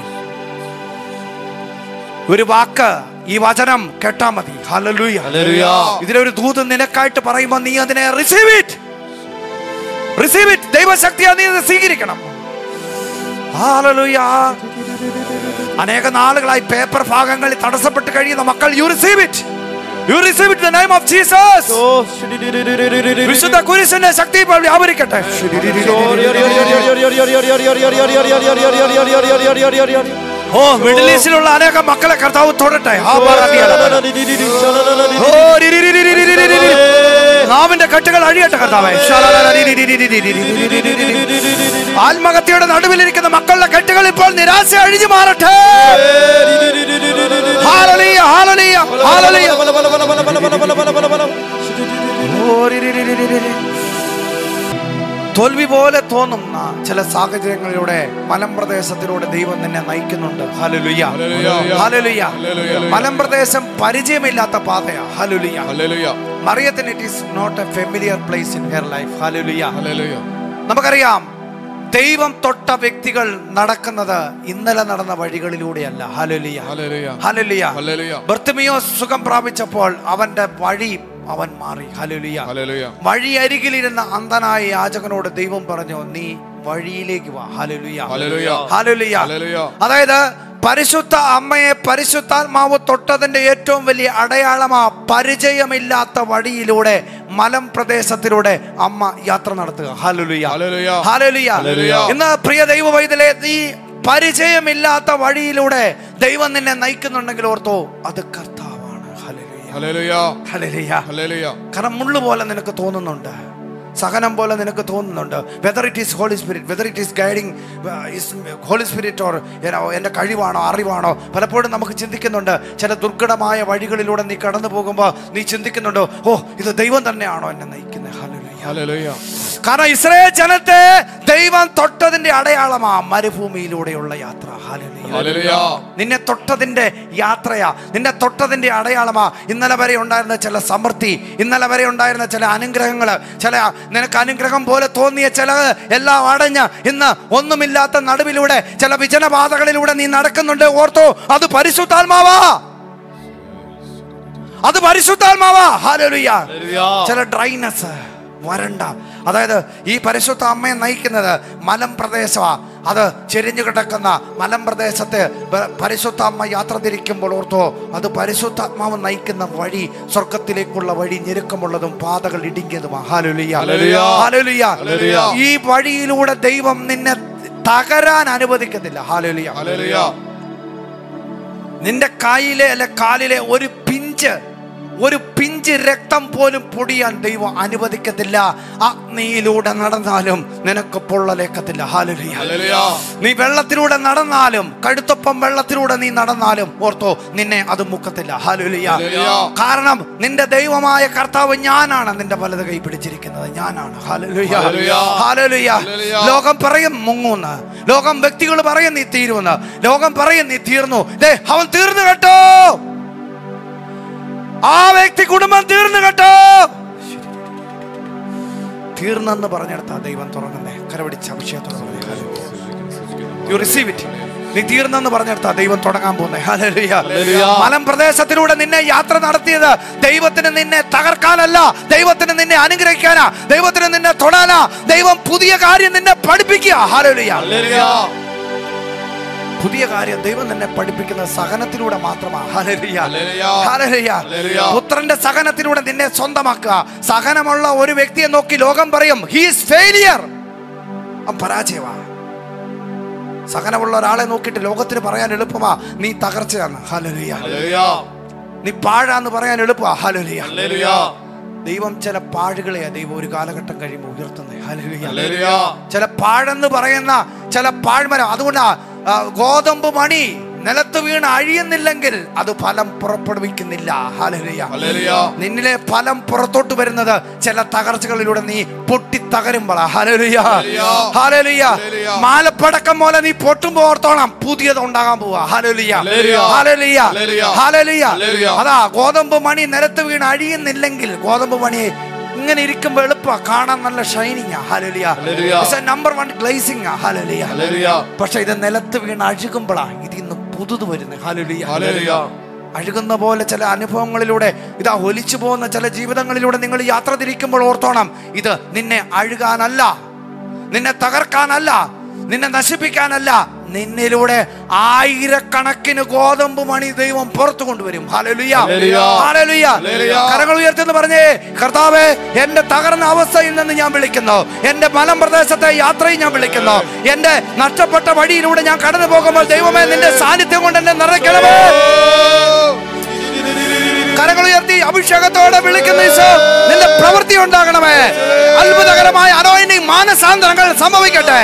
Speaker 1: ഒരു വാക്ക് ഈ വചനം കേട്ടാ മതി ഹല്ലേലൂയ
Speaker 3: ഹല്ലേലൂയ
Speaker 1: ഇതിലൊരു ദൂത് നിനക്കായിട്ട് പറയുമ്പോൾ നീ അതിനെ റിസീവ് ഇറ്റ് റിസീവ് ഇറ്റ് ദൈവശക്തിയാ നീ ഇത് സ്വീകരിക്കണം Hallelujah. അനേക നാളുകളായി പേപ്പർ ഭാഗങ്ങളിൽ തടസ്സപ്പെട്ട് കഴിയുന്ന മക്കൾ you receive it you receive it name of Jesus വിശുദ്ധ കുരിശിന്റെ ശക്തി ഇപ്പോൾ വ്യാപരിക്കട്ടെ ഓ മിഡിൽ ഈസ്റ്റിലുള്ള അനേക മക്കളെ കർത്താവ് തൊടട്ടെ ആ പറ ഓ രി രി രി രി രി രി രി രി രി. നാവിന്റെ കെട്ടുകൾ അഴിയട്ടെ കർത്താവേ ശാലാലാ രി രി രി രി രി രി രി രി രി രി രി രി രി. ആത്മഹത്യയുടെ നടുവിലിരിക്കുന്ന മക്കളുടെ കെട്ടുകൾ ഇപ്പോൾ നിരാശ അഴിഞ്ഞു മാറട്ടെ ഹാലലിയ ഹാലലിയ ഹാലലിയ ഓ രി രി രി രി രി രി രി. തോൽവി പോലെ തോന്നുന്ന ചില സാഹചര്യങ്ങളിലൂടെ മലമ്പ്രദേശത്തിലൂടെ ദൈവം നിന്നെ നയിക്കുന്നുണ്ട് ഹല്ലേലൂയ
Speaker 2: ഹല്ലേലൂയ.
Speaker 1: ഹല്ലേലൂയ
Speaker 2: ഹല്ലേലൂയ.
Speaker 1: മലമ്പ്രദേശം പരിചയമില്ലാത്ത പാതയാ ഹല്ലേലൂയ
Speaker 2: ഹല്ലേലൂയ
Speaker 1: മറിയത്തിന് it is not a familiar place in her life ഹല്ലേലൂയ
Speaker 2: ഹല്ലേലൂയ
Speaker 1: നമുക്കറിയാം ദൈവം തൊട്ട വ്യക്തികൾ നടക്കുന്നത് ഇന്നലെ നടന്ന വഴികളിലൂടെയല്ല ഹല്ലേലൂയ
Speaker 2: ഹല്ലേലൂയ
Speaker 1: ഹല്ലേലൂയ
Speaker 2: ഹല്ലേലൂയ
Speaker 1: ബർത്തിമിയോ സുഖം പ്രാപിച്ചപ്പോൾ അവന്റെ വഴി അവൻ മാറി ഹല്ലേലൂയ
Speaker 2: ഹല്ലേലൂയ
Speaker 1: വഴിയരികിലിരുന്ന അന്ധനായ യാചകനോട് ദൈവം പറഞ്ഞു നീ വഴിയിലേക്ക് വാ ഹല്ലേലൂയ
Speaker 2: ഹല്ലേലൂയ
Speaker 1: ഹല്ലേലൂയ
Speaker 2: ഹല്ലേലൂയ
Speaker 1: അതായത് പരിശുദ്ധ അമ്മയെ പരിശുദ്ധാത്മാവ് തൊട്ടതിന്റെ ഏറ്റവും വലിയ അടയാളമാ പരിചയമില്ലാത്ത വഴിയിലൂടെ മലം പ്രദേശത്തിലൂടെ അമ്മ യാത്ര നടത്തുക ഹല്ലേലൂയ
Speaker 2: ഹല്ലേലൂയ
Speaker 1: ഹല്ലേലൂയ
Speaker 2: ഹല്ലേലൂയ.
Speaker 1: ഇന്ന് പ്രിയ ദൈവ വൈദ്യലെ നീ പരിചയമില്ലാത്ത വഴിയിലൂടെ ദൈവം നിന്നെ നയിക്കുന്നുണ്ടെങ്കിൽ ഓർത്തോ അത് കർത്താവാണ് ഹല്ലേലൂയ
Speaker 2: ഹല്ലേലൂയ
Speaker 1: ഹല്ലേലൂയ
Speaker 2: ഹല്ലേലൂയ
Speaker 1: കാരണം മുള്ളു പോലെ നിനക്ക് തോന്നുന്നുണ്ട് സഹനം പോലെ നിനക്ക് തോന്നുന്നുണ്ട് whether it is Holy Spirit whether it is guiding Holy Spirit or എൻ്റെ കഴിവാണോ അറിവാണോ പലപ്പോഴും നമുക്ക് ചിന്തിക്കുന്നുണ്ട് ചില ദുർഘടമായ വഴികളിലൂടെ നീ കടന്നു പോകുമ്പോൾ നീ ചിന്തിക്കുന്നുണ്ടോ ഓ ഇത് ദൈവം തന്നെയാണോ എന്നെ നയിക്കുന്നത് ഹല്ലേലൂയ
Speaker 2: ഹല്ലേലൂയ
Speaker 1: കാരണം ഇസ്രായേൽ ജനത്തെ ദൈവം തൊട്ടതിന്റെ അടയാളമാ മരുഭൂമിയിലൂടെയുള്ള യാത്ര ഹല്ലേലൂയ
Speaker 2: ഹല്ലേലൂയ
Speaker 1: നിന്നെ തൊട്ടതിന്റെ യാത്രയാ നിന്നെ തൊട്ടതിന്റെ അടയാളമാ ഇന്നലെ വരെ ഉണ്ടായിരുന്ന ചില സമൃദ്ധി ഇന്നലെ വരെ ഉണ്ടായിരുന്ന ചില അനുഗ്രഹങ്ങൾ ചില നിനക്ക് അനുഗ്രഹം പോലെ തോന്നിയ ചില എല്ലാം അടഞ്ഞ് ഇന്ന് ഒന്നുമില്ലാത്ത നടുവിലൂടെ ചില വിജനപാതകളിലൂടെ നീ നടക്കുന്നുണ്ട് ഓർത്തോ അത് പരിശുദ്ധാത്മാവാ അത് പരിശുദ്ധാത്മാവാ ഹാലലുയ്യ ചില ഡ്രൈനസ് വരണ്ട അതായത് ഈ പരിശുദ്ധ അമ്മയെ നയിക്കുന്നത് മലം പ്രദേശമാ അത് ചെരിഞ്ഞു കിടക്കുന്ന മലം പ്രദേശത്ത് പ- പരിശുദ്ധ അമ്മ യാത്ര തിരിക്കുമ്പോൾ ഓർത്തോ അത് പരിശുദ്ധാത്മാവ് നയിക്കുന്ന വഴി സ്വർഗത്തിലേക്കുള്ള വഴി ഞെരുക്കമുള്ളതും പാതകൾ ഇടുങ്ങിയതുമാ ഹാലുലിയ
Speaker 2: ഹല്ലേലൂയ.
Speaker 1: ഹാലുലിയ
Speaker 2: ഹല്ലേലൂയ.
Speaker 1: ഈ വഴിയിലൂടെ ദൈവം നിന്നെ തകരാൻ അനുവദിക്കത്തില്ല ഹാലുലിയ
Speaker 2: ഹല്ലേലൂയ
Speaker 1: നിന്റെ കൈയിലെ അല്ലെ കാലിലെ ഒരു പിഞ്ച് ഒരു പിഞ്ച് രക്തം പോലും പൊടിയാൻ ദൈവം അനുവദിക്കത്തില്ല അഗ്നിയിലൂടെ നടന്നാലും നിനക്ക് പൊള്ളലേക്കത്തില്ല ഹാലുലിയ
Speaker 2: ഹല്ലേലൂയ
Speaker 1: നീ വെള്ളത്തിലൂടെ നടന്നാലും കഴുത്തൊപ്പം വെള്ളത്തിലൂടെ നീ നടന്നാലും ഓർത്തോ നിന്നെ അത് മുക്കത്തില്ല ഹാലുലിയ
Speaker 2: ഹല്ലേലൂയ.
Speaker 1: കാരണം നിന്റെ ദൈവമായ കർത്താവ് ഞാനാണ് നിന്റെ വലത് കൈ പിടിച്ചിരിക്കുന്നത് ഞാനാണ് ഹാലുലിയ
Speaker 2: ഹല്ലേലൂയ.
Speaker 1: ഹാലുലിയ
Speaker 2: ഹല്ലേലൂയ.
Speaker 1: ലോകം പറയും മുങ്ങൂന്ന് ലോകം വ്യക്തികൾ പറയും നീ തീരുമെന്ന് ലോകം പറയും നീ തീർന്നു ദേ അവൻ തീർന്നു കേട്ടോ ആ വ്യക്തി കുടുംബം തീർന്നു കേട്ടോ തീർന്നെന്ന് പറഞ്ഞെടുത്താ ദൈവം തുറങ്ങുന്നേ കരപിടിച്ച അഭിഷേകത്തോടെ യു റിസീവ് ഇറ്റ് നീ തീർന്നെന്ന് പറഞ്ഞെടുത്താ ദൈവം തുടങ്ങാൻ പോകുന്നേ ഹല്ലേലൂയ.
Speaker 2: ഹല്ലേലൂയ.
Speaker 1: മലമ്പ്രദേശത്തിലൂടെ നിന്നെ യാത്ര നടത്തിയത് ദൈവത്തിന് നിന്നെ തകർക്കാനല്ല ദൈവത്തിന് നിന്നെ അനുഗ്രഹിക്കാനാ ദൈവത്തിന് നിന്നെ തൊടാനാ ദൈവം പുതിയ കാര്യം നിന്നെ പഠിപ്പിക്കുക ഹാലലുയ
Speaker 2: ഹല്ലേലൂയ
Speaker 1: പുതിയ കാര്യം ദൈവം നിന്നെ പഠിപ്പിക്കുന്ന സഹനത്തിലൂടെ മാത്രമാണ് ഹല്ലേലൂയ.
Speaker 2: ഹല്ലേലൂയ.
Speaker 1: ഹല്ലേലൂയ.
Speaker 2: ഹല്ലേലൂയ.
Speaker 1: പുത്രന്റെ സഹനത്തിലൂടെ നിന്നെ സ്വന്തമാക്കുക സഹനമുള്ള ഒരു വ്യക്തിയെ നോക്കി ലോകം പറയും ഹീസ് ഫെയിലിയർ പരാജയമാണ് സഹനമുള്ള ഒരാളെ നോക്കിയിട്ട് ലോകത്തിന് പറയാൻ എളുപ്പമാ നീ തകർച്ചയാണ് ഹല്ലേലൂയ
Speaker 2: ഹല്ലേലൂയ
Speaker 1: നീ പാഴാന്ന് പറയാൻ എളുപ്പമാ ഹല്ലേലൂയ
Speaker 2: ഹല്ലേലൂയ
Speaker 1: ദൈവം ചില പാഴുകളെയാ ദൈവം ഒരു കാലഘട്ടം കഴിയുമ്പോൾ ഉയർത്തുന്നത് ഹല്ലേലൂയ
Speaker 2: ഹല്ലേലൂയ
Speaker 1: ചില പാഴെന്ന് പറയുന്ന ചില പാഴ്മരം അതുകൊണ്ടാ ആ, ഗോതമ്പ് മണി നിലത്ത് വീണ് അഴിയുന്നില്ലെങ്കിൽ അത് ഫലം പുറപ്പെടുവിക്കുന്നില്ല ഹല്ലേലൂയ.
Speaker 2: ഹല്ലേലൂയ.
Speaker 1: നിന്നിലെ ഫലം പുറത്തോട്ട് വരുന്നത് ചില തകർച്ചകളിലൂടെ നീ പൊട്ടി തകരുമ്പോൾ
Speaker 2: ഹല്ലേലൂയ. ഹല്ലേലൂയ.
Speaker 1: മാലപ്പടക്കം പോലെ നീ പൊട്ടുമ്പോ ഓർത്തോണം പുതിയത് ഉണ്ടാകാൻ പോവാ ഹല്ലേലൂയ.
Speaker 2: ഹല്ലേലൂയ.
Speaker 1: ഹല്ലേലൂയ.
Speaker 2: ഹല്ലേലൂയ.
Speaker 1: ഹല്ലേലൂയ.
Speaker 2: ഹല്ലേലൂയ.
Speaker 1: അതാ ഗോതമ്പ് മണി നിലത്ത് വീണ് അഴിയുന്നില്ലെങ്കിൽ ഗോതമ്പ് മണി ഇങ്ങനെ ഇരിക്കുമ്പോ എളുപ്പ കാണാൻ നല്ല ഷൈനിങ്
Speaker 2: ഹല്ലേലൂയ.
Speaker 1: നമ്പർ വൺ ഗ്ലേസിംഗ് ഹാലലിയ
Speaker 2: ഹല്ലേലൂയ
Speaker 1: പക്ഷെ ഇത് നിലത്ത് വീണ് അഴുകുമ്പോഴാ ഇതിന്ന് പുതുത് വരുന്നത് ഹാലലിയ
Speaker 2: ഹല്ലേലൂയ
Speaker 1: അഴുകുന്ന പോലെ ചില അനുഭവങ്ങളിലൂടെ ഇതാ ഒലിച്ചു പോകുന്ന ചില ജീവിതങ്ങളിലൂടെ നിങ്ങൾ യാത്ര തിരിക്കുമ്പോൾ ഓർത്തോണം ഇത് നിന്നെ അഴുകാനല്ല നിന്നെ തകർക്കാനല്ല നിന്നെ നശിപ്പിക്കാനല്ല നിന്നിലൂടെ ആയിരക്കണക്കിന് ഗോതമ്പ് മണി ദൈവം പുറത്തു കൊണ്ടുവരും ഹല്ലേലൂയ.
Speaker 3: ഹല്ലേലൂയ.
Speaker 1: ഹല്ലേലൂയ.
Speaker 3: ഹല്ലേലൂയ.
Speaker 1: കരങ്ങൾ ഉയർത്തുന്നു പറഞ്ഞേ കർത്താവേ എന്റെ തകർന്ന അവസ്ഥയിൽ നിന്ന് ഞാൻ വിളിക്കുന്നു എന്റെ മലമ്പ്രദേശത്തെ യാത്രയിൽ ഞാൻ വിളിക്കുന്നു എന്റെ നഷ്ടപ്പെട്ട വഴിയിലൂടെ ഞാൻ കടന്നു പോകുമ്പോൾ ദൈവമേ നിന്റെ സാന്നിധ്യം കൊണ്ട് എന്നെ നിറയ്ക്കണമേ കരങ്ങൾ ഉയർത്തി അഭിഷേകത്തോടെ വിളിക്കുന്ന ഈശോ നിന്റെ പ്രവൃത്തി ഉണ്ടാകണമേ അത്ഭുതകരമായ അനോയിനി മാനസാന്തരങ്ങൾ സംഭവിക്കട്ടെ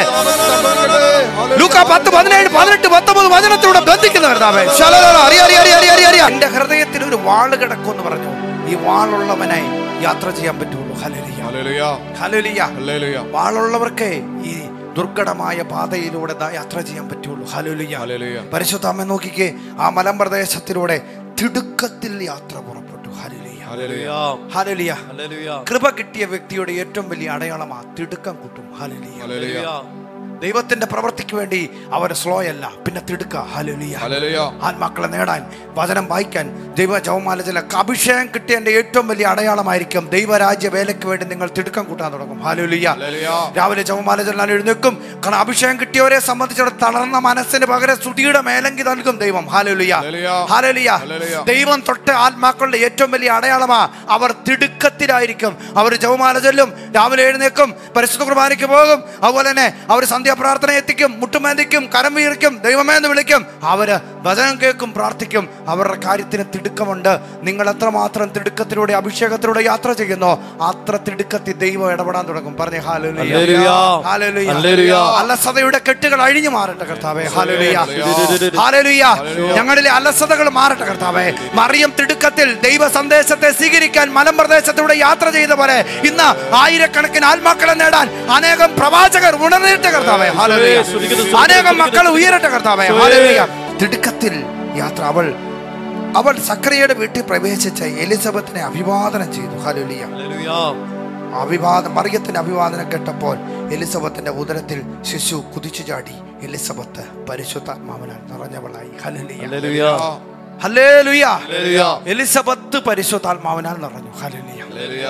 Speaker 1: ലൂക്ക പത്ത് പതിനേഴ് പതിനെട്ട് പത്തൊമ്പത് വചനത്തിലൂടെ ബന്ധിക്കുന്ന കർത്താവേ ശലലല, അറിയ, അറിയ, അറിയ, അറിയ, അറിയ, അറിയ. എന്റെ ഹൃദയത്തിൽ ഒരു വാള് കിടക്കുമെന്ന് പറഞ്ഞു ഈ വാളുള്ളവനായി യാത്ര ചെയ്യാൻ പറ്റുള്ളൂ ഹലലിയ
Speaker 3: ഹല്ലേലൂയ
Speaker 1: ഹലലിയ
Speaker 3: ഹല്ലേലൂയ
Speaker 1: വാളുള്ളവർക്ക് ഈ ദുർഘടമായ പാതയിലൂടെ ദാ യാത്ര ചെയ്യാൻ പറ്റുള്ളൂ ഹലലിയ
Speaker 3: ഹല്ലേലൂയ
Speaker 1: പരിശുദ്ധ അമ്മ നോക്കിക്കേ ആ മലമ്പ്രദേശത്തിലൂടെ തിടുക്കത്തിൽ യാത്ര പുറപ്പെട്ടു ഹലലിയ
Speaker 3: ഹല്ലേലൂയ
Speaker 1: ഹലലിയ
Speaker 3: ഹല്ലേലൂയ
Speaker 1: കൃപ കിട്ടിയ വ്യക്തിയുടെ ഏറ്റവും വലിയ അടയാളമാ തിടുക്കം കൂട്ടും ഹലലിയ
Speaker 3: ഹല്ലേലൂയ
Speaker 1: ദൈവത്തിന്റെ പ്രവൃത്തിക്ക് വേണ്ടി അവർ സ്ലോ അല്ല പിന്നെ തിടുക്ക ഹലലിയ
Speaker 3: ഹല്ലേലൂയ
Speaker 1: ആത്മാക്കളെ നേടാൻ വചനം വായിക്കാൻ ദൈവ ജവമാലചല അഭിഷേകം കിട്ടിയതിന്റെ ഏറ്റവും വലിയ അടയാളമായിരിക്കും ദൈവരാജ്യ വേലയ്ക്ക് വേണ്ടി നിങ്ങൾ തിടുക്കം കൂട്ടാൻ തുടങ്ങും ഹാലുലിയ
Speaker 3: ഹല്ലേലൂയ
Speaker 1: രാവിലെ ജവമാലചലാൻ എഴുന്നേക്കും കാരണം അഭിഷേകം കിട്ടിയവരെ സംബന്ധിച്ചിടത്തോളം തളർന്ന മനസ്സിന് പകരം സ്തുതിയുടെ മേലങ്കി നൽകും ദൈവം ഹാലുലിയ
Speaker 3: ഹല്ലേലൂയ.
Speaker 1: ഹാലുലിയ
Speaker 3: ഹല്ലേലൂയ.
Speaker 1: ദൈവം തൊട്ട് ആത്മാക്കളുടെ ഏറ്റവും വലിയ അടയാളമാ അവർ തിടുക്കത്തിലായിരിക്കും അവർ ജവമാല ചൊല്ലും രാവിലെ എഴുന്നേക്കും പരിശുദ്ധ കുർബാനയ്ക്ക് പോകും അതുപോലെ തന്നെ അവർ സന്ധ്യാപ്രാർത്ഥന എത്തിക്കും മുട്ടുമേന്തിക്കും കരം വീർക്കും ദൈവമേ എന്ന് വിളിക്കും അവര് വചനം കേൾക്കും പ്രാർത്ഥിക്കും അവരുടെ കാര്യത്തിന് തിടുക്കമുണ്ട് നിങ്ങൾ എത്രമാത്രം തിടുക്കത്തിലൂടെ അഭിഷേകത്തിലൂടെ യാത്ര ചെയ്യുന്നോ അത്ര തിടുക്കത്തിൽ ദൈവം ഇടപെടാൻ തുടങ്ങും പറഞ്ഞേ
Speaker 3: ഹല്ലേലൂയ.
Speaker 1: ഹാലുലിയ
Speaker 3: ഹല്ലേലൂയ.
Speaker 1: അലസതയുടെ കെട്ടുകൾ അഴിഞ്ഞു മാറട്ടെ കർത്താവേ ഹാലുലിയ
Speaker 3: ഹല്ലേലൂയ.
Speaker 1: ഹാലലുയ
Speaker 3: ഹല്ലേലൂയ.
Speaker 1: ഞങ്ങളിലെ അലസതകൾ മാറട്ടെ കർത്താവേ മറിയം തിടുക്കത്തിൽ ദൈവ സന്ദേശത്തെ സ്വീകരിക്കാൻ മലമ്പ്രദേശത്തൂടെ യാത്ര ചെയ്ത പോലെ ഇന്ന് ആയിരക്കണക്കിന് ആത്മാക്കളെ നേടാൻ അനേകം പ്രവാചകർ ഉണർന്നിട്ട് കർത്താവേ ഹാലലുയ
Speaker 3: സ്തുതിക്കുന്നു,
Speaker 1: അനേകം മക്കൾ ഉയരട്ടെ കർത്താവേ ഹാലലുയ തിടുക്കത്തിൽ യാത്ര അവൾ അവൾ സക്രിയയുടെ വീട്ടിൽ പ്രവേശിച്ച് എലിസബത്തിനെ അഭിവാദനം ചെയ്തു ഹാലുലിയ
Speaker 3: ഹല്ലേലൂയ
Speaker 1: അഭിവാദം മറിയത്തിന്റെ അഭിവാദനം കേട്ടപ്പോൾ എലിസബത്തിന്റെ ഉദരത്തിൽ ശിശു കുതിച്ചു ചാടി എലിസബത്ത് പരിശുദ്ധാത്മാവനാൽ നിറഞ്ഞവളായി ഹല്ലേലൂയ
Speaker 3: ഹല്ലേലൂയ
Speaker 1: ഹല്ലേലൂയ
Speaker 3: ഹല്ലേലൂയ
Speaker 1: എലിസബത്ത് പരിശുദ്ധാത്മാവിനാൽ നിറഞ്ഞു ഹല്ലേലൂയ
Speaker 3: ഹല്ലേലൂയ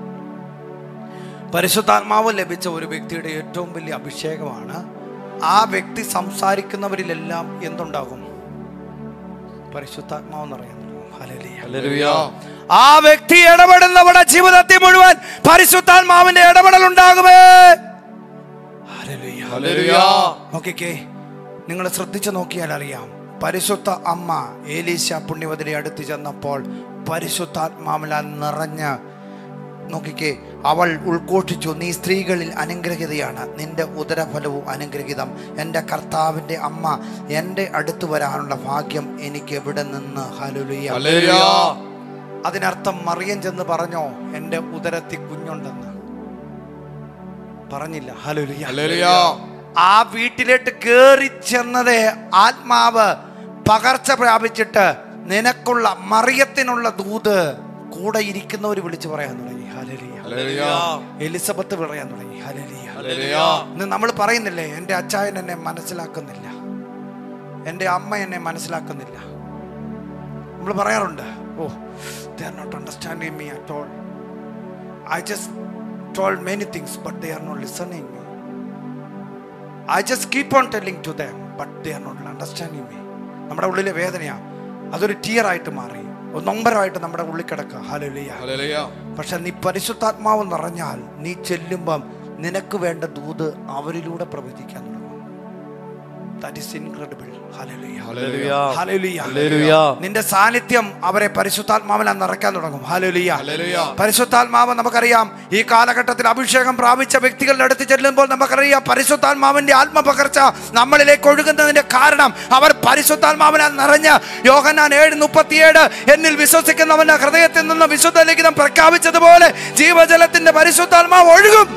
Speaker 1: പരിശുദ്ധാത്മാവ് ലഭിച്ച ഒരു വ്യക്തിയുടെ ഏറ്റവും വലിയ അഭിഷേകമാണ് ആ വ്യക്തി സംസാരിക്കുന്നവരിലെല്ലാം എന്തുണ്ടാകും പരിശുദ്ധാത്മാവ് നിറയാൻ തുടങ്ങും ഹല്ലേലൂയ
Speaker 3: ഹല്ലേലൂയ
Speaker 1: ആ വ്യക്തി ഇടപെടുന്നവരുടെ ജീവിതത്തിൽ മുഴുവൻ പരിശുദ്ധാത്മാവിന്റെ ഇടപെടൽ ഉണ്ടാകുമേ ഹല്ലേലൂയ.
Speaker 3: ഹല്ലേലൂയ
Speaker 1: നോക്കിക്കേ നിങ്ങൾ ശ്രദ്ധിച്ചു നോക്കിയാൽ അറിയാം പരിശുദ്ധ അമ്മ ഏലീശ പുണ്യവതിരെ അടുത്ത് ചെന്നപ്പോൾ പരിശുദ്ധാത്മാവിലാൽ നിറഞ്ഞ നോക്കിക്കേ അവൾ ഉൾഘോഷിച്ചു നീ സ്ത്രീകളിൽ അനുഗ്രഹിതയാണ് നിന്റെ ഉദരഫലവും അനുഗ്രഹിതം എൻ്റെ കർത്താവിൻ്റെ അമ്മ എൻ്റെ അടുത്ത് വരാനുള്ള ഭാഗ്യം എനിക്ക് എവിടെ നിന്ന് ഹലുലിയ
Speaker 3: ഹല്ലേലൂയ
Speaker 1: അതിനർത്ഥം മറിയം ചെന്ന് പറഞ്ഞോ എൻ്റെ ഉദരത്തിൽ കുഞ്ഞുണ്ടെന്ന് പറഞ്ഞില്ല ഹലുലിയ
Speaker 3: ഹല്ലേലൂയ
Speaker 1: ആ വീട്ടിലേക്ക് കേറി ചെന്നത് ആത്മാവ് പകർച്ച പ്രാപിച്ചിട്ട് നിനക്കുള്ള മറിയത്തിനുള്ള ദൂത് കൂടെ ഇരിക്കുന്നവർ വിളിച്ചു പറയാൻ തുടങ്ങി ഹലലിയ
Speaker 3: ഹല്ലേലൂയ
Speaker 1: എലിസബത്ത് പറയാൻ തുടങ്ങി ഹലലിയ
Speaker 3: ഹല്ലേലൂയ
Speaker 1: ഇന്ന് നമ്മൾ പറയുന്നില്ലേ എൻ്റെ അച്ചായൻ എന്നെ മനസ്സിലാക്കുന്നില്ല എൻ്റെ അമ്മ എന്നെ മനസ്സിലാക്കുന്നില്ല നമ്മൾ പറയാറുണ്ട് oh they are not understanding me at all I just told many things but they are not listening me I just keep on telling to them but they are not understanding me നമ്മുടെ ഉള്ളിലെ വേദനയാ അതൊരു ടീയർ ആയിട്ട് മാറി ഒരു നൊമ്പരമായിട്ട് നമ്മുടെ ഉള്ളിൽ കിടക്കുക ഹലലിയ
Speaker 3: ഹല്ലേലൂയ
Speaker 1: പക്ഷെ നീ പരിശുദ്ധാത്മാവ് നിറഞ്ഞാൽ നീ ചെല്ലുമ്പം നിനക്ക് വേണ്ട ദൂത് അവരിലൂടെ പ്രവചിക്കാൻ തുടങ്ങും ദാറ്റ് ഈസ് ഇൻക്രെഡിബിൾ
Speaker 3: ഹല്ലേലൂയ
Speaker 1: ഹല്ലേലൂയ
Speaker 3: ഹല്ലേലൂയ
Speaker 1: നിന്റെ സാന്നിധ്യം അവരെ പരിശുദ്ധാത്മാവിനാൽ നിറയ്ക്കാൻ തുടങ്ങും ഹല്ലേലൂയ
Speaker 3: ഹല്ലേലൂയ
Speaker 1: പരിശുദ്ധാത്മാവ് നമുക്കറിയാം ഈ കാലഘട്ടത്തിൽ അഭിഷേകം പ്രാപിച്ച വ്യക്തികളുടെ അടുത്ത് ചെല്ലുമ്പോൾ നമുക്കറിയാം പരിശുദ്ധാത്മാവിന്റെ ആത്മപകർച്ച നമ്മളിലേക്ക് ഒഴുകുന്നതിന്റെ കാരണം അവർ പരിശുദ്ധാത്മാവിനാൽ നിറഞ്ഞ് യോഹന്നാൻ ഏഴ് മുപ്പത്തിയേഴ് എന്നിൽ വിശ്വസിക്കുന്നവന്റെ ഹൃദയത്തിൽ നിന്ന് വിശുദ്ധ ലിഖിതം പ്രഖ്യാപിച്ചതുപോലെ ജീവജലത്തിന്റെ പരിശുദ്ധാത്മാവ് ഒഴുകും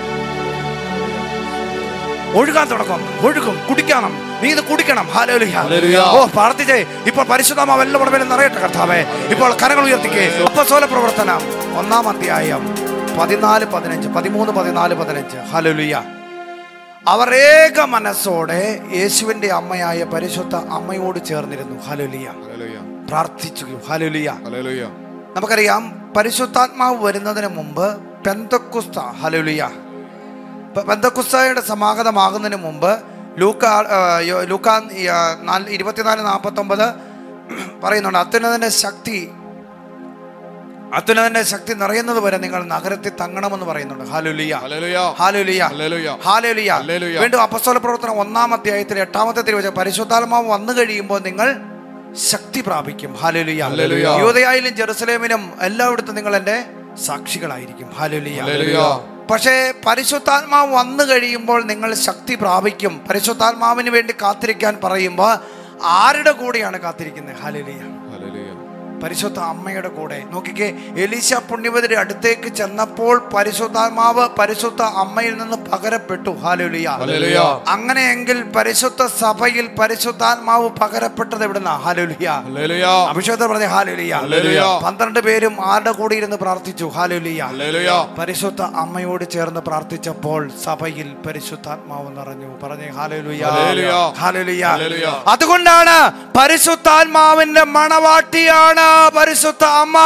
Speaker 1: ഒഴുകാൻ തുടങ്ങും ഒഴുകും കുടിക്കണം നീ ഇത് കുടിക്കണം ഹാലേലുയ
Speaker 3: ഹല്ലേലൂയ.
Speaker 1: ഓ പ്രാർത്ഥിച്ചേ ഇപ്പോൾ പരിശുദ്ധമാവ് എല്ലാ മേലും നിറയട്ടെ കർത്താവേ ഇപ്പോൾ കരങ്ങൾ ഉയർത്തിക്കേ അപ്പസ്തോല പ്രവർത്തനം ഒന്നാം അധ്യായം പതിനാല് പതിനഞ്ച് പതിമൂന്ന് പതിനാല് പതിനഞ്ച് ഹലലുയ അവർ ഏക മനസ്സോടെ യേശുവിന്റെ അമ്മയായ പരിശുദ്ധ അമ്മയോട് ചേർന്നിരുന്നു ഹലുലിയ
Speaker 3: ഹല്ലേലൂയ
Speaker 1: പ്രാർത്ഥിച്ചു ഹലുലിയ
Speaker 3: ഹല്ലേലൂയ
Speaker 1: നമുക്കറിയാം പരിശുദ്ധാത്മാവ് വരുന്നതിന് മുമ്പ് പെന്തക്കുസ്ത ഹലുലിയ പ- പെന്തക്കുസ്തായുടെ സമാഗതമാകുന്നതിന് മുമ്പ് ലൂക്ക ആ, യോ- ലൂക്ക ആ, നാല്- ഇരുപത്തിനാല് നാൽപ്പത്തൊമ്പത് പറയുന്നുണ്ട് അത്യുന്നതിൻ്റെ ശക്തി അത്യുന്നതിൻ്റെ ശക്തി നിറയുന്നത് വരെ നിങ്ങൾ നഗരത്തിൽ തങ്ങണമെന്ന് പറയുന്നുണ്ട് ഹാലുലിയ
Speaker 2: ഹല്ലേലൂയ
Speaker 1: ഹാലുലിയ
Speaker 2: ഹല്ലേലൂയ
Speaker 1: ഹാലേലുയ
Speaker 2: ഹല്ലേലൂയ.
Speaker 1: വീണ്ടും അപ്പസ്തോല പ്രവർത്തനം ഒന്നാം അധ്യായത്തിൽ എട്ടാമത്തെ തിരുവച പരിശുദ്ധാത്മാവ് വന്നു കഴിയുമ്പോൾ നിങ്ങൾ ശക്തി പ്രാപിക്കും ഹാലേലുയ
Speaker 2: ഹല്ലേലൂയ.
Speaker 1: യൂതയായാലും ജെറുസലേമിനും എല്ലായിടത്തും നിങ്ങൾ എൻ്റെ സാക്ഷികളായിരിക്കും ഹാലേലുയ
Speaker 2: ഹല്ലേലൂയ
Speaker 1: പക്ഷേ പരിശുദ്ധാത്മാവ് വന്നു കഴിയുമ്പോൾ നിങ്ങൾ ശക്തി പ്രാപിക്കും പരിശുദ്ധാത്മാവിന് വേണ്ടി കാത്തിരിക്കാൻ പറയുമ്പോൾ ആരുടെ കൂടെയാണ് കാത്തിരിക്കുന്നത് ഹാലേലുയ
Speaker 2: ഹല്ലേലൂയ
Speaker 1: പരിശുദ്ധ അമ്മയുടെ കൂടെ നോക്കിക്കേ എലീശ പുണ്യവതിയുടെ അടുത്തേക്ക് ചെന്നപ്പോൾ പരിശുദ്ധാത്മാവ് പരിശുദ്ധ അമ്മയിൽ നിന്ന് പകരപ്പെട്ടു ഹാലുലിയ
Speaker 2: ഹല്ലേലൂയ
Speaker 1: അങ്ങനെയെങ്കിൽ പരിശുദ്ധ സഭയിൽ പരിശുദ്ധാത്മാവ് പകരപ്പെട്ടത് എവിടുന്ന ഹാലുലിയ
Speaker 2: ഹല്ലേലൂയ
Speaker 1: അഭിഷേകത്തിൽ പറഞ്ഞ ഹാലുലിയ
Speaker 2: ഹല്ലേലൂയ.
Speaker 1: പന്ത്രണ്ട് പേരും ആരുടെ കൂടെ ഇരുന്ന് പ്രാർത്ഥിച്ചു ഹാലുലിയ
Speaker 2: ഹല്ലേലൂയ
Speaker 1: പരിശുദ്ധ അമ്മയോട് ചേർന്ന് പ്രാർത്ഥിച്ചപ്പോൾ സഭയിൽ പരിശുദ്ധാത്മാവ് നിറഞ്ഞു പറഞ്ഞേ ഹാലുലിയ
Speaker 2: ഹല്ലേലൂയ.
Speaker 1: ഹാലുലിയ
Speaker 2: ഹല്ലേലൂയ.
Speaker 1: അതുകൊണ്ടാണ് പരിശുദ്ധാത്മാവിന്റെ മണവാട്ടിയാണ് പരിശുദ്ധ അമ്മ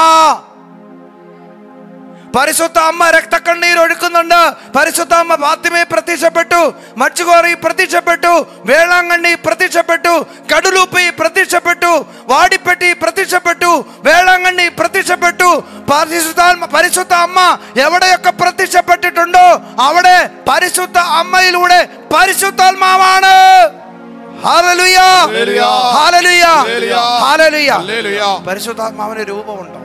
Speaker 1: പരിശുദ്ധ അമ്മ രക്തക്കണ്ണീർ ഒഴുക്കുന്നുണ്ട് പരിശുദ്ധ അമ്മ ഫാത്തിമയെ പ്രത്യക്ഷപ്പെട്ടു മച്ചുകോറി പ്രത്യക്ഷപ്പെട്ടു വേളാങ്കണ്ണി പ്രത്യക്ഷപ്പെട്ടു കടുലൂപ്പി പ്രത്യക്ഷപ്പെട്ടു വാടിപ്പെട്ടി പ്രത്യക്ഷപ്പെട്ടു വേളാങ്കണ്ണി പ്രത്യക്ഷപ്പെട്ടു പരിശുദ്ധാത്മ പരിശുദ്ധ അമ്മ എവിടെയൊക്കെ പ്രത്യക്ഷപ്പെട്ടിട്ടുണ്ടോ അവിടെ പരിശുദ്ധ അമ്മയിലൂടെ പരിശുദ്ധാത്മാവാണ് ഹാലലുയ
Speaker 2: ഹല്ലേലൂയ.
Speaker 1: ഹാലലുയ
Speaker 2: ഹല്ലേലൂയ.
Speaker 1: ഹാലലുയ
Speaker 2: ഹല്ലേലൂയ
Speaker 1: പരിശുദ്ധാത്മാവിന് രൂപമുണ്ടോ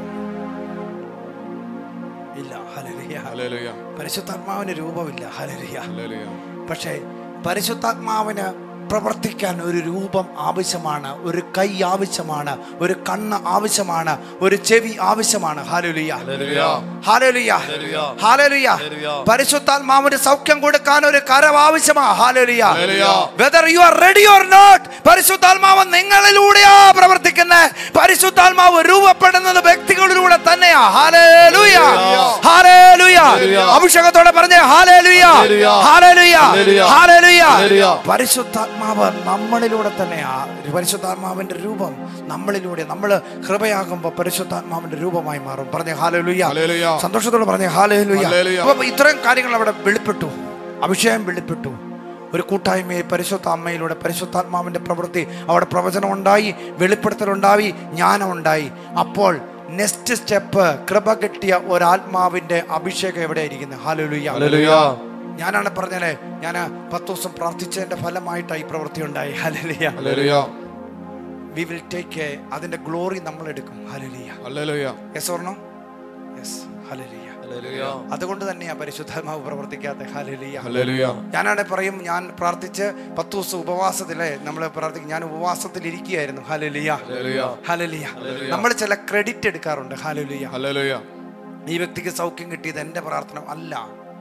Speaker 1: ഇല്ല ഹല്ലേലൂയ
Speaker 2: ഹല്ലേലൂയ
Speaker 1: പരിശുദ്ധാത്മാവിന് രൂപമില്ല ഹല്ലേലൂയ
Speaker 2: ഹല്ലേലൂയ
Speaker 1: പക്ഷേ പരിശുദ്ധാത്മാവിന് പ്രവർത്തിക്കാൻ ഒരു രൂപം ആവശ്യമാണ് ഒരു കൈ ആവശ്യമാണ് ഒരു കണ്ണ് ആവശ്യമാണ് ഒരു ചെവി ആവശ്യമാണ് ഹാലുലിയ
Speaker 3: ഹല്ലേലൂയ.
Speaker 1: ഹാലലുയ
Speaker 3: ഹല്ലേലൂയ.
Speaker 1: ഹാലലുയ
Speaker 3: ഹല്ലേലൂയ.
Speaker 1: പരിശുദ്ധാത്മാവിന് സൗഖ്യം കൊടുക്കാൻ ഒരു കരം ആവശ്യമാണ് ഹാലലുയ
Speaker 2: ഹല്ലേലൂയ.
Speaker 1: Whether you are ready or not പരിശുദ്ധാത്മാവ് നിങ്ങളിലൂടെയാ പ്രവർത്തിക്കുന്നത് പരിശുദ്ധാത്മാവ് രൂപപ്പെടുന്നത് വ്യക്തികളിലൂടെ തന്നെയാ ഹാലേലുയ ഹാലേലുയ
Speaker 3: ഹല്ലേലൂയ.
Speaker 1: അഭിഷേകത്തോടെ പറഞ്ഞേ ഹാലേലുയ
Speaker 3: ഹല്ലേലൂയ.
Speaker 1: ഹാലേലുയ
Speaker 3: ഹല്ലേലൂയ.
Speaker 1: ഹാലേലുയ
Speaker 3: ഹല്ലേലൂയ.
Speaker 1: പരിശുദ്ധാത്മാവ് നമ്മളിലൂടെ തന്നെയാ പരിശുദ്ധാത്മാവിന്റെ രൂപം നമ്മളിലൂടെ നമ്മൾ കൃപയാകുമ്പോൾ പരിശുദ്ധാത്മാവിന്റെ രൂപമായി മാറും പറഞ്ഞേ ഹാലേലുയ
Speaker 2: ഹല്ലേലൂയ.
Speaker 1: സന്തോഷത്തോടെ പറഞ്ഞേ ഹാലേലുയ
Speaker 2: ഹല്ലേലൂയ.
Speaker 1: അപ്പൊ ഇത്രയും കാര്യങ്ങൾ അവിടെ വെളിപ്പെട്ടു അഭിഷേകം വെളിപ്പെട്ടു ഒരു കൂട്ടായ്മയെ പരിശുദ്ധ അമ്മയിലൂടെ പരിശുദ്ധാത്മാവിന്റെ പ്രവൃത്തി അവിടെ പ്രവചനം ഉണ്ടായി വെളിപ്പെടുത്തലുണ്ടായി ജ്ഞാനം ഉണ്ടായി അപ്പോൾ നെക്സ്റ്റ് സ്റ്റെപ്പ് കൃപ കിട്ടിയ ഒരാത്മാവിന്റെ അഭിഷേകം എവിടെ ഇരിക്കുന്നത് ഹാലുലുയ
Speaker 3: ഹല്ലേലൂയ.
Speaker 1: ഞാനാണ് പറഞ്ഞല്ലേ ഞാൻ പത്ത് ദിവസം പ്രാർത്ഥിച്ചതിന്റെ ഫലമായിട്ടാണ് ഈ പ്രവൃത്തി ഉണ്ടായി ഹലലിയ
Speaker 2: ഹല്ലേലൂയ
Speaker 1: വി വിൽ ടേക്ക് അതിന്റെ ഗ്ലോറി നമ്മൾ എടുക്കും ഹലലിയ
Speaker 2: ഹല്ലേലൂയ
Speaker 1: യെസ് ഓർണോ യെസ് ഹലലിയ
Speaker 3: ഹല്ലേലൂയ.
Speaker 1: അതുകൊണ്ട് തന്നെയാ പരിശുദ്ധാത്മാവ് പ്രവർത്തിക്കാത്ത ഹലലിയ
Speaker 2: ഹല്ലേലൂയ
Speaker 1: ഞാനാണ് പറയും ഞാൻ പ്രാർത്ഥിച്ച് പത്ത് ദിവസം ഉപവാസത്തിലെ നമ്മൾ പ്രാർത്ഥിക്കും ഞാൻ ഉപവാസത്തിൽ ഇരിക്കുകയായിരുന്നു ഹലലിയ
Speaker 2: ഹല്ലേലൂയ
Speaker 1: ഹലലിയ നമ്മൾ ചില ക്രെഡിറ്റ് എടുക്കാറുണ്ട് ഹലലിയ
Speaker 2: ഹല്ലേലൂയ
Speaker 1: ഈ വ്യക്തിക്ക് സൗഖ്യം കിട്ടിയത് എൻ്റെ പ്രാർത്ഥന അല്ല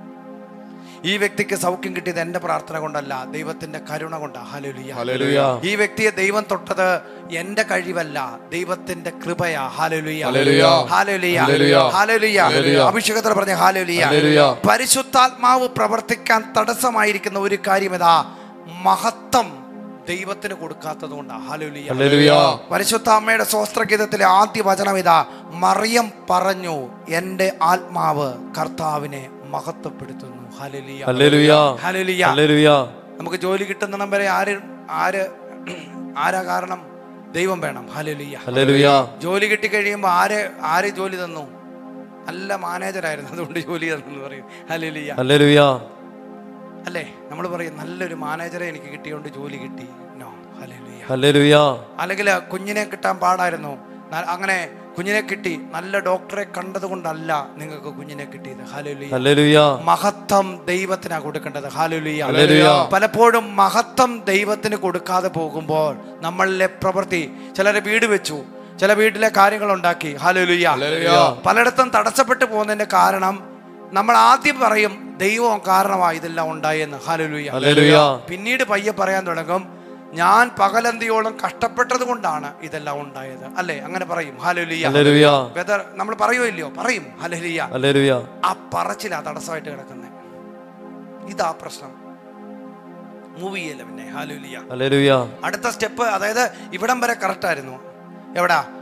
Speaker 1: ഈ വ്യക്തിക്ക് സൗഖ്യം കിട്ടിയത് എൻ്റെ പ്രാർത്ഥന കൊണ്ടല്ല ദൈവത്തിന്റെ കരുണ കൊണ്ടാ ഹലലിയ
Speaker 2: ഹല്ലേലൂയ
Speaker 1: ഈ വ്യക്തിയെ ദൈവം തൊട്ടത് എന്റെ കഴിവല്ല ദൈവത്തിന്റെ കൃപയാ ഹാലലുയ
Speaker 2: ഹല്ലേലൂയ.
Speaker 1: ഹാലലുയ
Speaker 2: ഹല്ലേലൂയ.
Speaker 1: ഹാലലുയ
Speaker 2: ഹല്ലേലൂയ.
Speaker 1: അഭിഷേകത്തിൽ പറഞ്ഞ ഹാലലുയ
Speaker 2: ഹല്ലേലൂയ.
Speaker 1: പരിശുദ്ധാത്മാവ് പ്രവർത്തിക്കാൻ തടസ്സമായിരിക്കുന്ന ഒരു കാര്യം ഇതാ മഹത്വം ദൈവത്തിന് കൊടുക്കാത്തത് കൊണ്ടാ ഹാലലുയ
Speaker 2: ഹല്ലേലൂയ
Speaker 1: പരിശുദ്ധ അമ്മയുടെ സ്വസ്ത്രഗീതത്തിലെ ആദ്യ വചനം ഇതാ മറിയം പറഞ്ഞു എൻ്റെ ആത്മാവ് കർത്താവിനെ മഹത്വപ്പെടുത്തുന്നു ഹല്ലേലൂയ
Speaker 3: ഹല്ലേലൂയ.
Speaker 1: ഹല്ലേലൂയ
Speaker 3: ഹല്ലേലൂയ.
Speaker 1: നമുക്ക് ജോലി കിട്ടുന്നിടം വരെ ആര് ആര് ആരാ കാരണം ദൈവം വേണം ഹല്ലേലൂയ
Speaker 3: ഹല്ലേലൂയ.
Speaker 1: ജോലി കിട്ടി കഴിയുമ്പോൾ ആര് ആര് ജോലി തന്നു നല്ല മാനേജറായിരുന്നു അതുകൊണ്ട് ജോലി തന്നു പറയും ഹല്ലേലൂയ
Speaker 3: ഹല്ലേലൂയ.
Speaker 1: അല്ലേ നമ്മൾ പറയും നല്ലൊരു മാനേജറെ എനിക്ക് കിട്ടിയോണ്ട് ജോലി കിട്ടി നോ ഹല്ലേലൂയ
Speaker 3: ഹല്ലേലൂയ.
Speaker 1: അല്ലെങ്കിൽ കുഞ്ഞിനെ കിട്ടാൻ പാടായിരുന്നു ന- അങ്ങനെ കുഞ്ഞിനെ കിട്ടി നല്ല ഡോക്ടറെ കണ്ടത് കൊണ്ടല്ല നിങ്ങൾക്ക് കുഞ്ഞിനെ കിട്ടിയത് ഹാലുലിയ
Speaker 3: ഹല്ലേലൂയ.
Speaker 1: മഹത്വം ദൈവത്തിനാ കൊടുക്കേണ്ടത് ഹാലുലിയ
Speaker 3: ഹല്ലേലൂയ.
Speaker 1: പലപ്പോഴും മഹത്വം ദൈവത്തിന് കൊടുക്കാതെ പോകുമ്പോൾ നമ്മളിലെ പ്രവൃത്തി ചിലരെ വീട് വെച്ചു ചില വീട്ടിലെ കാര്യങ്ങൾ ഉണ്ടാക്കി ഹാലുലിയ
Speaker 2: ഹല്ലേലൂയ.
Speaker 1: പലയിടത്തും തടസ്സപ്പെട്ടു പോകുന്നതിന്റെ കാരണം നമ്മൾ ആദ്യം പറയും ദൈവം കാരണമായി ഇതെല്ലാം ഉണ്ടായെന്ന് ഹാലുലിയ
Speaker 3: ഹല്ലേലൂയ.
Speaker 1: പിന്നീട് പയ്യെ പറയാൻ തുടങ്ങും ഞാൻ പകലന്തിയോളം കഷ്ടപ്പെട്ടത് കൊണ്ടാണ് ഇതെല്ലാം ഉണ്ടായത് അല്ലേ അങ്ങനെ പറയും ഹലലിയ
Speaker 3: ഹല്ലേലൂയ.
Speaker 1: വെതർ നമ്മൾ പറയുമോ ഇല്ലയോ പറയും ഹലലിയ
Speaker 3: ഹല്ലേലൂയ.
Speaker 1: ആ പറച്ചിലാ തടസ്സമായിട്ട് കിടക്കുന്നത് ഇതാ പ്രശ്നം മൂവ് ചെയ്യല്ല പിന്നെ ഹലലിയ
Speaker 3: ഹല്ലേലൂയ.
Speaker 1: അടുത്ത സ്റ്റെപ്പ് അതായത് ഇവിടം വരെ കറക്റ്റ് ആയിരുന്നു എവിടാ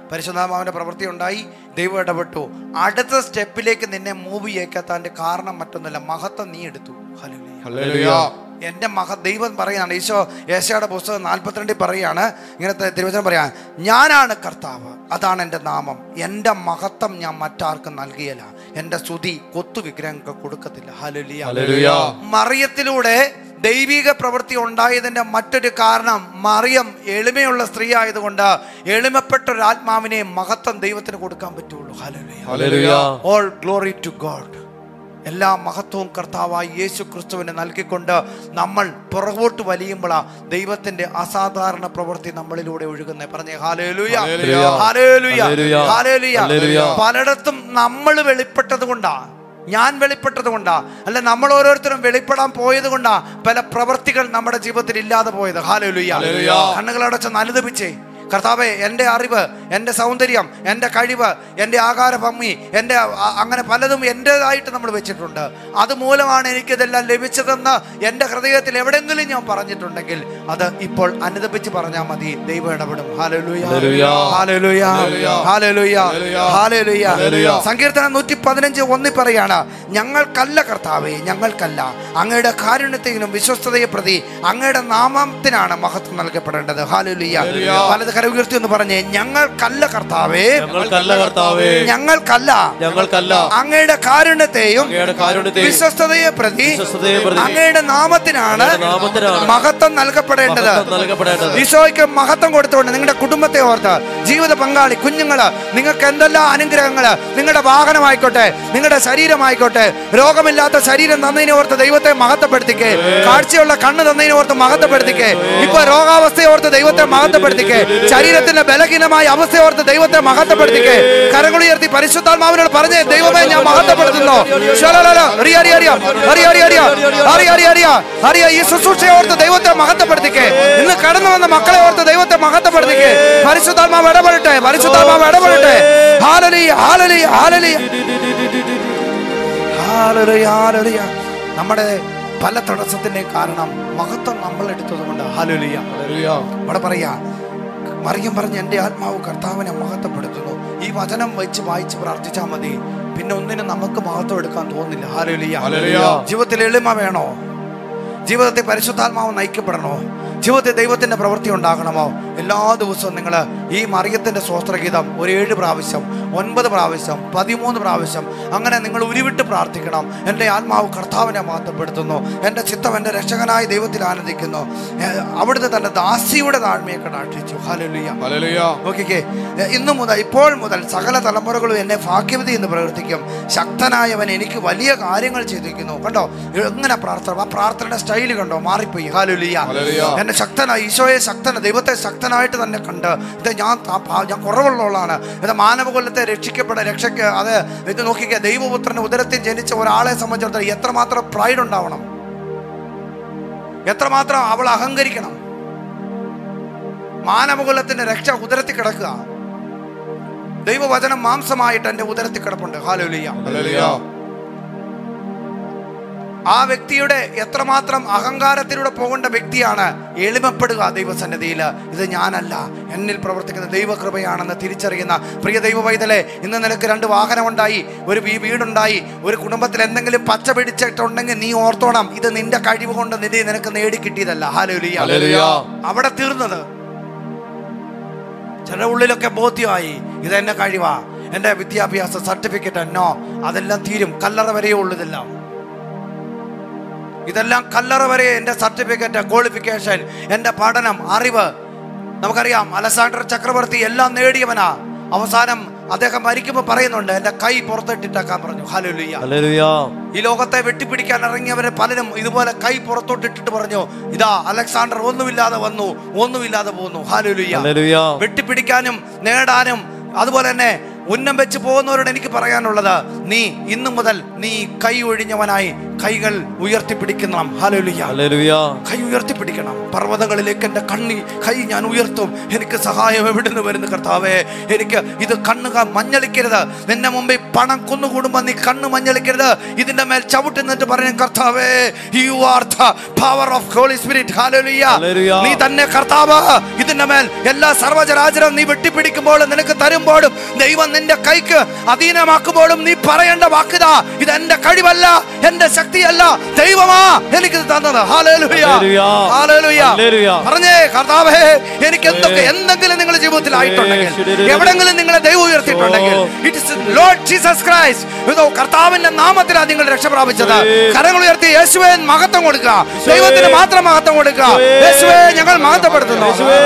Speaker 1: പരിശുദ്ധാത്മാവിന്റെ പ്രവൃത്തി ഉണ്ടായി ദൈവം ഇടപെട്ടു അടുത്ത സ്റ്റെപ്പിലേക്ക് നിന്നെ മൂവ് ചെയ്യേക്കാത്തതിന്റെ കാരണം മറ്റൊന്നുമില്ല മഹത്വം നീ എടുത്തു ഹല്ലേലൂയ.
Speaker 2: ഹല്ലേലൂയ
Speaker 1: എൻ്റെ മഹ ദൈവം പറയാണ് ഈശോ ഏശയുടെ പുസ്തകം നാൽപ്പത്തിരണ്ടിൽ പറയാണ് ഇങ്ങനത്തെ തിരുവചനം പറയാ ഞാനാണ് കർത്താവ് അതാണ് എൻ്റെ നാമം എൻ്റെ മഹത്വം ഞാൻ മറ്റാർക്കും നൽകിയല്ല എൻ്റെ സ്തുതി കൊത്തു വിഗ്രഹങ്ങൾക്ക് കൊടുക്കത്തില്ല ഹല്ലേലൂയ
Speaker 2: ഹല്ലേലൂയ
Speaker 1: മറിയത്തിലൂടെ ദൈവിക പ്രവൃത്തി ഉണ്ടായതിൻ്റെ മറ്റൊരു കാരണം മറിയം എളിമയുള്ള സ്ത്രീ ആയതുകൊണ്ട് എളിമപ്പെട്ട ഒരു ആത്മാവിനെ മഹത്വം ദൈവത്തിന് കൊടുക്കാൻ പറ്റുള്ളൂ ഹല്ലേലൂയ
Speaker 2: ഹല്ലേലൂയ
Speaker 1: ഓൾ ഗ്ലോറി ടു ഗോഡ് എല്ലാ മഹത്വവും കർത്താവായി യേശു ക്രിസ്തുവിന് നൽകിക്കൊണ്ട് നമ്മൾ പുറകോട്ട് വലിയുമ്പോഴാ ദൈവത്തിന്റെ അസാധാരണ പ്രവൃത്തി നമ്മളിലൂടെ ഒഴുകുന്നത് പറഞ്ഞേ ഹാലേലുയ
Speaker 2: ഹല്ലേലൂയ.
Speaker 1: ഹാലേലുയ
Speaker 2: ഹല്ലേലൂയ.
Speaker 1: ഹാലേലുയ
Speaker 2: ഹല്ലേലൂയ.
Speaker 1: പലയിടത്തും നമ്മൾ വെളിപ്പെട്ടത് കൊണ്ടാ ഞാൻ വെളിപ്പെട്ടത് കൊണ്ടാ അല്ല നമ്മൾ ഓരോരുത്തരും വെളിപ്പെടാൻ പോയത് കൊണ്ടാ പല പ്രവൃത്തികൾ നമ്മുടെ ജീവിതത്തിൽ ഇല്ലാതെ പോയത് ഹാലേലുയ
Speaker 2: ഹല്ലേലൂയ.
Speaker 1: കണ്ണുകളടച്ച് അനുദപിച്ചേ കർത്താവെ എൻ്റെ അറിവ് എൻ്റെ സൗന്ദര്യം എൻ്റെ കഴിവ് എൻ്റെ ആകാര ഭംഗി എൻ്റെ അ- അങ്ങനെ പലതും എൻ്റെതായിട്ട് നമ്മൾ വെച്ചിട്ടുണ്ട് അതുമൂലമാണ് എനിക്കിതെല്ലാം ലഭിച്ചതെന്ന് എൻ്റെ ഹൃദയത്തിൽ എവിടെയെങ്കിലും ഞാൻ പറഞ്ഞിട്ടുണ്ടെങ്കിൽ അത് ഇപ്പോൾ അനുദപിച്ച് പറഞ്ഞാൽ മതി ദൈവം ഇടപെടും ഹാലലുയ
Speaker 2: ഹല്ലേലൂയ.
Speaker 1: ഹാലലുയ ഹാലലുയ ഹാലലുയ
Speaker 2: ഹല്ലേലൂയ.
Speaker 1: സങ്കീർത്തനം നൂറ്റി പതിനഞ്ച് ഒന്നി പറയാണ് ഞങ്ങൾക്കല്ല കർത്താവേ ഞങ്ങൾക്കല്ല അങ്ങയുടെ കാരുണ്യത്തെയും വിശ്വസ്തതയെ പ്രതി അങ്ങയുടെ നാമത്തിനാണ് മഹത്വം നൽകപ്പെടേണ്ടത് ഹാലുലിയ
Speaker 2: ഹല്ലേലൂയ.
Speaker 1: വലത് കര ഉയർത്തി എന്ന് പറഞ്ഞേ ഞങ്ങൾക്കല്ല കർത്താവേ
Speaker 3: ഞങ്ങൾക്കല്ല കർത്താവേ
Speaker 1: ഞങ്ങൾക്കല്ല
Speaker 3: ഞങ്ങൾക്കല്ല
Speaker 1: അങ്ങയുടെ കാരുണ്യത്തെയും
Speaker 3: അങ്ങയുടെ കാരുണ്യത്തെയും
Speaker 1: വിശ്വസ്തതയെ പ്രതി
Speaker 3: വിശ്വസ്തതയെ പ്രതി
Speaker 1: അങ്ങയുടെ നാമത്തിനാണ്
Speaker 3: അങ്ങയുടെ നാമത്തിനാണ്
Speaker 1: മഹത്വം നൽകപ്പെടേണ്ടത്
Speaker 3: മഹത്വം നൽകപ്പെടേണ്ടത്
Speaker 1: ഈശോയ്ക്ക് മഹത്വം കൊടുത്തുകൊണ്ട് നിങ്ങളുടെ കുടുംബത്തെ ഓർത്ത് ജീവിത പങ്കാളി കുഞ്ഞുങ്ങള് നിങ്ങൾക്ക് എന്തെല്ലാം അനുഗ്രഹങ്ങള് നിങ്ങളുടെ വാഹനമായിക്കോട്ടെ നിങ്ങളുടെ ശരീരമായിക്കോട്ടെ രോഗമില്ലാത്ത ശരീരം തന്നതിനെ ഓർത്ത് ദൈവത്തെ മഹത്വപ്പെടുത്തിക്കേ കാഴ്ചയുള്ള കണ്ണ് തന്നതിനെ ഓർത്ത് മഹത്വപ്പെടുത്തിക്കേ ഇപ്പൊ രോഗാവസ്ഥയെ ഓർത്ത് ദൈവത്തെ മഹത്വപ്പെടുത്തിക്കേ ശരീരത്തിന്റെ ബലഹീനമായ അവസ്ഥയെ ഓർത്ത് ദൈവത്തെ മഹത്വപ്പെടുത്തിക്കേ കരങ്ങളുയർത്തി പരിശുദ്ധാത്മാവിനോട് പറഞ്ഞേ ദൈവമേ ഞാൻ മഹത്വപ്പെടുത്തുന്നു ശലലല, റിയ, റിയ, റിയ, റിയ, റിയ, റിയ, അറിയ, അറിയ, അറിയ, അറിയ, ഈ ശുശ്രൂഷയെ ഓർത്ത് ദൈവത്തെ മഹത്വപ്പെടുത്തിക്കേ ഇന്ന് കടന്നു വന്ന മക്കളെ ഓർത്ത് ദൈവത്തെ മഹത്വപ്പെടുത്തിക്കേ പരിശുദ്ധാത്മാവ് ഇടപെടട്ടെ പരിശുദ്ധാത്മാവ് ഇടപെടട്ടെ ഹാലലിയ ഹാലലിയ ഹാലലിയ ഹാലലിയ ഹാലലിയ നമ്മുടെ പല തടസ്സത്തിന്റെ കാരണം മഹത്വം നമ്മൾ എടുത്തത് കൊണ്ട് ഹാലലിയ
Speaker 2: ഹല്ലേലൂയ
Speaker 1: ഇവിടെ പറയാ മറിയം പറഞ്ഞ് എൻ്റെ ആത്മാവ് കർത്താവിനെ മഹത്വപ്പെടുത്തുന്നു ഈ വചനം വെച്ച് വായിച്ച് പ്രാർത്ഥിച്ചാൽ മതി പിന്നെ ഒന്നിനും നമുക്ക് മഹത്വം എടുക്കാൻ തോന്നില്ല ഹാലലിയ
Speaker 2: ഹല്ലേലൂയ.
Speaker 1: ജീവിതത്തിൽ എളിമ വേണോ ജീവിതത്തിൽ പരിശുദ്ധാത്മാവ് നയിക്കപ്പെടണോ ജീവിതത്തിൽ ദൈവത്തിന്റെ പ്രവൃത്തി ഉണ്ടാകണമോ എല്ലാ ദിവസവും നിങ്ങൾ ഈ മറിയത്തിന്റെ സ്വസ്ത്രഗീതം ഒരു ഏഴ് പ്രാവശ്യം ഒൻപത് പ്രാവശ്യം പതിമൂന്ന് പ്രാവശ്യം അങ്ങനെ നിങ്ങൾ ഉരുവിട്ട് പ്രാർത്ഥിക്കണം എൻ്റെ ആത്മാവ് കർത്താവിനെ മഹത്വപ്പെടുത്തുന്നു എൻ്റെ ചിത്തം എൻ്റെ രക്ഷകനായ ദൈവത്തിൽ ആനന്ദിക്കുന്നു ഏഹ് അവിടുന്ന് തന്റെ ദാസിയുടെ താഴ്മയെ കടാക്ഷിച്ചു ഹാലലുയ്യ
Speaker 2: ഹല്ലേലൂയ
Speaker 1: നോക്കിക്കേ എ, ഇന്നു മുതൽ ഇപ്പോൾ മുതൽ സകല തലമുറകളും എന്നെ ഭാഗ്യവതി എന്ന് പ്രവർത്തിക്കും ശക്തനായവൻ എനിക്ക് വലിയ കാര്യങ്ങൾ ചെയ്തിരിക്കുന്നു കണ്ടോ എങ്ങനെ പ്രാർത്ഥന ആ പ്രാർത്ഥനയുടെ സ്റ്റൈല് കണ്ടോ മാറിപ്പോയി ഹാലുലിയ
Speaker 2: ഹല്ലേലൂയ.
Speaker 1: എന്നെ ശക്തനായി ഈശോയെ ശക്തന ദൈവത്തെ ശക്തനായിട്ട് തന്നെ കണ്ട് ഇത് ഞാൻ താ- പാ- ഞാൻ കുറവുള്ളവളാണ് ഇത് മാനവകുലത്തെ രക്ഷിക്കപ്പെട്ട രക്ഷയ്ക്ക് അത് ഇത് നോക്കിക്കേ ദൈവപുത്രന്റെ ഉദരത്തിൽ ജനിച്ച ഒരാളെ സംബന്ധിച്ചിടത്തോളം എത്രമാത്രം പ്രൈഡ് ഉണ്ടാവണം എത്രമാത്രം അവൾ അഹങ്കരിക്കണം മാനവകുലത്തിന്റെ രക്ഷ ഉദരത്തിൽ കിടക്കുക ദൈവവചനം മാംസമായിട്ട് എന്റെ ഉദരത്തിൽ കിടപ്പുണ്ട് ഹാലോലിയ
Speaker 2: ഹല്ലേലൂയ
Speaker 1: ആ വ്യക്തിയുടെ എത്രമാത്രം അഹങ്കാരത്തിലൂടെ പോകേണ്ട വ്യക്തിയാണ് എളിമപ്പെടുക ദൈവസന്നിധിയിൽ ഇത് ഞാനല്ല എന്നിൽ പ്രവർത്തിക്കുന്ന ദൈവകൃപയാണെന്ന് തിരിച്ചറിയുന്ന പ്രിയ ദൈവ പൈതലെ ഇന്ന് നിനക്ക് രണ്ട് വാഹനമുണ്ടായി ഒരു വീ- വീടുണ്ടായി ഒരു കുടുംബത്തിൽ എന്തെങ്കിലും പച്ച പിടിച്ചിട്ടുണ്ടെങ്കിൽ നീ ഓർത്തോണം ഇത് നിന്റെ കഴിവ് കൊണ്ട് നിധി നിനക്ക് നേടിക്കിട്ടിയതല്ല ഹാലോലിയ
Speaker 2: ഹല്ലേലൂയ
Speaker 1: അവിടെ തീർന്നത് ചില ഉള്ളിലൊക്കെ ബോധ്യമായി ഇതെന്നെ കഴിവാ എൻ്റെ വിദ്യാഭ്യാസ സർട്ടിഫിക്കറ്റ് എന്നോ അതെല്ലാം തീരും കല്ലറ വരെയേ ഉള്ളൂ ഇതെല്ലാം ഇതെല്ലാം കല്ലറ വരെ എൻ്റെ സർട്ടിഫിക്കറ്റ് ക്വാളിഫിക്കേഷൻ എൻ്റെ പഠനം അറിവ് നമുക്കറിയാം അലസാണ്ടർ ചക്രവർത്തി എല്ലാം നേടിയവനാ അവസാനം അദ്ദേഹം മരിക്കുമ്പോൾ പറയുന്നുണ്ട് എൻ്റെ കൈ പുറത്തിട്ടിട്ടേക്കാൻ പറഞ്ഞു ഹലുലിയ
Speaker 3: ഹല്ലേലൂയ
Speaker 1: ഈ ലോകത്തെ വെട്ടിപ്പിടിക്കാൻ ഇറങ്ങിയവരെ പലരും ഇതുപോലെ കൈ പുറത്തോട്ടിട്ടിട്ട് പറഞ്ഞു ഇതാ അലക്സാണ്ടർ ഒന്നുമില്ലാതെ വന്നു ഒന്നുമില്ലാതെ പോകുന്നു ഹാലുലിയ
Speaker 3: ഹല്ലേലൂയ
Speaker 1: വെട്ടിപ്പിടിക്കാനും നേടാനും അതുപോലെ തന്നെ ഉന്നം വെച്ച് പോകുന്നവരോട് എനിക്ക് പറയാനുള്ളത് നീ ഇന്നു മുതൽ നീ കൈ ഒഴിഞ്ഞവനായി കൈകൾ ഉയർത്തിപ്പിടിക്കണം ഹാലലുയ
Speaker 3: ഹല്ലേലൂയ
Speaker 1: കൈ ഉയർത്തിപ്പിടിക്കണം പർവ്വതങ്ങളിലേക്ക് എൻ്റെ കണ്ണി കൈ ഞാൻ ഉയർത്തും എനിക്ക് സഹായം എവിടുന്ന് വരുന്നു കർത്താവേ എനിക്ക് ഇത് കണ്ണുക മഞ്ഞളിക്കരുത് നിന്റെ മുമ്പിൽ പണം കുന്നുകൂടുമ്പോൾ നീ കണ്ണ് മഞ്ഞളിക്കരുത് ഇതിന്റെ മേൽ ചവിട്ടുന്നിട്ട് പറഞ്ഞു കർത്താവേ you are the power of Holy Spirit ഹാലലുയ
Speaker 3: ഹല്ലേലൂയ.
Speaker 1: നീ തന്നെ കർത്താവ് ഇതിന്റെ മേൽ എല്ലാ സർവചരാചരം നീ വെട്ടിപ്പിടിക്കുമ്പോഴും നിനക്ക് തരുമ്പോഴും ദൈവം നിന്റെ കൈക്ക് അധീനമാക്കുമ്പോഴും നീ പറയേണ്ട വാക്കുതാ ഇത് എന്റെ കഴിവല്ല എന്റെ ശക്തിയല്ല ദൈവമാ എനിക്ക് ഇത് തന്നത് ഹാലേലുയ
Speaker 3: ഹല്ലേലൂയ.
Speaker 1: ഹാലേലുയ
Speaker 3: ഹല്ലേലൂയ.
Speaker 1: പറഞ്ഞേ കർത്താവേ എനിക്ക് എന്തൊക്കെ എന്തെങ്കിലും നിങ്ങളുടെ ജീവിതത്തിൽ ആയിട്ടുണ്ടെങ്കിൽ എവിടെങ്കിലും നിങ്ങളെ ദൈവം ഉയർത്തിയിട്ടുണ്ടെങ്കിൽ it is Lord Jesus Christ ഇതോ കർത്താവിന്റെ നാമത്തിലാണ് നിങ്ങൾ രക്ഷ പ്രാപിച്ചത് കരങ്ങൾ ഉയർത്തി യേശുവേ മഹത്വം കൊടുക്കുക ദൈവത്തിന് മാത്രം മഹത്വം കൊടുക്കുക യേശുവേ ഞങ്ങൾ മഹത്വപ്പെടുത്തുന്നു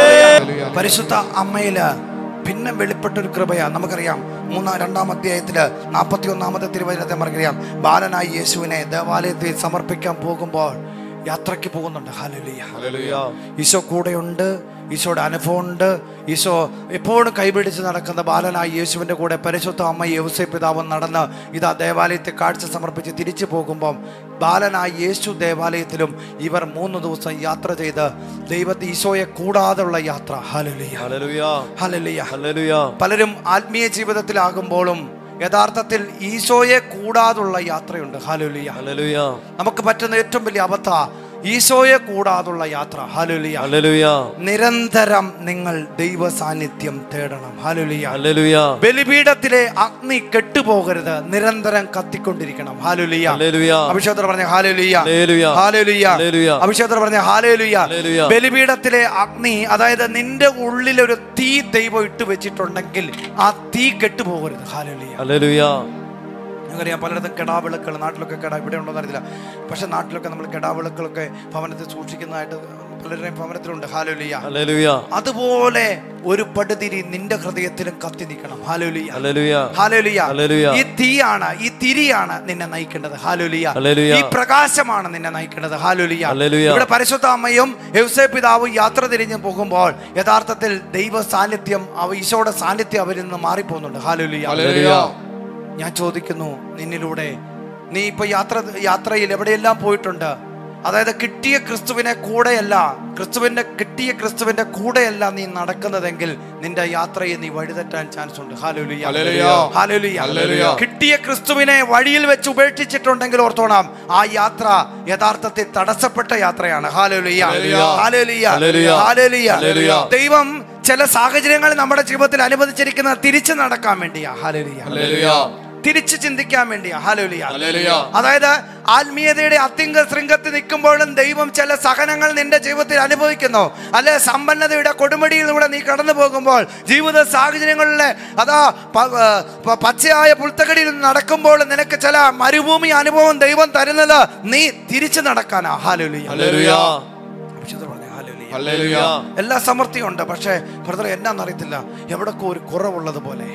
Speaker 1: പരിശുദ്ധ അമ്മയില് പിന്നെ വെളിപ്പെട്ട ഒരു കൃപയാ നമുക്കറിയാം മൂന്നാം രണ്ടാം അധ്യായത്തില് നാൽപ്പത്തി ഒന്നാമത്തെ തിരുവചനത്തെ നമുക്കറിയാം ബാലനായി യേശുവിനെ ദേവാലയത്തിൽ സമർപ്പിക്കാൻ പോകുമ്പോൾ യാത്രയ്ക്ക് പോകുന്നുണ്ട് ഹാലലിയ
Speaker 3: ഹല്ലേലൂയ
Speaker 1: ഈശോ കൂടെയുണ്ട് ഈശോയുടെ അനുഭവമുണ്ട് ഈശോ എപ്പോഴും കൈപിടിച്ച് നടക്കുന്ന ബാലനായ യേശുവിൻ്റെ കൂടെ പരിശുദ്ധ അമ്മ യൗസേ പിതാവും നടന്ന് ഇതാ ദേവാലയത്തിൽ കാഴ്ച സമർപ്പിച്ച് തിരിച്ചു പോകുമ്പം ബാലനായ യേശു ദേവാലയത്തിലും ഇവർ മൂന്ന് ദിവസം യാത്ര ചെയ്ത് ദൈവത്തെ ഈശോയെ കൂടാതെയുള്ള യാത്ര ഹലലിയ
Speaker 3: ഹല്ലേലൂയ
Speaker 1: ഹലലിയ
Speaker 3: ഹല്ലേലൂയ
Speaker 1: പലരും ആത്മീയ ജീവിതത്തിലാകുമ്പോഴും യഥാർത്ഥത്തിൽ ഈശോയെ കൂടാതുള്ള യാത്രയുണ്ട് ഹാലുലിയ
Speaker 3: ഹല്ലേലൂയ
Speaker 1: നമുക്ക് പറ്റുന്ന ഏറ്റവും വലിയ അബദ്ധ ഈശോയെ കൂടാതുള്ള യാത്ര ഹാലുലിയ
Speaker 3: ഹല്ലേലൂയ
Speaker 1: നിരന്തരം നിങ്ങൾ ദൈവ സാന്നിധ്യം തേടണം ഹാലുലിയ
Speaker 3: ഹല്ലേലൂയ
Speaker 1: ബലിപീഠത്തിലെ അഗ്നി കെട്ടുപോകരുത് നിരന്തരം കത്തിക്കൊണ്ടിരിക്കണം ഹാലുലിയ
Speaker 3: ഹല്ലേലൂയ
Speaker 1: അഭിഷേകർ പറഞ്ഞ ഹാലുലിയ
Speaker 3: ഹല്ലേലൂയ
Speaker 1: ഹാലുലിയ
Speaker 3: ഹല്ലേലൂയ
Speaker 1: അഭിഷേകർ പറഞ്ഞ ഹാലുലിയ
Speaker 3: ഹല്ലേലൂയ
Speaker 1: ബലിപീഠത്തിലെ അഗ്നി അതായത് നിന്റെ ഉള്ളിൽ ഒരു തീ ദൈവം ഇട്ട് വെച്ചിട്ടുണ്ടെങ്കിൽ ആ തീ കെട്ടുപോകരുത് ഹാലുലിയ
Speaker 3: ഹല്ലേലൂയ
Speaker 1: നമുക്കറിയാം പലയിടത്തും കെടാവിളക്കുകൾ നാട്ടിലൊക്കെ കെടാ ഇവിടെ ഉണ്ടോ അറിയില്ല പക്ഷെ നാട്ടിലൊക്കെ നമ്മൾ കെടാവിളക്കുകളൊക്കെ ഭവനത്തിൽ സൂക്ഷിക്കുന്നതായിട്ട് പലരുടെയും ഭവനത്തിലുണ്ട് ഹാലുലിയ
Speaker 3: ഹല്ലേലൂയ
Speaker 1: അതുപോലെ ഒരു പടുതിരി നിന്റെ ഹൃദയത്തിലും കത്തി നിൽക്കണം ഹാലുലിയ
Speaker 3: ഹല്ലേലൂയ
Speaker 1: ഹാലുലിയ
Speaker 3: ഹല്ലേലൂയ.
Speaker 1: ഈ തീയാണ് ഈ തിരിയാണ് നിന്നെ നയിക്കേണ്ടത് ഹാലുലിയ
Speaker 3: ഹല്ലേലൂയ.
Speaker 1: ഈ പ്രകാശമാണ് നിന്നെ നയിക്കേണ്ടത് ഹാലുലിയ
Speaker 3: ഹല്ലേലൂയ.
Speaker 1: ഇവിടെ പരിശുദ്ധ അമ്മയും യൗസേ പിതാവും യാത്ര തിരിഞ്ഞു പോകുമ്പോൾ യഥാർത്ഥത്തിൽ ദൈവ സാന്നിധ്യം അവ ഈശോയുടെ സാന്നിധ്യം അവരിൽ നിന്ന് മാറിപ്പോകുന്നുണ്ട് ഹാലുലിയ
Speaker 3: ഹല്ലേലൂയ
Speaker 1: ഞാൻ ചോദിക്കുന്നു നിന്നിലൂടെ നീ ഇപ്പൊ യാത്ര യാത്രയിൽ എവിടെയെല്ലാം പോയിട്ടുണ്ട് അതായത് കിട്ടിയ ക്രിസ്തുവിനെ കൂടെയല്ല ക്രിസ്തുവിന്റെ കിട്ടിയ ക്രിസ്തുവിന്റെ കൂടെയല്ല നീ നടക്കുന്നതെങ്കിൽ നിന്റെ യാത്രയെ നീ വഴിതെറ്റാൻ ചാൻസ് ഉണ്ട് ഹാലുലിയ
Speaker 2: ഹല്ലേലൂയ.
Speaker 1: ഹാലുലിയ
Speaker 2: ഹല്ലേലൂയ.
Speaker 1: കിട്ടിയ ക്രിസ്തുവിനെ വഴിയിൽ വെച്ച് ഉപേക്ഷിച്ചിട്ടുണ്ടെങ്കിൽ ഓർത്തോണം ആ യാത്ര യഥാർത്ഥത്തിൽ തടസ്സപ്പെട്ട യാത്രയാണ് ഹാലുലിയ
Speaker 2: ഹല്ലേലൂയ.
Speaker 1: ഹാലുലിയ
Speaker 3: ഹല്ലേലൂയ.
Speaker 1: ഹാലുലിയ
Speaker 3: ഹല്ലേലൂയ.
Speaker 1: ദൈവം ചില സാഹചര്യങ്ങൾ നമ്മുടെ ജീവിതത്തിൽ അനുവദിച്ചിരിക്കുന്നത് തിരിച്ചു നടക്കാൻ വേണ്ടിയാ ഹാലുലിയ
Speaker 2: ഹല്ലേലൂയ.
Speaker 1: തിരിച്ചു ചിന്തിക്കാൻ വേണ്ടിയാ ഹാലുലിയ
Speaker 2: ഹല്ലേലൂയ.
Speaker 1: അതായത് ആത്മീയതയുടെ അത്തിങ്ക ശൃംഗത്തിൽ നിൽക്കുമ്പോഴും ദൈവം ചില സഹനങ്ങൾ നിന്റെ ജീവിതത്തിൽ അനുഭവിക്കുന്നു അല്ലെ സമ്പന്നതയുടെ കൊടുമുടിയിലൂടെ നീ കടന്നു പോകുമ്പോൾ ജീവിത സാഹചര്യങ്ങളിലെ അതാ പ- പ- പച്ചയായ പുൽത്തകടിയിൽ നടക്കുമ്പോൾ നിനക്ക് ചില മരുഭൂമി അനുഭവം ദൈവം തരുന്നത് നീ തിരിച്ചു നടക്കാനാ ഹാലുലിയ
Speaker 3: ഹല്ലേലൂയ
Speaker 1: വിശുദ്ധർ പറഞ്ഞ ഹാലുലിയ
Speaker 2: ഹല്ലേലൂയ.
Speaker 1: എല്ലാ സമൃദ്ധിയും ഉണ്ട് പക്ഷേ ബ്രദർ എന്നാന്നറിയത്തില്ല എവിടൊക്കെ ഒരു കുറവുള്ളത് പോലെ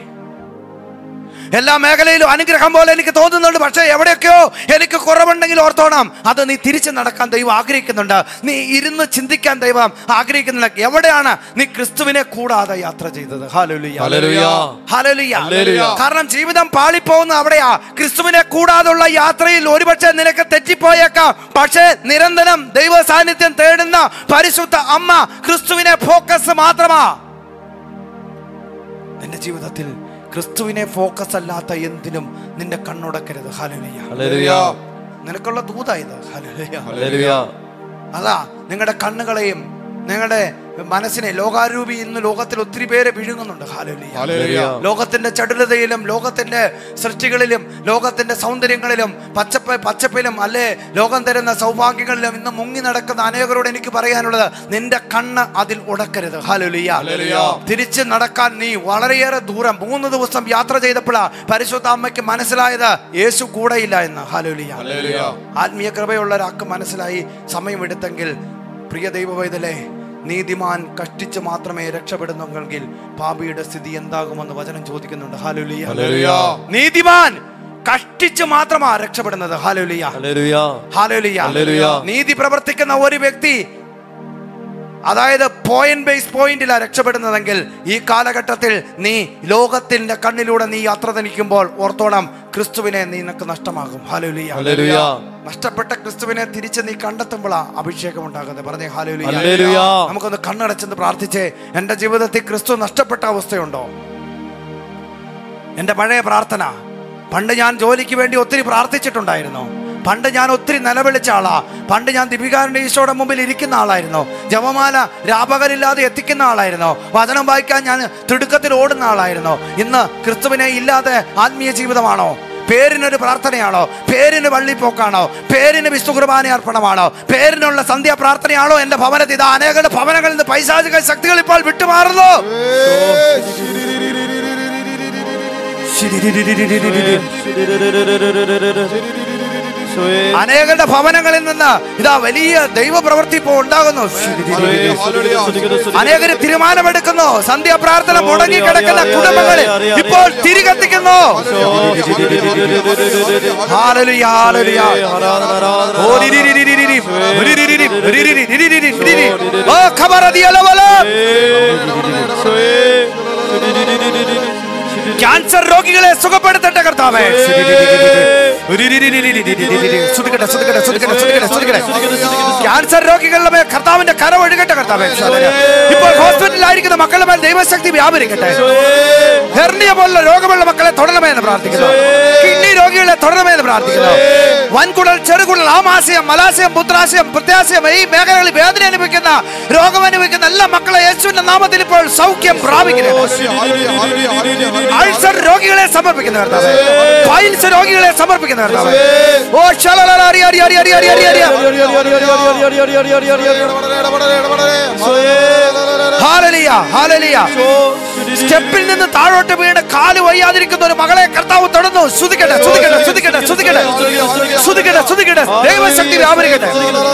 Speaker 1: എല്ലാ മേഖലയിലും അനുഗ്രഹം പോലെ എനിക്ക് തോന്നുന്നുണ്ട് പക്ഷേ എവിടെയൊക്കെയോ എനിക്ക് കുറവുണ്ടെങ്കിൽ ഓർത്തോണം അത് നീ തിരിച്ചു നടക്കാൻ ദൈവം ആഗ്രഹിക്കുന്നുണ്ട് നീ ഇരുന്ന് ചിന്തിക്കാൻ ദൈവം ആഗ്രഹിക്കുന്നുണ്ട് എവിടെയാണ് നീ ക്രിസ്തുവിനെ കൂടാതെ യാത്ര ചെയ്തത് ഹാലുലിയ
Speaker 3: ഹല്ലേലൂയ
Speaker 1: ഹല്ലേലൂയ.
Speaker 3: ഹല്ലേലൂയ.
Speaker 1: കാരണം ജീവിതം പാളിപ്പോകുന്ന അവിടെയാ ക്രിസ്തുവിനെ കൂടാതുള്ള യാത്രയിൽ ഒരുപക്ഷെ നിനക്ക് തെറ്റിപ്പോയേക്കാം പക്ഷേ നിരന്തരം ദൈവ സാന്നിധ്യം തേടുന്ന പരിശുദ്ധ അമ്മ ക്രിസ്തുവിനെ ഫോക്കസ് മാത്രമാ നിന്റെ ജീവിതത്തിൽ ക്രിസ്തുവിനെ ഫോക്കസ് അല്ലാത്ത എന്തിനും നിന്റെ കണ്ണുടക്കരുത് ഹല്ലേലൂയ
Speaker 3: ഹല്ലേലൂയ
Speaker 1: നിനക്കുള്ള ദൂതാ ഇത് ഹല്ലേലൂയ
Speaker 3: ഹല്ലേലൂയ
Speaker 1: അതാ നിങ്ങളുടെ കണ്ണുകളെയും നിങ്ങളുടെ മനസ്സിനെ ലോകാരൂപി ഇന്ന് ലോകത്തിൽ ഒത്തിരി പേരെ വിഴുങ്ങുന്നുണ്ട് ഹാലലിയ
Speaker 2: ഹല്ലേലൂയ.
Speaker 1: ലോകത്തിന്റെ ചടുലതയിലും ലോകത്തിന്റെ സൃഷ്ടികളിലും ലോകത്തിന്റെ സൗന്ദര്യങ്ങളിലും പച്ചപ്പ് പച്ചപ്പിലും അല്ലെ ലോകം തരുന്ന സൗഭാഗ്യങ്ങളിലും ഇന്ന് മുങ്ങി നടക്കുന്ന അനേകരോട് എനിക്ക് പറയാനുള്ളത് നിന്റെ കണ്ണ് അതിൽ ഉടക്കരുത് ഹാലുലിയ
Speaker 2: ഹല്ലേലൂയ.
Speaker 1: തിരിച്ച് നടക്കാൻ നീ വളരെയേറെ ദൂരം മൂന്ന് ദിവസം യാത്ര ചെയ്തപ്പോഴാ പരിശുദ്ധ അമ്മയ്ക്ക് മനസ്സിലായത് യേശു കൂടെയില്ല എന്ന് ഹാലുലിയ
Speaker 2: ഹല്ലേലൂയ.
Speaker 1: ആത്മീയ കൃപയുള്ള ഒരാൾക്ക് മനസ്സിലായി സമയമെടുത്തെങ്കിൽ പ്രിയ ദൈവവൈതലേ നീതിമാൻ കഷ്ടിച്ച് മാത്രമേ രക്ഷപ്പെടുന്നെങ്കിൽ പാപിയുടെ സ്ഥിതി എന്താകുമെന്ന് വചനം ചോദിക്കുന്നുണ്ട് ഹാലുലിയ
Speaker 2: ഹല്ലേലൂയ.
Speaker 1: നീതിമാൻ കഷ്ടിച്ച് മാത്രമാ രക്ഷപ്പെടുന്നത് ഹാലുലിയ
Speaker 3: ഹല്ലേലൂയ
Speaker 1: ഹാലുലിയ
Speaker 3: ഹല്ലേലൂയ.
Speaker 1: നീതി പ്രവർത്തിക്കുന്ന ഒരു വ്യക്തി അതായത് പോയിന്റ് ബേസ് പോയിന്റിലാണ് രക്ഷപ്പെടുന്നതെങ്കിൽ ഈ കാലഘട്ടത്തിൽ നീ ലോകത്തിന്റെ കണ്ണിലൂടെ നീ യാത്ര തിരിക്കുമ്പോൾ ഓർത്തോണം ക്രിസ്തുവിനെ നിനക്ക് നഷ്ടമാകും ഹാലുലിയ
Speaker 3: ഹല്ലേലൂയ
Speaker 1: നഷ്ടപ്പെട്ട ക്രിസ്തുവിനെ തിരിച്ച് നീ കണ്ടെത്തുമ്പോഴാ അഭിഷേകം ഉണ്ടാകുന്നത് പറഞ്ഞേ ഹാലുലിയ
Speaker 3: ഹല്ലേലൂയ
Speaker 1: നമുക്കൊന്ന് കണ്ണടച്ചെന്ന് പ്രാർത്ഥിച്ചേ എൻ്റെ ജീവിതത്തിൽ ക്രിസ്തു നഷ്ടപ്പെട്ട അവസ്ഥയുണ്ടോ എൻ്റെ പഴയ പ്രാർത്ഥന പണ്ട് ഞാൻ ജോലിക്ക് വേണ്ടി ഒത്തിരി പ്രാർത്ഥിച്ചിട്ടുണ്ടായിരുന്നു പണ്ട് ഞാൻ ഒത്തിരി നിലവിളിച്ച ആളാ പണ്ട് ഞാൻ ദീപികാരൻ്റെ ഈശോയുടെ മുമ്പിൽ ഇരിക്കുന്ന ആളായിരുന്നു ജപമാല രാപകലില്ലാതെ എത്തിക്കുന്ന ആളായിരുന്നു വചനം വായിക്കാൻ ഞാൻ തിടുക്കത്തിൽ ഓടുന്ന ആളായിരുന്നു ഇന്ന് ക്രിസ്തുവിനെ ഇല്ലാതെ ആത്മീയ ജീവിതമാണോ പേരിനൊരു പ്രാർത്ഥനയാണോ പേരിന് വള്ളിപ്പോക്കാണോ പേരിന് വിശുദ്ധ കുർബാന അർപ്പണമാണോ പേരിനുള്ള സന്ധ്യാ പ്രാർത്ഥനയാണോ എന്റെ ഭവനത്തിൽ ഇതാ അനേകരുടെ ഭവനങ്ങളിൽ നിന്ന് പൈശാചിക ശക്തികൾ ഇപ്പോൾ വിട്ടുമാറുന്നു അനേകരുടെ ഭവനങ്ങളിൽ നിന്ന് ഇതാ വലിയ ദൈവപ്രവൃത്തി ഇപ്പോൾ ഉണ്ടാകുന്നു അനേകര് തീരുമാനമെടുക്കുന്നു സന്ധ്യാ പ്രാർത്ഥന മുടങ്ങി കിടക്കുന്ന കുടുംബങ്ങളിൽ ഇപ്പോൾ തിരികെത്തിക്കുന്നു ഹാലലുയ, ഹാലലുയ. ഓ, രിരി, രിരി, രിരി, രിരി. രിരി, രിരി, രിരി, രിരി, രിരി, രിരി, രിരി. ഓ, ഖബറദിയലവല. ക്യാൻസർ രോഗികളെ സുഖപ്പെടുത്തട്ടെ കർത്താവേ ശ്രുതിക്കട്ടെ ശ്രുതിക്കട്ടെ ശ്രുതിക്കട്ടെ ശ്രുതിക്കട്ടെ ശ്രുതിക്കട്ടെ ക്യാൻസർ രോഗികളുടെ മേൽ കർത്താവിന്റെ കര ഒഴുകട്ടെ കർത്താവേ ഇപ്പോൾ ഹോസ്പിറ്റലിലായിരിക്കുന്ന മക്കളുടെ മേൽ ദൈവശക്തി വ്യാപരിക്കട്ടെ ഹെർണിയ പോലുള്ള രോഗമുള്ള മക്കളെ തുടരണമേ എന്ന് പ്രാർത്ഥിക്കുന്നു കിഡ്നി രോഗികളെ തുടരണമേ എന്ന് പ്രാർത്ഥിക്കുന്നു വൻകുടൽ ചെറുകുടൽ ആമാശയം മലാശയം പുത്രാശയം പ്രത്യാശയം ഈ മേഖലകളിൽ വേദന അനുഭവിക്കുന്ന രോഗം അനുഭവിക്കുന്ന എല്ലാ മക്കളെ യേശുവിന്റെ നാമത്തിൽ ഇപ്പോൾ സൗഖ്യം പ്രാപിക്കുന്നു അൾസർ രോഗികളെ സമർപ്പിക്കുന്ന കർത്താവേ പൈൽസ് രോഗികളെ സമർപ്പിക്കുന്ന കർത്താവേ ഓ ശലലല അരി അരി അരി അരി അരി അരി അരി ഹാലലിയ ഹാലലിയ സ്റ്റെപ്പിൽ നിന്ന് താഴോട്ട് വീണ് കാല് വയ്യാതിരിക്കുന്ന ഒരു മകളെ കർത്താവ് തുടർന്നു ശ്രുതിക്കട്ടെ ശ്രുതിക്കട്ടെ ശ്രുതിക്കട്ടെ ശ്രുതിക്കട്ടെ ശ്രുതിക്കട്ടെ ശ്രുതിക്കട്ടെ ദൈവശക്തി വ്യാപരിക്കട്ടെ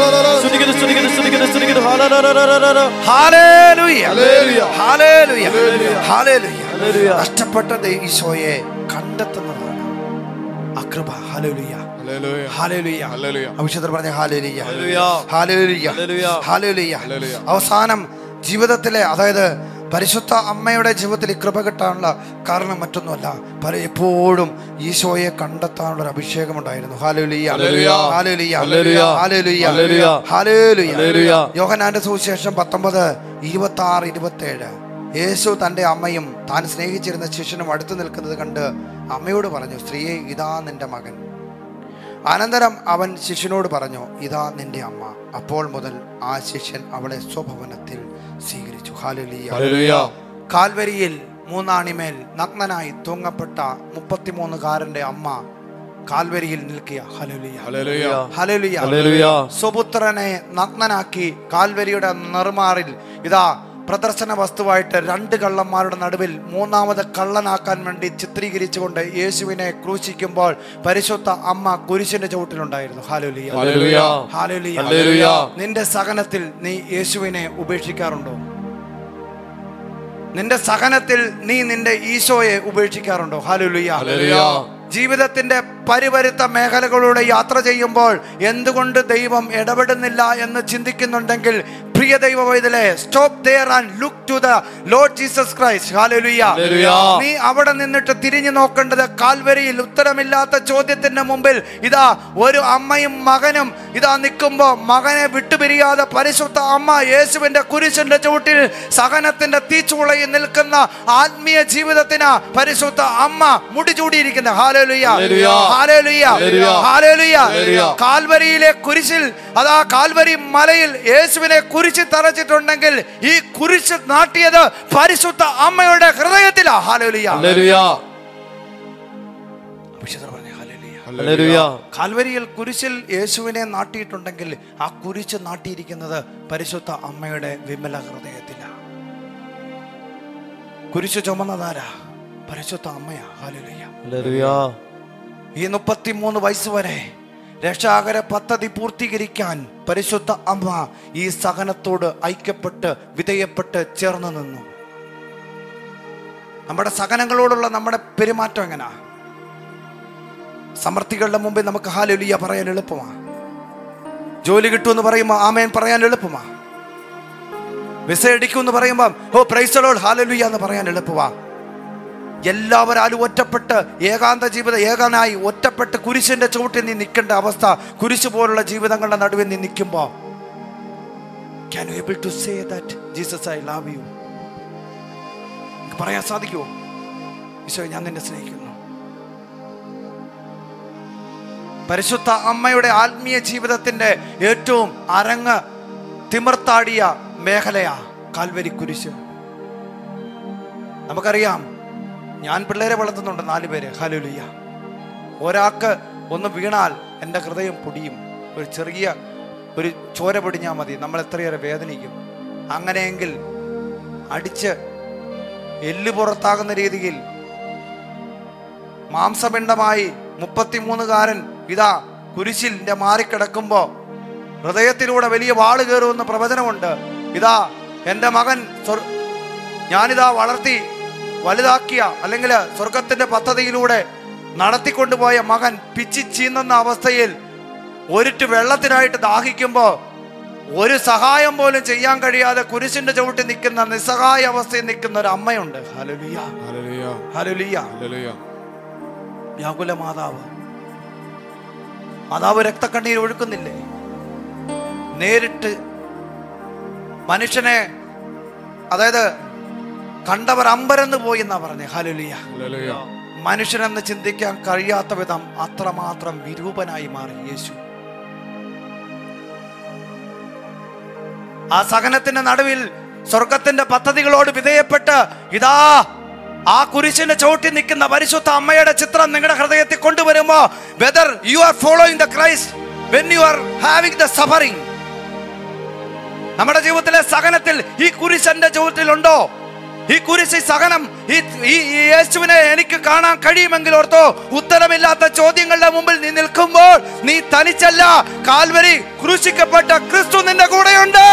Speaker 1: ഹാലേലുയ ഹാലേലുയ ഹാലേലുയ നഷ്ടപ്പെട്ട ദൈ- ഈശോയെ കണ്ടെത്തുന്നതാണ് അകൃപ ഹാലേലുയ ഹാലേലുയ അഭിഷേകത്തിൽ പറഞ്ഞ ഹാലേലുയ ഹാലേലുയ ഹാലേലുയ അവസാനം ജീവിതത്തിലെ അതായത് പരിശുദ്ധ അമ്മയുടെ ജീവിതത്തിൽ ഈ കൃപ കിട്ടാനുള്ള കാരണം മറ്റൊന്നുമല്ല പല എപ്പോഴും ഈശോയെ കണ്ടെത്താനുള്ള ഒരു അഭിഷേകം ഉണ്ടായിരുന്നു ഹാലേലുയ
Speaker 3: ഹല്ലേലൂയ.
Speaker 1: ഹാലേലുയ
Speaker 3: ഹല്ലേലൂയ.
Speaker 1: ഹാലേലുയ
Speaker 3: ഹല്ലേലൂയ.
Speaker 1: ഹാലേലുയ
Speaker 3: ഹല്ലേലൂയ.
Speaker 1: യോഹനാന്റെ സുവിശേഷം പത്തൊമ്പത് ഇരുപത്തി ആറ് ഇരുപത്തി ഏഴ് യേശു തൻ്റെ അമ്മയും താൻ സ്നേഹിച്ചിരുന്ന ശിഷ്യനും അടുത്ത് നിൽക്കുന്നത് കണ്ട് അമ്മയോട് പറഞ്ഞു സ്ത്രീയെ ഇതാ നിന്റെ മകൻ അനന്തരം അവൻ ശിഷ്യനോട് പറഞ്ഞു ഇതാ നിന്റെ അമ്മ അപ്പോൾ മുതൽ ആ ശിഷ്യൻ അവളെ സ്വഭവനത്തിൽ സ്വീകരിച്ചു ഹാലലിയ കാൽവരിയിൽ മൂന്നാണിമേൽ നഗ്നനായി തൂങ്ങപ്പെട്ട മുപ്പത്തിമൂന്നുകാരന്റെ അമ്മ കാൽവരിയിൽ നിൽക്കുക ഹലലിയ ഹലലിയ സ്വപുത്രനെ നഗ്നനാക്കി കാൽവരിയുടെ നെറുമാറിൽ ഇതാ പ്രദർശന വസ്തുവായിട്ട് രണ്ട് കള്ളന്മാരുടെ നടുവിൽ മൂന്നാമത് കള്ളനാക്കാൻ വേണ്ടി ചിത്രീകരിച്ചുകൊണ്ട് യേശുവിനെ ക്രൂശിക്കുമ്പോൾ പരിശുദ്ധ അമ്മ കുരിശിന്റെ ചുവട്ടിലുണ്ടായിരുന്നു ഹാലുലിയ
Speaker 3: ഹല്ലേലൂയ.
Speaker 1: ഹാലുലിയ
Speaker 3: ഹല്ലേലൂയ.
Speaker 1: നിന്റെ സഹനത്തിൽ നീ യേശുവിനെ ഉപേക്ഷിക്കാറുണ്ടോ നിന്റെ സഹനത്തിൽ നീ നിന്റെ ഈശോയെ ഉപേക്ഷിക്കാറുണ്ടോ ഹാലുലിയ
Speaker 3: ഹല്ലേലൂയ.
Speaker 1: ജീവിതത്തിന്റെ പരിവരുത്ത മേഖലകളിലൂടെ യാത്ര ചെയ്യുമ്പോൾ എന്തുകൊണ്ട് ദൈവം ഇടപെടുന്നില്ല എന്ന് ചിന്തിക്കുന്നുണ്ടെങ്കിൽ പ്രിയ ദൈവ വൈതലെ stop there and look to the Lord Jesus Christ ഹാലലുയ
Speaker 3: ഹല്ലേലൂയ.
Speaker 1: നീ അവിടെ നിന്നിട്ട് തിരിഞ്ഞു നോക്കേണ്ടത് കാൽവരിയിൽ ഉത്തരമില്ലാത്ത ചോദ്യത്തിന്റെ മുമ്പിൽ ഇതാ ഒരു അമ്മയും മകനും ഇതാ നിൽക്കുമ്പോൾ മകനെ വിട്ടുപിരിയാതെ പരിശുദ്ധ അമ്മ യേശുവിന്റെ കുരിശിന്റെ ചുവട്ടിൽ സഹനത്തിന്റെ തീച്ചുളയിൽ നിൽക്കുന്ന ആത്മീയ ജീവിതത്തിന് പരിശുദ്ധ അമ്മ മുടിചൂടിയിരിക്കുന്ന ഹാലലുയ
Speaker 3: ഹല്ലേലൂയ.
Speaker 1: ഹാലലുയ
Speaker 3: ഹല്ലേലൂയ.
Speaker 1: ഹാലലുയ
Speaker 3: ഹല്ലേലൂയ.
Speaker 1: കാൽവരിയിലെ കുരിശിൽ അതാ കാൽവരി മലയിൽ യേശുവിനെ കുരിശ് തറച്ചിട്ടുണ്ടെങ്കിൽ ഈ കുരിശ് നാട്ടിയത് പരിശുദ്ധ അമ്മയുടെ ഹൃദയത്തിലാ ഹാലലുയ
Speaker 3: ഹല്ലേലൂയ.
Speaker 1: അഭിഷേകം പറഞ്ഞേ, ഹല്ലേലൂയ.
Speaker 3: ഹല്ലേലൂയ.
Speaker 1: കാൽവരിയിൽ കുരിശിൽ യേശുവിനെ നാട്ടിയിട്ടുണ്ടെങ്കിൽ ആ കുരിശ് നാട്ടിയിരിക്കുന്നത് പരിശുദ്ധ അമ്മയുടെ വിമല ഹൃദയത്തിലാ കുരിശ് ചുമന്നതാരാ പരിശുദ്ധ അമ്മയാ ഹാലലുയ
Speaker 3: ഹല്ലേലൂയ.
Speaker 1: ഈ മുപ്പത്തിമൂന്ന് വയസ്സ് വരെ രക്ഷാകര പദ്ധതി പൂർത്തീകരിക്കാൻ പരിശുദ്ധ അമ്മ ഈ സഹനത്തോട് ഐക്യപ്പെട്ട് വിധേയപ്പെട്ട് ചേർന്ന് നിന്നു നമ്മുടെ സഹനങ്ങളോടുള്ള നമ്മുടെ പെരുമാറ്റം എങ്ങനാ സമർത്ഥികളുടെ മുമ്പിൽ നമുക്ക് ഹാലുലിയ പറയാൻ എളുപ്പമാ ജോലി കിട്ടുമെന്ന് പറയുമ്പോൾ ആമേൻ പറയാൻ എളുപ്പമാ വിസ അടിക്കുമെന്ന് പറയുമ്പോൾ ഓ പ്രൈസലോൾ ഹാലലുയ എന്ന് പറയാൻ എളുപ്പമാ എല്ലാവരാലും ഒറ്റപ്പെട്ട് ഏകാന്ത ജീവിതം ഏകനായി ഒറ്റപ്പെട്ട് കുരിശിന്റെ ചുവട്ടിൽ നീ നിൽക്കേണ്ട അവസ്ഥ കുരിശ് പോലുള്ള ജീവിതങ്ങളുടെ നടുവിൽ നീ നിൽക്കുമ്പോൾ can you able to say that Jesus I love you പറയാൻ സാധിക്കുമോ ഈശോ ഞാൻ നിന്നെ സ്നേഹിക്കുന്നു പരിശുദ്ധ അമ്മയുടെ ആത്മീയ ജീവിതത്തിന്റെ ഏറ്റവും അരങ്ങ് തിമിർത്താടിയ മേഖലയാ കാൽവരി കുരിശ് നമുക്കറിയാം ഞാൻ പിള്ളേരെ വളർത്തുന്നുണ്ട് നാല് പേര് ഹലുലിയ ഒരാൾക്ക് ഒന്ന് വീണാൽ എൻ്റെ ഹൃദയം പൊടിയും ഒരു ചെറിയ ഒരു ചോര പൊടിഞ്ഞാൽ മതി നമ്മൾ എത്രയേറെ വേദനിക്കും അങ്ങനെയെങ്കിൽ അടിച്ച് എല്ല് പുറത്താകുന്ന രീതിയിൽ മാംസപിണ്ഡമായി മുപ്പത്തിമൂന്നുകാരൻ ഇതാ കുരിശിലിന്റെ മാറിക്കിടക്കുമ്പോ ഹൃദയത്തിലൂടെ വലിയ വാള് കയറുമെന്ന് പ്രവചനമുണ്ട് ഇതാ എൻ്റെ മകൻ സ്വർ- ഞാനിതാ വളർത്തി വലുതാക്കിയ അല്ലെങ്കിൽ സ്വർഗത്തിന്റെ പദ്ധതിയിലൂടെ നടത്തിക്കൊണ്ടുപോയ മകൻ പിച്ചി ചീന്നുന്ന അവസ്ഥയിൽ ഒരിട്ട് വെള്ളത്തിനായിട്ട് ദാഹിക്കുമ്പോൾ ഒരു സഹായം പോലും ചെയ്യാൻ കഴിയാതെ കുരിശിന്റെ ചവിട്ടി നിൽക്കുന്ന നിസ്സഹായ അവസ്ഥയിൽ നിൽക്കുന്ന ഒരു അമ്മയുണ്ട് ഹലുലിയ
Speaker 2: ഹല്ലേലൂയ
Speaker 1: ഹലുലിയ
Speaker 2: ഹല്ലേലൂയ
Speaker 1: വ്യാകുല മാതാവ് മാതാവ് രക്തക്കണ്ണീർ ഒഴുക്കുന്നില്ലേ നേരിട്ട് മനുഷ്യനെ അതായത് കണ്ടവർ അമ്പരന്ന് പോയി എന്നാ പറഞ്ഞേ ഹലുലിയ
Speaker 2: ഹല്ലേലൂയ
Speaker 1: മനുഷ്യനെന്ന് ചിന്തിക്കാൻ കഴിയാത്ത വിധം അത്രമാത്രം വിരൂപനായി മാറി യേശു ആ സഹനത്തിന്റെ നടുവിൽ സ്വർഗത്തിന്റെ പദ്ധതികളോട് വിധേയപ്പെട്ട് ഇതാ ആ കുരിശിന്റെ ചവിട്ടി നിൽക്കുന്ന പരിശുദ്ധ അമ്മയുടെ ചിത്രം നിങ്ങളുടെ ഹൃദയത്തിൽ കൊണ്ടുവരുമ്പോ whether you are following the Christ when you are having the suffering നമ്മുടെ ജീവിതത്തിലെ സഹനത്തിൽ ഈ കുരിശന്റെ ചുവട്ടിലുണ്ടോ ഈ കുരിശ് ഈ സഹനം ഈ ഈ ഈ യേശുവിനെ എനിക്ക് കാണാൻ കഴിയുമെങ്കിൽ ഓർത്തോ ഉത്തരമില്ലാത്ത ചോദ്യങ്ങളുടെ മുമ്പിൽ നീ നിൽക്കുമ്പോൾ നീ തനിച്ചല്ല കാൽവരി ക്രൂശിക്കപ്പെട്ട ക്രിസ്തു നിന്റെ കൂടെയുണ്ട്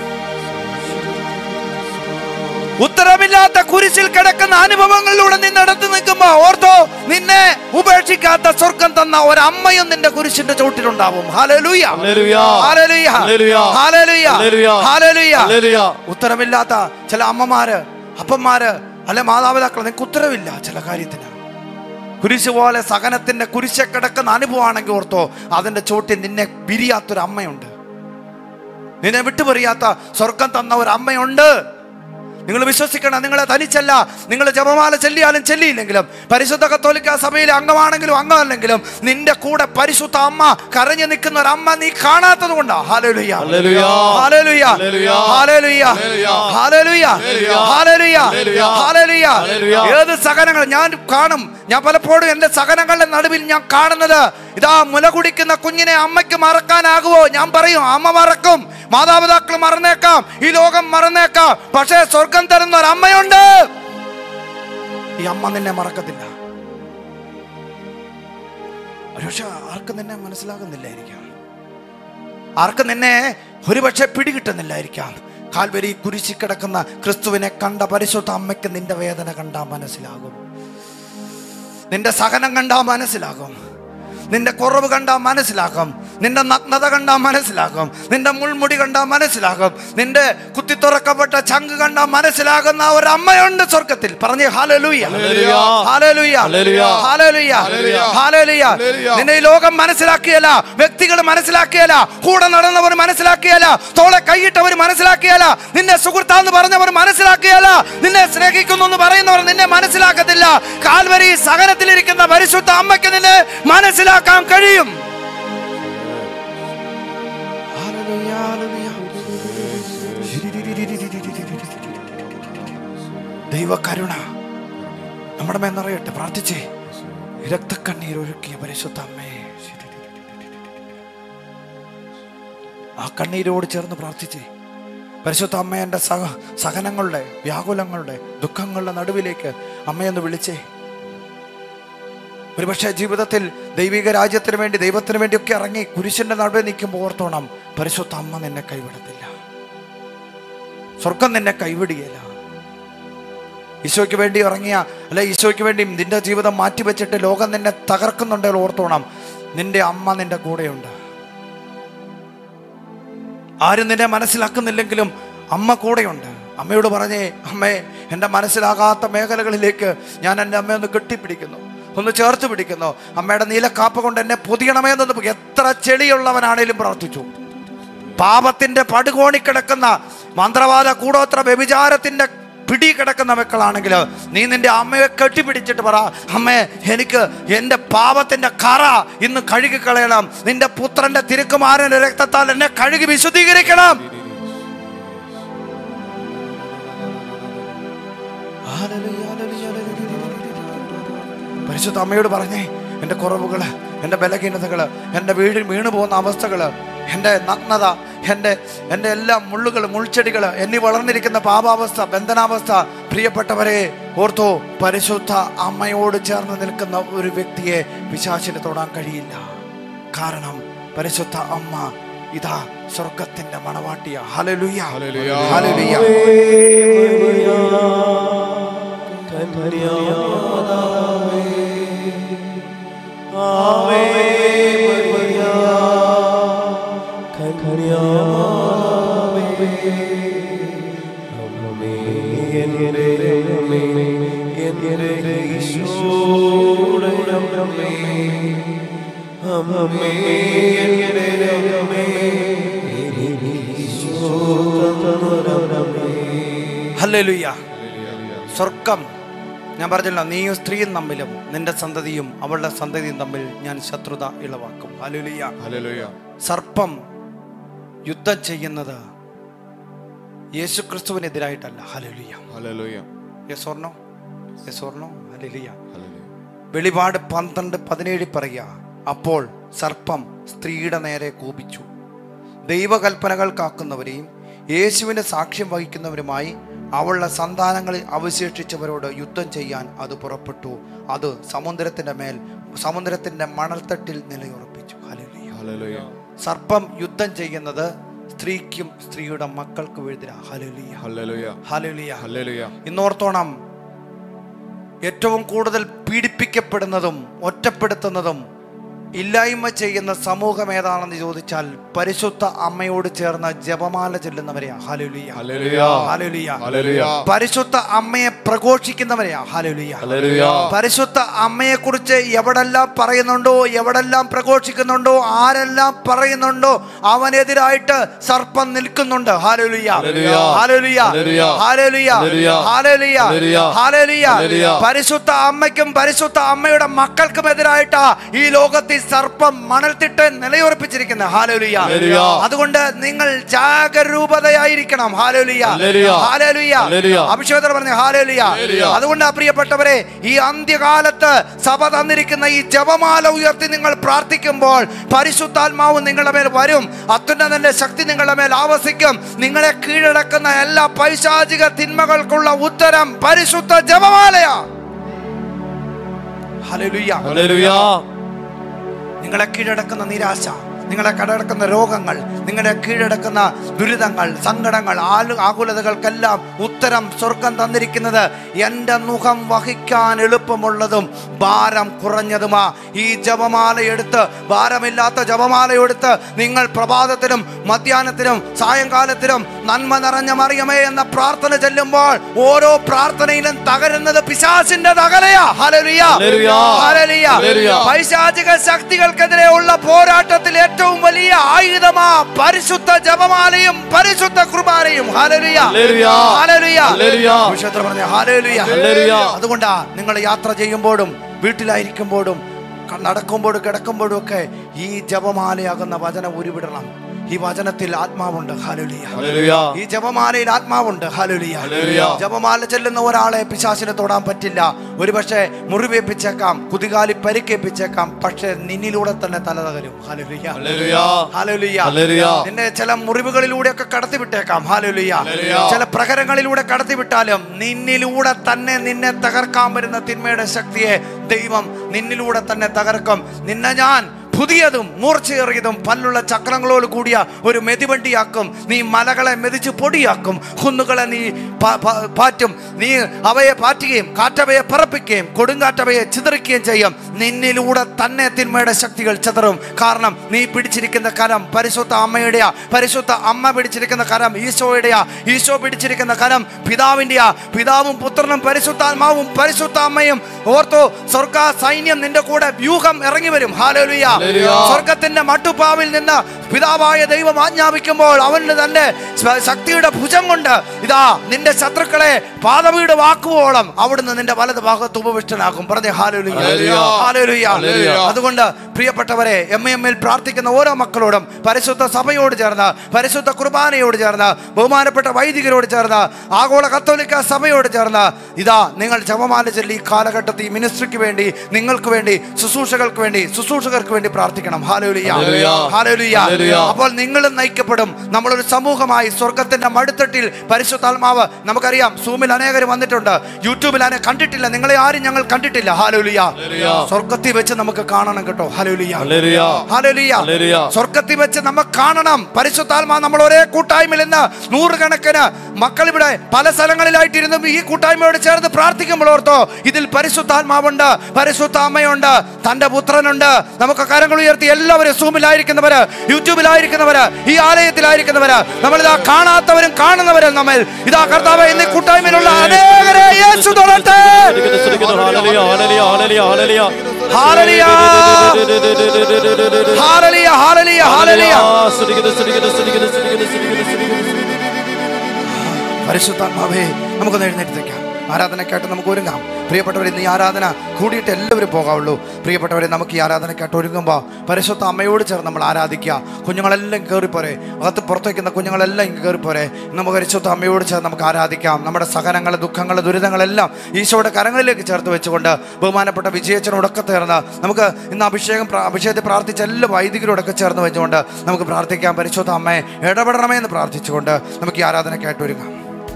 Speaker 1: ഉത്തരമില്ലാത്ത കുരിശിൽ കിടക്കുന്ന അനുഭവങ്ങളിലൂടെ നീ നടന്നു നിൽക്കുമ്പോ ഓർത്തോ നിന്നെ ഉപേക്ഷിക്കാത്ത സ്വർഗം തന്ന ഒരമ്മയും നിന്റെ കുരിശിന്റെ ചുവട്ടിലുണ്ടാവും ഹാലലൂയ
Speaker 3: ഹല്ലേലൂയ.
Speaker 1: ഹാലലൂയ
Speaker 3: ഹല്ലേലൂയ.
Speaker 1: ഹാലലൂയ
Speaker 3: ഹല്ലേലൂയ.
Speaker 1: ഹാലലൂയ
Speaker 3: ഹല്ലേലൂയ.
Speaker 1: ഉത്തരമില്ലാത്ത ചില അമ്മമാര് അപ്പന്മാര് അല്ലെ മാതാപിതാക്കൾ നിങ്ങൾക്ക് ഉത്തരവില്ല ചില കാര്യത്തിന് കുരിശ് പോലെ സഹനത്തിന്റെ കുരിശ കിടക്കുന്ന അനുഭവമാണെങ്കിൽ ഓർത്തോ അതിന്റെ ചോട്ടിൽ നിന്നെ പിരിയാത്തൊരു അമ്മയുണ്ട് നിന്നെ വിട്ടുപറിയാത്ത സ്വർഗം തന്ന ഒരു അമ്മയുണ്ട് നിങ്ങൾ വിശ്വസിക്കണം നിങ്ങളെ തനിച്ചല്ല നിങ്ങൾ ജപമാല ചെല്ലിയാലും ചെല്ലിയില്ലെങ്കിലും പരിശുദ്ധ കത്തോലിക്ക സഭയിലെ അംഗമാണെങ്കിലും അംഗമല്ലെങ്കിലും നിന്റെ കൂടെ പരിശുദ്ധ അമ്മ കരഞ്ഞു നിൽക്കുന്ന ഒരു അമ്മ നീ കാണാത്തത് കൊണ്ടാ ഹാലലുയ്യ
Speaker 3: ഹല്ലേലൂയ.
Speaker 1: ഹാലലുയ്യ
Speaker 3: ഹല്ലേലൂയ.
Speaker 1: ഹാലലുയ്യ ഹാലലുയ്യ ഹാലലുയ്യ ഹാലലുയ്യ
Speaker 3: ഹല്ലേലൂയ.
Speaker 1: ഏത് സഹനങ്ങൾ ഞാൻ കാണും ഞാൻ പലപ്പോഴും എന്റെ സഹനങ്ങളുടെ നടുവിൽ ഞാൻ കാണുന്നത് ഇതാ മുല കുടിക്കുന്ന കുഞ്ഞിനെ അമ്മയ്ക്ക് മറക്കാനാകുമോ ഞാൻ പറയും അമ്മ മറക്കും മാതാപിതാക്കൾ മറന്നേക്കാം ഈ ലോകം മറന്നേക്കാം പക്ഷേ സ്വർഗം തരുന്ന ഒരു അമ്മയുണ്ട് ഈ അമ്മ നിന്നെ മറക്കത്തില്ല പക്ഷെ ആർക്കും നിന്നെ മനസ്സിലാകുന്നില്ലായിരിക്കാം ആർക്കും നിന്നെ ഒരുപക്ഷെ പിടികിട്ടുന്നില്ലായിരിക്കാം കാൽവരി കുരിശി കിടക്കുന്ന ക്രിസ്തുവിനെ കണ്ട പരിശുദ്ധ അമ്മയ്ക്ക് നിന്റെ വേദന കണ്ടാ മനസ്സിലാകും നിന്റെ സഹനം കണ്ടാ മനസ്സിലാകും നിന്റെ കുറവ് കണ്ടാ മനസ്സിലാകും നിന്റെ നഗ്നത കണ്ടാ മനസ്സിലാകും നിന്റെ മുൾമുടി കണ്ടാ മനസ്സിലാകും നിന്റെ കുത്തിത്തുറക്കപ്പെട്ട ചങ്ക് കണ്ടാ മനസ്സിലാകുന്ന ഒരു അമ്മയുണ്ട് സ്വർഗത്തിൽ പറഞ്ഞേ ഹാലലൂയ
Speaker 3: ഹല്ലേലൂയ.
Speaker 1: ഹാലലൂയ
Speaker 3: ഹല്ലേലൂയ.
Speaker 1: ഹാലലൂയ
Speaker 2: ഹല്ലേലൂയ.
Speaker 1: ഹാലലൂയ
Speaker 2: ഹല്ലേലൂയ.
Speaker 1: നിന്നെ ഈ ലോകം മനസ്സിലാക്കിയല്ല വ്യക്തികൾ മനസ്സിലാക്കിയല്ല കൂടെ നടന്നവർ മനസ്സിലാക്കിയല്ല തോളെ കൈയിട്ടവർ മനസ്സിലാക്കിയല്ല നിന്നെ സുഹൃത്താന്ന് പറഞ്ഞവർ മനസ്സിലാക്കിയല്ല നിന്നെ സ്നേഹിക്കുന്നു എന്ന് പറയുന്നവർ നിന്നെ മനസ്സിലാക്കത്തില്ല കാൽവരി സഹനത്തിലിരിക്കുന്ന പരിശുദ്ധ അമ്മയ്ക്ക് നിന്നെ മനസ്സിലാക്കാൻ കഴിയും ദൈവകരുണ നമ്മുടെ മേൽ നിറയട്ടെ പ്രാർത്ഥിച്ചേ രക്തക്കണ്ണീർ ഒഴുക്കിയ പരിശുദ്ധ അമ്മേ ആ കണ്ണീരോട് ചേർന്ന് പ്രാർത്ഥിച്ചേ പരിശുദ്ധ അമ്മ എൻ്റെ സഹ സഹനങ്ങളുടെ വ്യാകുലങ്ങളുടെ ദുഃഖങ്ങളുടെ നടുവിലേക്ക് അമ്മയൊന്ന് വിളിച്ചേ ഒരുപക്ഷെ ജീവിതത്തിൽ ദൈവിക രാജ്യത്തിന് വേണ്ടി ദൈവത്തിന് വേണ്ടിയൊക്കെ ഇറങ്ങി കുരിശിന്റെ നടുവിൽ നിൽക്കുമ്പോൾ ഓർത്തോണം പരിശുദ്ധ അമ്മ നിന്നെ കൈവിടത്തില്ല സ്വർഗം നിന്നെ കൈവിടുകയില്ല ഈശോയ്ക്ക് വേണ്ടി ഇറങ്ങിയ അല്ലെ ഈശോയ്ക്ക് വേണ്ടി നിന്റെ ജീവിതം മാറ്റിവെച്ചിട്ട് ലോകം നിന്നെ തകർക്കുന്നുണ്ടെങ്കിൽ ഓർത്തോണം നിന്റെ അമ്മ നിന്റെ കൂടെയുണ്ട് ആരും നിന്നെ മനസ്സിലാക്കുന്നില്ലെങ്കിലും അമ്മ കൂടെയുണ്ട് അമ്മയോട് പറഞ്ഞേ അമ്മേ എൻ്റെ മനസ്സിലാകാത്ത മേഖലകളിലേക്ക് ഞാൻ എൻ്റെ അമ്മയെ ഒന്ന് കെട്ടിപ്പിടിക്കുന്നു ഒന്ന് ചേർത്ത് പിടിക്കുന്നു അമ്മയുടെ നീലക്കാപ്പ കൊണ്ട് എന്നെ പൊതിയണമേ എന്നൊന്ന് എത്ര ചെളിയുള്ളവനാണേലും പ്രാർത്ഥിച്ചു പാപത്തിന്റെ പടുകോണി കിടക്കുന്ന മന്ത്രവാദ കൂടോത്ര വ്യഭിചാരത്തിന്റെ പിടി കിടക്കുന്ന മക്കളാണെങ്കിൽ നീ നിന്റെ അമ്മയെ കെട്ടിപ്പിടിച്ചിട്ട് പറ അമ്മേ എനിക്ക് എൻ്റെ പാപത്തിന്റെ കറ ഇന്ന് കഴുകി കളയണം നിന്റെ പുത്രന്റെ തിരുക്കുമാരന്റെ രക്തത്താൽ എന്നെ കഴുകി വിശുദ്ധീകരിക്കണം പരിശുദ്ധ അമ്മയോട് പറഞ്ഞേ എൻ്റെ കുറവുകള് എൻ്റെ ബലഹീനതകള് എൻ്റെ വീട് വീണു പോകുന്ന അവസ്ഥകള് എൻ്റെ നഗ്നത എൻ്റെ എൻ്റെ എല്ലാ മുള്ളുകൾ മുൾച്ചെടികൾ എന്നീ വളർന്നിരിക്കുന്ന പാപാവസ്ഥ ബന്ധനാവസ്ഥ പ്രിയപ്പെട്ടവരെ ഓർത്തോ പരിശുദ്ധ അമ്മയോട് ചേർന്ന് നിൽക്കുന്ന ഒരു വ്യക്തിയെ പിശാചിന് തൊടാൻ കഴിയില്ല കാരണം പരിശുദ്ധ അമ്മ ഇതാ സ്വർഗത്തിന്റെ മണവാട്ടിയ ഹലലുയ
Speaker 2: ഹല്ലേലൂയ.
Speaker 1: ഹലലുയ ഹല്ലേലൂയ സ്വർഗം ഞാൻ പറഞ്ഞല്ലോ നീയും സ്ത്രീയും തമ്മിലും നിന്റെ സന്തതിയും അവളുടെ സന്തതിയും തമ്മിൽ ഞാൻ ശത്രുത ഇളവാക്കും ഹല്ലേലൂയ
Speaker 2: ഹല്ലേലൂയ
Speaker 1: സർപ്പം യുദ്ധം ചെയ്യുന്നത് യേശുക്രിസ്തുവിനെതിരായിട്ടല്ല ഹല്ലേലൂയ
Speaker 2: ഹല്ലേലൂയ
Speaker 1: യെസോർണോ യെസോർണോ ഹല്ലേലൂയ
Speaker 2: ഹല്ലേലൂയ
Speaker 1: വെളിപാട് പന്ത്രണ്ട് പതിനേഴ് പറയുക അപ്പോൾ സർപ്പം സ്ത്രീയുടെ നേരെ കോപിച്ചു ദൈവകൽപ്പനകൾ കാക്കുന്നവരെയും യേശുവിന് സാക്ഷ്യം വഹിക്കുന്നവരുമായി അവളുടെ സന്താനങ്ങളിൽ അവശേഷിച്ചവരോട് യുദ്ധം ചെയ്യാൻ അത് പുറപ്പെട്ടു അത് സമുദ്രത്തിന്റെ മേൽ സമുദ്രത്തിന്റെ മണൽത്തട്ടിൽ നിലയുറപ്പിച്ചു ഹല്ലേലൂയ
Speaker 2: ഹല്ലേലൂയ
Speaker 1: സർപ്പം യുദ്ധം ചെയ്യുന്നത് സ്ത്രീക്കും സ്ത്രീയുടെ മക്കൾക്കും എഴുതിര ഹല്ലേലൂയ
Speaker 2: ഹല്ലേലൂയ
Speaker 1: ഹല്ലേലൂയ
Speaker 2: ഹല്ലേലൂയ
Speaker 1: ഇന്നോർത്തോണം ഏറ്റവും കൂടുതൽ പീഡിപ്പിക്കപ്പെടുന്നതും ഒറ്റപ്പെടുത്തുന്നതും ഇല്ലായ്മ ചെയ്യുന്ന സമൂഹം ഏതാണെന്ന് ചോദിച്ചാൽ പരിശുദ്ധ അമ്മയോട് ചേർന്ന ജപമാല ചൊല്ലുന്നവരെയാ ഹാലുലിയ
Speaker 2: ഹല്ലേലൂയ
Speaker 1: ഹാലുലിയ
Speaker 2: ഹല്ലേലൂയ
Speaker 1: പരിശുദ്ധ അമ്മയെ പ്രഘോഷിക്കുന്നവരെയാ ഹാലുലിയ
Speaker 3: ഹല്ലേലൂയ
Speaker 1: പരിശുദ്ധ അമ്മയെ കുറിച്ച് എവിടെല്ലാം പറയുന്നുണ്ടോ എവിടെല്ലാം പ്രഘോഷിക്കുന്നുണ്ടോ ആരെല്ലാം പറയുന്നുണ്ടോ അവനെതിരായിട്ട് സർപ്പം നിൽക്കുന്നുണ്ട് ഹാലുലിയ
Speaker 3: ഹല്ലേലൂയ.
Speaker 1: ഹാലുലിയ
Speaker 3: ഹല്ലേലൂയ.
Speaker 1: ഹാലുലിയ
Speaker 3: ഹല്ലേലൂയ.
Speaker 1: ഹാലുലിയ
Speaker 3: ഹല്ലേലൂയ.
Speaker 1: ഹാലുലിയ
Speaker 3: ഹല്ലേലൂയ.
Speaker 1: പരിശുദ്ധ അമ്മയ്ക്കും പരിശുദ്ധ അമ്മയുടെ മക്കൾക്കും എതിരായിട്ടാ ഈ ലോകത്തിൽ സർപ്പം മണൽത്തിട്ട് നിലയുറപ്പിച്ചിരിക്കുന്നത് ഹാലോലിയ
Speaker 3: ഹല്ലേലൂയ.
Speaker 1: അതുകൊണ്ട് നിങ്ങൾ ജാഗരൂപതയായിരിക്കണം ഹാലോലിയ
Speaker 3: ഹല്ലേലൂയ.
Speaker 1: ഹാലോലിയ
Speaker 3: ഹല്ലേലൂയ.
Speaker 1: അഭിഷേകർ പറഞ്ഞ ഹാലോലിയ
Speaker 3: ഹല്ലേലൂയ.
Speaker 1: അതുകൊണ്ട് പ്രിയപ്പെട്ടവരെ ഈ അന്ത്യകാലത്ത് സഭ തന്നിരിക്കുന്ന ഈ ജപമാല ഉയർത്തി നിങ്ങൾ പ്രാർത്ഥിക്കുമ്പോൾ പരിശുദ്ധാത്മാവ് നിങ്ങളുടെ മേൽ വരും അത്യുന്നതന്റെ ശക്തി നിങ്ങളുടെ മേൽ ആവസിക്കും നിങ്ങളെ കീഴടക്കുന്ന എല്ലാ പൈശാചിക തിന്മകൾക്കുള്ള ഉത്തരം പരിശുദ്ധ ജപമാലയാ ഹല്ലേലൂയ
Speaker 3: ഹല്ലേലൂയ
Speaker 1: നിങ്ങളെ കീഴടക്കുന്ന നിരാശ നിങ്ങളെ കടടക്കുന്ന രോഗങ്ങൾ നിങ്ങളെ കീഴടക്കുന്ന ദുരിതങ്ങൾ സങ്കടങ്ങൾ ആലു ആകുലതകൾക്കെല്ലാം ഉത്തരം സ്വർഗം തന്നിരിക്കുന്നത് എൻ്റെ മുഖം വഹിക്കാൻ എളുപ്പമുള്ളതും ഭാരം കുറഞ്ഞതുമാ ഈ ജപമാല എടുത്ത് ഭാരമില്ലാത്ത ജപമാല എടുത്ത് നിങ്ങൾ പ്രഭാതത്തിലും മധ്യാഹ്നത്തിലും സായങ്കാലത്തിലും നന്മ നിറഞ്ഞ മറിയമേ എന്ന പ്രാർത്ഥന ചെല്ലുമ്പോൾ ഓരോ പ്രാർത്ഥനയിലും തകരുന്നത് പിശാസിന്റെ തകരയാ ഹല്ലേലൂയ
Speaker 3: ഹല്ലേലൂയ.
Speaker 1: ഹല്ലേലൂയ
Speaker 3: ഹല്ലേലൂയ.
Speaker 1: പൈശാചിക ശക്തികൾക്കെതിരെ ഉള്ള പോരാട്ടത്തിൽ ഏറ്റവും വലിയ ആയുധമാ പരിശുദ്ധ ജപമാലയും പരിശുദ്ധ കുർബാനയും ഹല്ലേലൂയ.
Speaker 3: ഹല്ലേലൂയ.
Speaker 1: ഹല്ലേലൂയ.
Speaker 3: ഹല്ലേലൂയ.
Speaker 1: വിശുദ്ധർ പറഞ്ഞ ഹല്ലേലൂയ.
Speaker 3: ഹല്ലേലൂയ.
Speaker 1: അതുകൊണ്ടാ നിങ്ങൾ യാത്ര ചെയ്യുമ്പോഴും വീട്ടിലായിരിക്കുമ്പോഴും ക- നടക്കുമ്പോഴും കിടക്കുമ്പോഴും ഒക്കെ ഈ ജപമാലയാകുന്ന വചനം ഉരുവിടണം ഈ വചനത്തിൽ ആത്മാവുണ്ട് ഹല്ലേലൂയ.
Speaker 3: ഹല്ലേലൂയ
Speaker 1: ഈ ജപമാലയിൽ ആത്മാവുണ്ട് ഹല്ലേലൂയ.
Speaker 3: ഹല്ലേലൂയ.
Speaker 1: ജപമാല ചെല്ലുന്ന ഒരാളെ പിശാസിനെ തൊടാൻ പറ്റില്ല ഒരുപക്ഷെ മുറിവേൽപ്പിച്ചേക്കാം കുതികാലി പരിക്കേൽപ്പിച്ചേക്കാം പക്ഷെ നിന്നിലൂടെ തന്നെ തല തകരും ഹല്ലേലൂയ.
Speaker 3: ഹല്ലേലൂയ
Speaker 1: ഹല്ലേലൂയ.
Speaker 3: ഹല്ലേലൂയ.
Speaker 1: നിന്നെ ചില മുറിവുകളിലൂടെ ഒക്കെ കടത്തിവിട്ടേക്കാം ഹാലുലിയ
Speaker 3: ഹല്ലേലൂയ.
Speaker 1: ചില പ്രഹരങ്ങളിലൂടെ കടത്തിവിട്ടാലും നിന്നിലൂടെ തന്നെ നിന്നെ തകർക്കാൻ വരുന്ന തിന്മയുടെ ശക്തിയെ ദൈവം നിന്നിലൂടെ തന്നെ തകർക്കും നിന്നെ ഞാൻ പുതിയതും മൂർച്ചയേറിയതും പല്ലുള്ള ചക്രങ്ങളോട് കൂടിയ ഒരു മെതിവണ്ടിയാക്കും നീ മലകളെ മെതിച്ച് പൊടിയാക്കും കുന്നുകളെ നീ പ- പ- പാറ്റും നീ അവയെ പാറ്റുകയും കാറ്റവയെ പറപ്പിക്കുകയും കൊടുങ്കാറ്റവയെ ചിതറിക്കുകയും ചെയ്യും നിന്നിലൂടെ തന്നെ തിന്മയുടെ ശക്തികൾ ചിതറും കാരണം നീ പിടിച്ചിരിക്കുന്ന കരം പരിശുദ്ധ അമ്മയുടെയാ പരിശുദ്ധ അമ്മ പിടിച്ചിരിക്കുന്ന കരം ഈശോയുടെയാ ഈശോ പിടിച്ചിരിക്കുന്ന കരം പിതാവിൻ്റെയാ പിതാവും പുത്രനും പരിശുദ്ധാത്മാവും പരിശുദ്ധ അമ്മയും ഓർത്തോ സ്വർഗ സൈന്യം നിന്റെ കൂടെ വ്യൂഹം ഇറങ്ങി വരും ഹാലോലുയ സ്വർഗത്തിന്റെ മട്ടുപ്പാവിൽ നിന്ന് പിതാവായ ദൈവം ആജ്ഞാപിക്കുമ്പോൾ അവന് തന്റെ സ്വ- ശക്തിയുടെ ഭുജം കൊണ്ട് ഇതാ നിന്റെ ശത്രുക്കളെ പാതവീട് വാക്കുവോളം അവിടുന്ന് നിന്റെ വലത് ഭാഗത്ത് ഉപവിഷ്ടനാക്കും പറഞ്ഞേ ഹാലോലുയ
Speaker 3: ഹല്ലേലൂയ.
Speaker 1: ഹാലേലൂയ.
Speaker 3: ഹല്ലേലൂയ.
Speaker 1: അതുകൊണ്ട് പ്രിയപ്പെട്ടവരെ എം എം എൽ പ്രാർത്ഥിക്കുന്ന ഓരോ മക്കളോടും പരിശുദ്ധ സഭയോട് ചേർന്ന് പരിശുദ്ധ കുർബാനയോട് ചേർന്ന് ബഹുമാനപ്പെട്ട വൈദികരോട് ചേർന്ന് ആഗോള കത്തോലിക്ക സഭയോട് ചേർന്ന് ഇതാ നിങ്ങൾ ജപമാല ചൊല്ലി ഈ കാലഘട്ടത്തിൽ ഈ മിനിസ്ട്രിക്ക് വേണ്ടി നിങ്ങൾക്ക് വേണ്ടി ശുശ്രൂഷകൾക്ക് വേണ്ടി ശുശ്രൂഷകർക്ക് വേണ്ടി പ്രാർത്ഥിക്കണം ഹാലോലിയ
Speaker 3: ഹല്ലേലൂയ.
Speaker 1: ഹാലോലിയ
Speaker 3: ഹല്ലേലൂയ.
Speaker 1: അപ്പോൾ നിങ്ങളും നയിക്കപ്പെടും നമ്മളൊരു സമൂഹമായി സ്വർഗത്തിന്റെ മടുത്തട്ടിൽ പരിശുദ്ധാത്മാവ് നമുക്കറിയാം സൂമിൽ അനേകർ വന്നിട്ടുണ്ട് യൂട്യൂബിൽ അനെ കണ്ടിട്ടില്ല നിങ്ങളെ ആരും ഞങ്ങൾ കണ്ടിട്ടില്ല ഹാലോലിയ
Speaker 3: ഹല്ലേലൂയ.
Speaker 1: സ്വർഗത്തിൽ വെച്ച് നമുക്ക് കാണണം കേട്ടോ ഹാലോലിയ
Speaker 3: ഹല്ലേലൂയ.
Speaker 1: ഹാലേലൂയ.
Speaker 3: ഹല്ലേലൂയ.
Speaker 1: സ്വർഗത്തിൽ വെച്ച് നമ്മൾ കാണണം പരിശുദ്ധാത്മാ നമ്മൾ ഒരേ കൂട്ടായ്മയിൽ നിന്ന് നൂറുകണക്കിന് മക്കൾ ഇവിടെ പല സ്ഥലങ്ങളിലായിട്ടിരുന്നും ഈ കൂട്ടായ്മയോട് ചേർന്ന് പ്രാർത്ഥിക്കുമ്പോൾ ഓർത്തോ ഇതിൽ പരിശുദ്ധാത്മാവുണ്ട് പരിശുദ്ധ അമ്മയുണ്ട് തന്റെ പുത്രനുണ്ട് നമുക്ക് കരങ്ങൾ ഉയർത്തി എല്ലാവരും സൂമിലായിരിക്കുന്നവര് യൂട്യൂബിലായിരിക്കുന്നവര് ഈ ആലയത്തിലായിരിക്കുന്നവര് നമ്മളിതാ കാണാത്തവരും കാണുന്നവരും നമ്മൾ ഇതാ കർത്താവ് ഇന്ന് ഈ കൂട്ടായ്മയിലുള്ള അനേകരെ യേശു തൊടട്ടെ
Speaker 3: സ്തുതിക്കുന്നു, സ്തുതിക്കുന്നു. ഹല്ലേലൂയ, ഹല്ലേലൂയ, ഹല്ലേലൂയ, ഹല്ലേലൂയ.
Speaker 1: ഹാലലിയ ഹാലലിയ ഹാലലിയ ഹാലലിയ
Speaker 3: സ്തുതിക്കുന്നു, സ്തുതിക്കുന്നു, സ്തുതിക്കുന്നു, സ്തുതിക്കുന്നു, സ്തുതിക്കുന്നു, സ്തുതിക്കുന്നു.
Speaker 1: പരിശുദ്ധാത്മാവേ നമുക്കൊന്ന് എഴുന്നേറ്റേക്കാം ആരാധനക്കായിട്ട് നമുക്ക് ഒരുങ്ങാം പ്രിയപ്പെട്ടവരെ ഇന്ന് ഈ ആരാധന കൂടിയിട്ട് എല്ലാവരും പോകാവുള്ളൂ പ്രിയപ്പെട്ടവരെ നമുക്ക് ഈ ആരാധനക്കായിട്ട് ഒരുങ്ങുമ്പോൾ പരിശുദ്ധ അമ്മയോട് ചേർന്ന് നമ്മൾ ആരാധിക്കുക കുഞ്ഞുങ്ങളെല്ലാം കയറിപ്പോരെ അകത്ത് പുറത്തേക്കുന്ന കുഞ്ഞുങ്ങളെല്ലാം ഇങ്ങ് കയറിപ്പോരെ നമുക്ക് പരിശുദ്ധ അമ്മയോട് ചേർന്ന് നമുക്ക് ആരാധിക്കാം നമ്മുടെ സഹനങ്ങൾ ദുഃഖങ്ങൾ ദുരിതങ്ങളെല്ലാം ഈശോയുടെ കരങ്ങളിലേക്ക് ചേർത്ത് വെച്ചുകൊണ്ട് ബഹുമാനപ്പെട്ട വിജയച്ചനോടൊക്കെ ചേർന്ന് നമുക്ക് ഇന്ന് അഭിഷേകം പ്രാ- അഭിഷേകത്തെ പ്രാർത്ഥിച്ച എല്ലാ വൈദികരോടൊക്കെ ചേർന്ന് വെച്ചുകൊണ്ട് നമുക്ക് പ്രാർത്ഥിക്കാം പരിശുദ്ധ അമ്മയെ ഇടപെടണമേ എന്ന് പ്രാർത്ഥിച്ചുകൊണ്ട് നമുക്ക് ഈ ആരാധനയ്ക്കായിട്ട് ഒരുങ്ങാം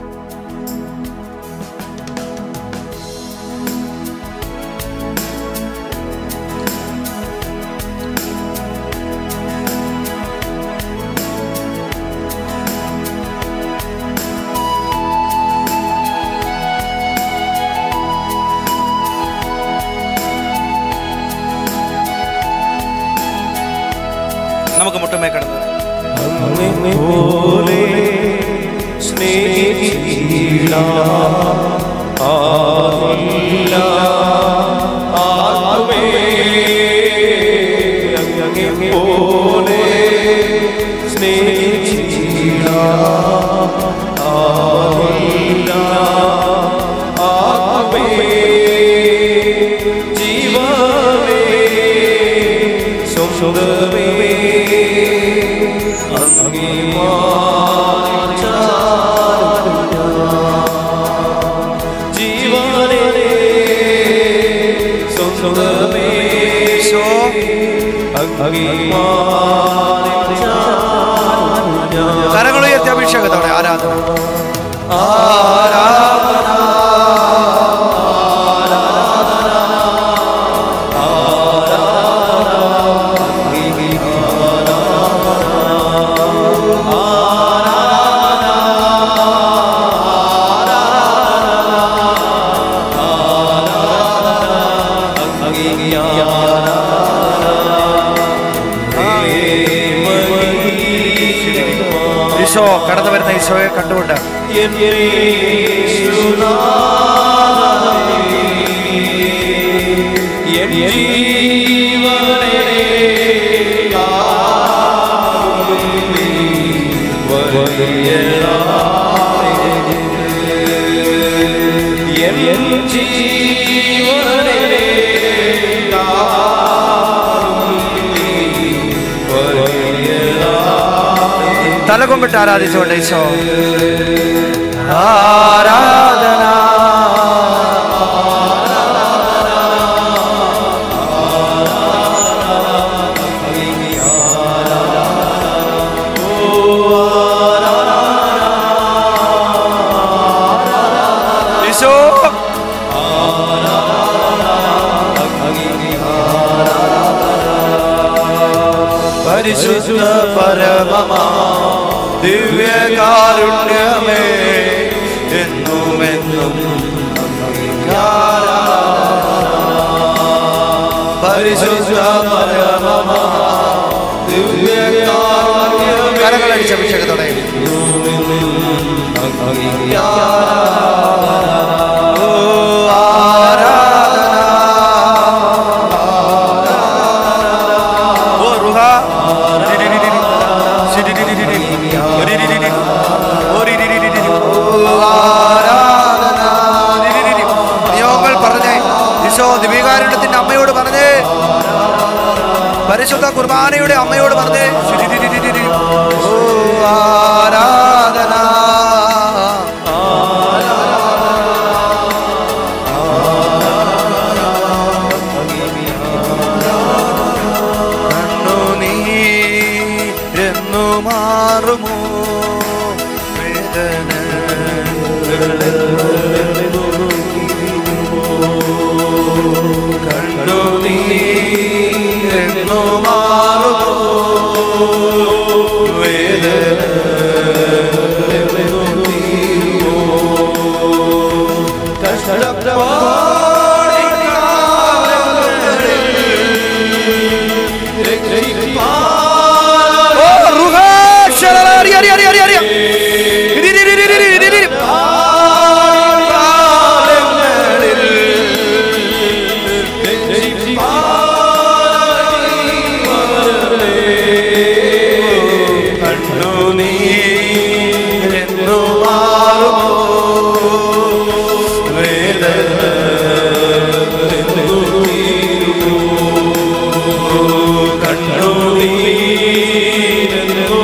Speaker 1: നമുക്ക് മുട്ടുമേ കിടന്നു
Speaker 3: അങ്ങേ പോലെ സ്നേഹിച്ചില്ല ആരില്ല ആർക്കുമേ. അങ്ങേ പോലെ സ്നേഹിച്ചില്ല ആരില്ല ആർക്കുമേ. ജീവമേ സ്വന്തമേ
Speaker 1: കരങ്ങൾ ഉയർത്തി അഭിഷേകത്തോടെ ആരാധന ഈശോ കടന്നു വരുന്ന ഈശോയെ കണ്ടുകൊണ്ട് തലകൊമ്പിട്ട് ആരാധിച്ചുകൊണ്ട് ഈശോ ആരാധന ഈശോ
Speaker 3: പരമമാ ദിവ്യകാരുണ്യമേ എന്നുമെന്നും പരിശുദ്ധ പരമമാ ദിവ്യകാരുണ്യമേ
Speaker 1: കരങ്ങളടിച്ച അഭിഷേകത്തോടെ
Speaker 3: ഓ റുഹ
Speaker 1: നിയോഗങ്ങൾ പറഞ്ഞേ ഈശോ ദിവികാരുണ്യത്തിന്റെ അമ്മയോട് പറഞ്ഞേ പരിശുദ്ധ കുർബാനയുടെ അമ്മയോട് പറഞ്ഞേ ഓ, ആരാധന കണ്ണുനീരെന്നു മാറുമോ വേദന
Speaker 3: കണ്ണുനീരെന്നു മാറുമോ വേദന
Speaker 1: ഓ, റുഹ, ശരള, അറിയ, അറിയ, അറിയ, അറിയ, അറിയ. ഇരി, ഇരി, ഇരി, ഇരി, ഇരി, ഇരി, ഇരി.
Speaker 3: കണ്ണുനീരെന്നു മാറുമോ വേദന കണ്ണുനീരെന്നു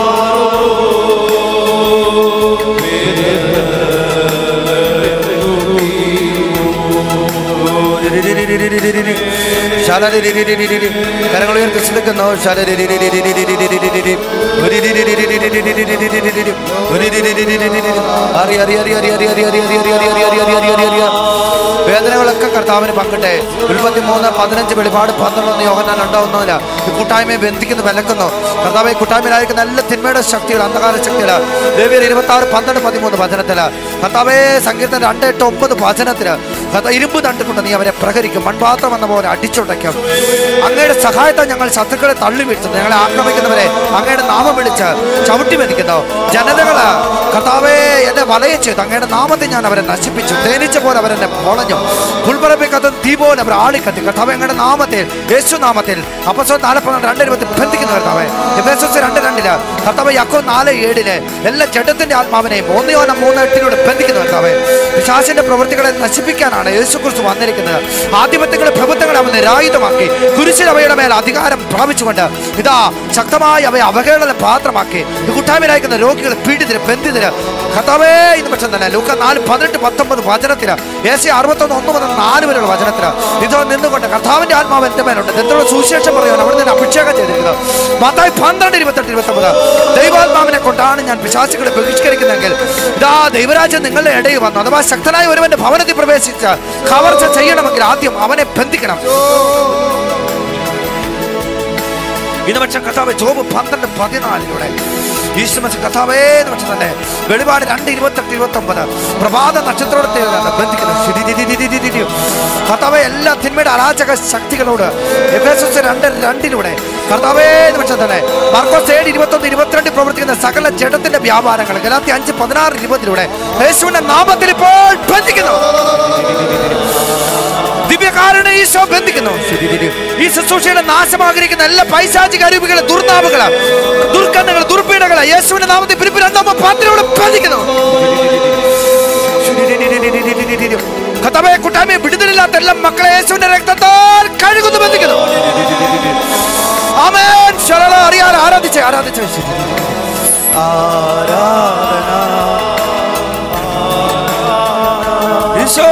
Speaker 1: ശാലരിരിരിരിരിരിരി. കരങ്ങൾ ഉയർത്തി ചിന്തിക്കുന്നു ശാലരിരിരിരിരിരിരിരിരിരിരിരിരി. ഉരിരിരിരിരിരിരിരിരിരിരിരിരിരി. ഉരിരിരിരിരിരിരിരിരി. അറി, അറി, അറി, അറി, അറി, അറി, അറി, അറി, അറി, അറി, അറി, അറി, അറി, അറി, അറി, അറി. വേദനകളൊക്കെ കർത്താവിന് പങ്കിട്ടെ ഉൽപ്പത്തി മൂന്ന് പതിനഞ്ച് വെളിപാട് പന്ത്രണ്ടൊന്ന് യോഹനാൻ ഉണ്ടാവുന്നില്ല ഈ കൂട്ടായ്മയെ ബന്ധിക്കുന്നു വിലക്കുന്നു കർത്താവ് ഈ കൂട്ടായ്മയിലായിരിക്കുന്ന എല്ലാ തിന്മയുടെ ശക്തികൾ അന്ധകാര ശക്തികൾ ദേവിയർ ഇരുപത്തി ആറ് പന്ത്രണ്ട് പതിമൂന്ന് വചനത്തില് കർത്താവേ സങ്കീർത്തനം രണ്ട് എട്ട് ഒമ്പത് വചനത്തില് കർത്താവ് ഇരുമ്പ് തണ്ടുകൊണ്ട് നീ അവരെ പ്രഹരിക്കും മൺപാത്രം എന്ന പോലെ അടിച്ചുടയ്ക്കും അങ്ങയുടെ സഹായത്തെ ഞങ്ങൾ ശത്രുക്കളെ തള്ളി വീഴ്ത്തുന്നു ഞങ്ങളെ ആക്രമിക്കുന്നവരെ അങ്ങയുടെ നാമം വിളിച്ച് ചവിട്ടി മെതിക്കുന്നു ജനതകള് കർത്താവേ എന്നെ വലയം ചെയ്തു അങ്ങയുടെ നാമത്തെ ഞാൻ അവരെ നശിപ്പിച്ചു തേനീച്ച പോലെ അവരെന്നെ പൊളഞ്ഞു പുൽപ്പറപ്പിൽ കത്തുന്ന തീ പോലെ അവർ ആളിക്കത്തി കർത്താവ് അങ്ങയുടെ നാമത്തിൽ യേശു നാമത്തിൽ അപ്പസോ നാലപ്പത് രണ്ട് ഇരുപത്തി ബന്ധിക്കുന്നു കർത്താവേ എഫേസസ് രണ്ട് രണ്ടില് കർത്താവ് യക്കോ നാല് ഏഴില് എല്ലാ ജഡത്തിന്റെ ആത്മാവിനെയും മൂന്നയോനം മൂന്ന് എട്ടിലൂടെ ബന്ധിക്കുന്നു കർത്താവേ പിശാചിന്റെ പ്രവൃത്തികളെ നശിപ്പിക്കാനാണ് യേശു ക്രിസ്തു വന്നിരിക്കുന്നത് ആധിപത്യങ്ങളെ പ്രഭുത്വങ്ങളെ അവൻ നിരായുധമാക്കി കുരിശിൽ അവയുടെ മേൽ അധികാരം പ്രാപിച്ചുകൊണ്ട് ഇതാ ശക്തമായി അവയെ അവഹേളന പാത്രമാക്കി ഈ കൂട്ടായ്മയിലായിരിക്കുന്ന രോഗികളെ പീഡിതര് ബന്ധിതര് കർത്താവേ ഇന്ന് പക്ഷം തന്നെ ലൂക്ക നാല് പതിനെട്ട് പത്തൊമ്പത് വചനത്തില് ഏസി അറുപത്തൊന്ന് ഒന്ന് മുതൽ നാല് വരെയുള്ള വചനത്തില് ഇതോ നിന്നുകൊണ്ട് കർത്താവിന്റെ ആത്മാവ് എന്റെ മേലുണ്ട് എന്നുള്ള സുവിശേഷം പറയാൻ അവിടെ നിന്ന് അഭിഷേകം ചെയ്തിരിക്കുന്നത് മത്തായി പന്ത്രണ്ട് ഇരുപത്തെട്ട് ഇരുപത്തൊമ്പത് ദൈവാത്മാവിനെ കൊണ്ടാണ് ഞാൻ പിശാചുകളെ ബഹിഷ്കരിക്കുന്നതെങ്കിൽ ഇതാ ദൈവരാജ്യം നിങ്ങളുടെ ഇടയിൽ വന്നു അഥവാ ശക്തനായ ഒരുവന്റെ ഭവനത്തിൽ പ്രവേശിച്ച് കവർച്ച ചെയ്യണമെങ്കിൽ ആദ്യം അവനെ ബന്ധിക്കണം ഇന്ന് പക്ഷെ കഥാവ് ജോബ് പന്ത്രണ്ട് പതിനാലിലൂടെ ഈശ്വമസ് കഥാവേ എന്ന് പക്ഷെ തന്നെ വെളിപാട് രണ്ട് ഇരുപത്തെട്ട് ഇരുപത്തി ഒമ്പത് പ്രഭാത നക്ഷത്രത്തെ ബന്ധിക്കുന്നു ശിരിരിരിരിരിരിരി. കർത്താവേ എല്ലാ തിന്മയുടെ അരാജക ശക്തികളോട് എഫേസസ് രണ്ട് രണ്ടിലൂടെ കർത്താവേ എന്ന് പക്ഷെ തന്നെ മാർക്കോസ് ഏഴ് ഇരുപത്തൊന്ന് ഇരുപത്തിരണ്ട് പ്രവർത്തിക്കുന്ന സകല ജഡത്തിന്റെ വ്യാപാരങ്ങൾ ഗലാത്തി അഞ്ച് പതിനാറ് ഇരുപതിലൂടെ യേശുവിന്റെ നാമത്തിൽ ഇപ്പോൾ ബന്ധിക്കുന്നു ദിവ്യകാരണ ഈശോ ബന്ധിക്കുന്നു ഈ ശുശ്രൂഷയുടെ നാശം ആഗ്രഹിക്കുന്ന എല്ലാ പൈശാചിക അരൂപികളെ ദുർനാവുകള് ദുർക്കണ്ണുകൾ ദുർപീഠകള് യേശുവിന്റെ നാമത്തിൽ പിരിപ്പ് രണ്ടാമ പാത്രയോട് ബന്ധിക്കുന്നു കഥമയെ കൂട്ടായ്മയെ വിടുതലില്ലാത്ത എല്ലാ മക്കളെ യേശുവിന്റെ രക്തത്താൽ കഴുകുന്നു ബന്ധിക്കുന്നു ആമേൻ ശരള അറിയാൻ ആരാധിച്ച് ആരാധിച്ച് ആരാധന ഈശോ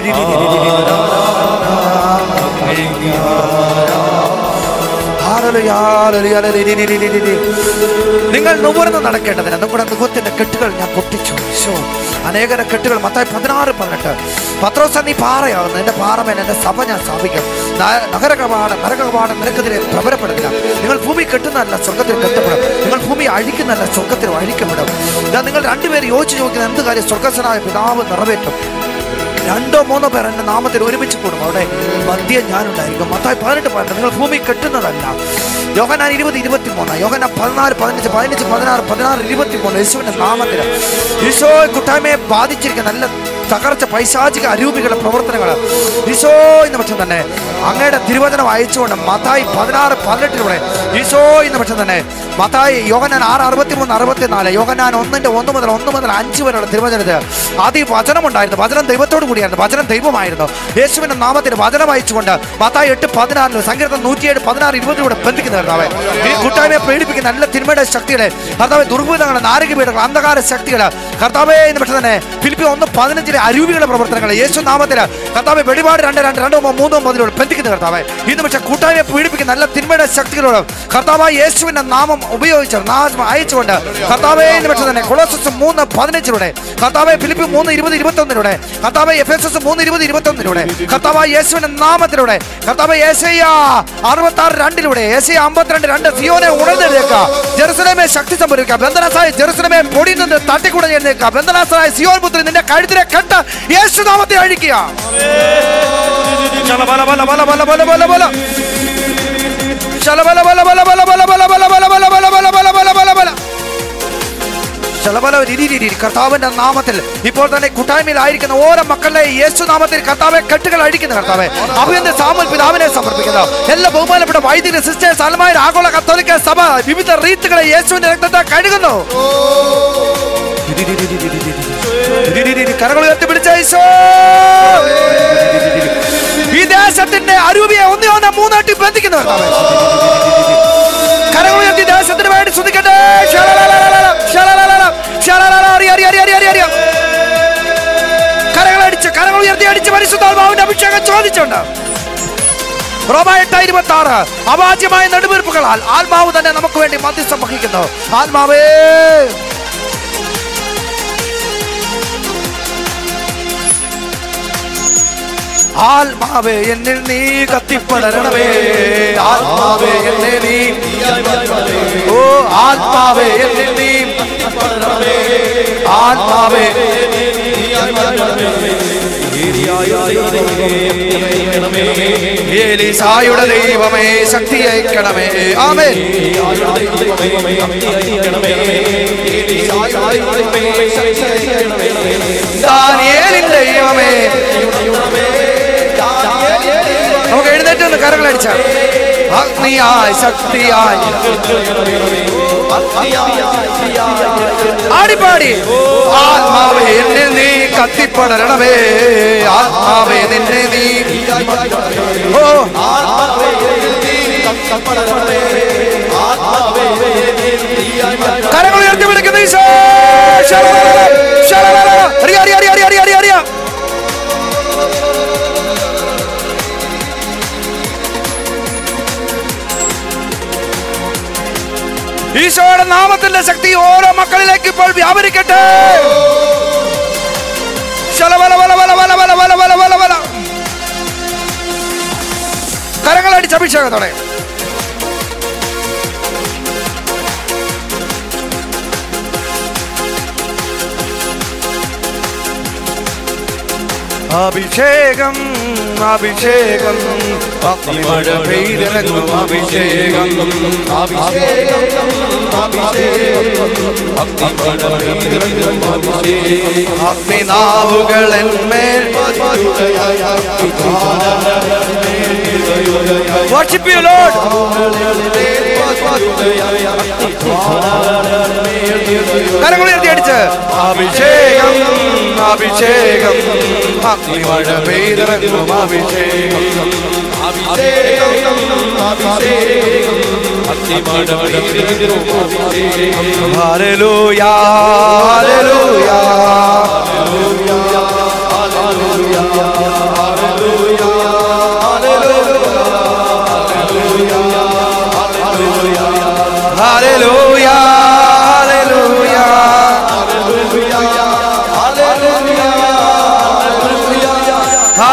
Speaker 1: Hallelujah, ഹല്ലേലൂയ, ഹല്ലേലൂയ. നിങ്ങൾ നുകർന്ന് നടക്കേണ്ടതിന് നിങ്ങളുടെ മുഖത്തിന്റെ കെട്ടുകൾ ഞാൻ പൊട്ടിച്ചു ഈശോ അനേകര കെട്ടുകൾ മത്തായി പതിനാറ് പതിനെട്ട് പത്രോസ നീ പാറയാകുന്നു എന്റെ പാറമേൽ എന്റെ സഭ ഞാൻ സ്ഥാപിക്കും ന- നഗരകപാടം നരകപാടം നിനക്കെതിരെ പ്രബലപ്പെടുന്നില്ല നിങ്ങൾ ഭൂമി കെട്ടുന്നതല്ല സ്വർഗത്തിൽ കെട്ടപ്പെടും നിങ്ങൾ ഭൂമി അഴിക്കുന്നതല്ല സ്വർഗത്തിൽ അഴിക്കപ്പെടും ഇതാ നിങ്ങൾ രണ്ടുപേരും യോജിച്ച് ചോദിക്കുന്ന എന്ത് കാര്യം സ്വർഗസ്വനായ പിതാവ് നിറവേറ്റും രണ്ടോ മൂന്നോ പേർ എന്റെ നാമത്തിൽ ഒരുമിച്ച് കൂടും അവിടെ മധ്യം ഞാനുണ്ടായിരിക്കും മത്തായി പതിനെട്ട് പതിനെട്ട് നിങ്ങൾ ഭൂമി കെട്ടുന്നതല്ല യോഹനാൻ ഇരുപത് ഇരുപത്തി മൂന്ന് യോഹന പതിനാല് പതിനഞ്ച് പതിനഞ്ച് പതിനാറ് പതിനാറ് ഇരുപത്തി മൂന്ന് യേശുവിന്റെ നാമത്തിൽ ഈശോ കൂട്ടായ്മയെ ബാധിച്ചിരിക്കുന്ന നല്ല തകർച്ച പൈശാചിക അരൂപികളുടെ പ്രവർത്തനങ്ങൾ ഈശോ എന്ന പക്ഷം തന്നെ അങ്ങയുടെ തിരുവചനം അയച്ചുകൊണ്ട് മത്തായി പതിനാറ് പതിനെട്ടിലൂടെ ഈശോ എന്ന പക്ഷം തന്നെ മത്തായി യോഹനാൻ ആറ് അറുപത്തി മൂന്ന് അറുപത്തി നാല് യോഹനാൻ ഒന്നിന്റെ ഒന്ന് മുതൽ ഒന്ന് മുതൽ അഞ്ച് വരെയുള്ള തിരുവചനത്തിൽ ആദ്യം വചനമുണ്ടായിരുന്നു വചനം ദൈവത്തോട് കൂടിയായിരുന്നു വചനം ദൈവമായിരുന്നു യേശുവിന്റെ നാമത്തിൽ വചനം അയച്ചുകൊണ്ട് മത്തായി എട്ട് പതിനാറിലും സങ്കീർത്തനം നൂറ്റിയേഴ് പതിനാറ് ഇരുപതിലൂടെ ബന്ധിക്കുന്ന കർത്താവെ ഈ കൂട്ടായ്മയെ പ്രേരിപ്പിക്കുന്ന നല്ല തിന്മയുടെ ശക്തികളെ കർത്താവെ ദുർഭൂതങ്ങൾ നാരികപീഠങ്ങൾ അന്ധകാര ശക്തികൾ കർത്താവെ എന്ന് പക്ഷെ തന്നെ ഫിലിപ്പി ഒന്ന് പതിനഞ്ചിലെ അരൂപികളുടെ പ്രവർത്തനങ്ങൾ യേശു നാമത്തിൽ കർത്താവെ വെളിപാട് രണ്ട് രണ്ട് രണ്ടോ മൂന്നോ മുതലോട് ബന്ധിക്കുന്ന കർത്താവെ ഇന്ന് പക്ഷെ കൂട്ടായ്മയെ പീഡിപ്പിക്കുന്ന നല്ല തിന്മയുടെ ശക്തികളോട് കർത്താവായ യേശുവിന്റെ നാമം ഉപയോഗിച്ച് നാമം അയച്ചുകൊണ്ട് കർത്താവെ എന്ന് പക്ഷെ തന്നെ കൊളോസസ് മൂന്ന് പതിനഞ്ചിലൂടെ കർത്താവെ ഫിലിപ്പി മൂന്ന് ഇരുപത് ഇരുപത്തി ഒന്നിലൂടെ കർത്താവെ എഫ് എസ് എസ് മൂന്ന് ഇരുപത് ഇരുപത്തി ഒന്നിലൂടെ കർത്താവായ യേശുവിന്റെ നാമത്തിലൂടെ കർത്താവ് ഏശയ്യ അറുപത്തി ആറ് രണ്ടിലൂടെ ഏശയ്യ അമ്പത്തിരണ്ട് രണ്ട് സിയോനെ ഉണർന്നെഴുന്നേക്ക ജെറുസലേമെ ശക്തി സംഭവിക്കുക ബന്ധനാസായ ജെറുസലേമെ പൊടി നിന്ന് തട്ടിക്കൂടെ എഴുന്നേൽക്കുക ബന്ധനാസായ സിയോൻ പുത്രി നിന്റെ കഴുത്തിലെ കെട്ട് യേശു നാമത്തിൽ അഴിക്കുക ശലബല ബല ബല ബല ബല ബല ബല ശലബല ബല ബല ബല ബല ബല ബല ബല ബല ബല ബല ബല ബല ബല ബല ശലബല രീതിയിൽ കർത്താവിന്റെ നാമത്തിൽ ഇപ്പോൾ തന്നെ കൂട്ടായ്മയിലായിരിക്കുന്ന ഓരോ മക്കളുടെ യേശു നാമത്തിൽ കർത്താവെ കെട്ടുകൾ അഴിക്കുന്ന കർത്താവെ അഭിയന്റെ സാമൽ പിതാവിനെ സമർപ്പിക്കുന്നു എല്ലാ ബഹുമാനപ്പെട്ട വൈദ്യുതി സിസ്റ്റേഴ്സ് അൽമാർ ആഗോള കത്തോലിക്ക സഭ വിവിധ റീത്തുകളെ യേശുവിന്റെ രക്തത്തെ കഴുകുന്നു കരകൾ ഉയർത്തിപ്പിടിച്ച ഈശോ ഈ ദേശത്തിന്റെ അരൂപിയെ ഒന്നേ ഒന്ന് മൂന്നാട്ടി ബന്ധിക്കുന്നു കർത്താവേ. കരങ്ങൾ ഉയർത്തി ദേശത്തിന് വേണ്ടി ശ്രദ്ധിക്കട്ടെ ശലലലലല, ശലലലല, ശലലല, അറിയ, അറിയ, അറിയ, അറിയ, അറിയ, അറിയ. കരങ്ങൾ അടിച്ച് കരങ്ങൾ ഉയർത്തി അടിച്ച് പരിശുദ്ധാത്മാവിന്റെ അഭിഷേകം ചോദിച്ചുണ്ട് റോമ എട്ട് ഇരുപത്തി ആറ് അവാച്യമായ നെടുവീർപ്പുകളാൽ ആത്മാവ് തന്നെ നമുക്ക് വേണ്ടി മധ്യസ്ഥം വഹിക്കുന്നു ആത്മാവേ ആത്മാവേ എന്നിൽ നീ കത്തിപ്പടരണമേ ആത്മാവേ എന്നെ നീ ഓ ആത്മാവേ എന്നിൽ നീ ആത്മാവേ ഏലീസായുടെ ദൈവമേ ശക്തി അയക്കണമേ ആമേ ദാനിയേലിൻ ദൈവമേ നമുക്ക് എഴുന്നേറ്റ് ഒന്ന് കരങ്ങളടിച്ച അഗ്നിയായി ശക്തിയായി ആടിപ്പാടി ആത്മാവേ എന്നെ നീ കത്തിപ്പടരണമേ ആത്മാവേ നിന്നെ നീ ഓ കരങ്ങൾ ഉയർത്തി വിളിക്കുന്ന ഈശോ ശരളലല, ശരളലല. അറിയ അറിയ അറിയ അറിയ അറിയ അറിയ അറിയ ഈശോയുടെ നാമത്തിന്റെ ശക്തി ഓരോ മക്കളിലേക്ക് ഇപ്പോൾ വ്യാപരിക്കട്ടെ ശലബല ബല ബല ബല ബല ബല ബല ബല ബല. കരങ്ങളടിച്ച് അഭിഷേകത്തോടെ അഭിഷേകം അഭിഷേകം അഗ്നിമഴ പെയ്തിറങ്ങും അഭിഷേകം അഗ്നിനാവുകളന്മേൽ Worship you, Lord. കരങ്ങൾ ഉയർത്തി അടിച്ച് അഭിഷേകം അഭിഷേകം അഗ്നിമഴ പെയ്തിറങ്ങും അഭിഷേകം ഹല്ലേലൂയ ഹല്ലേലൂയ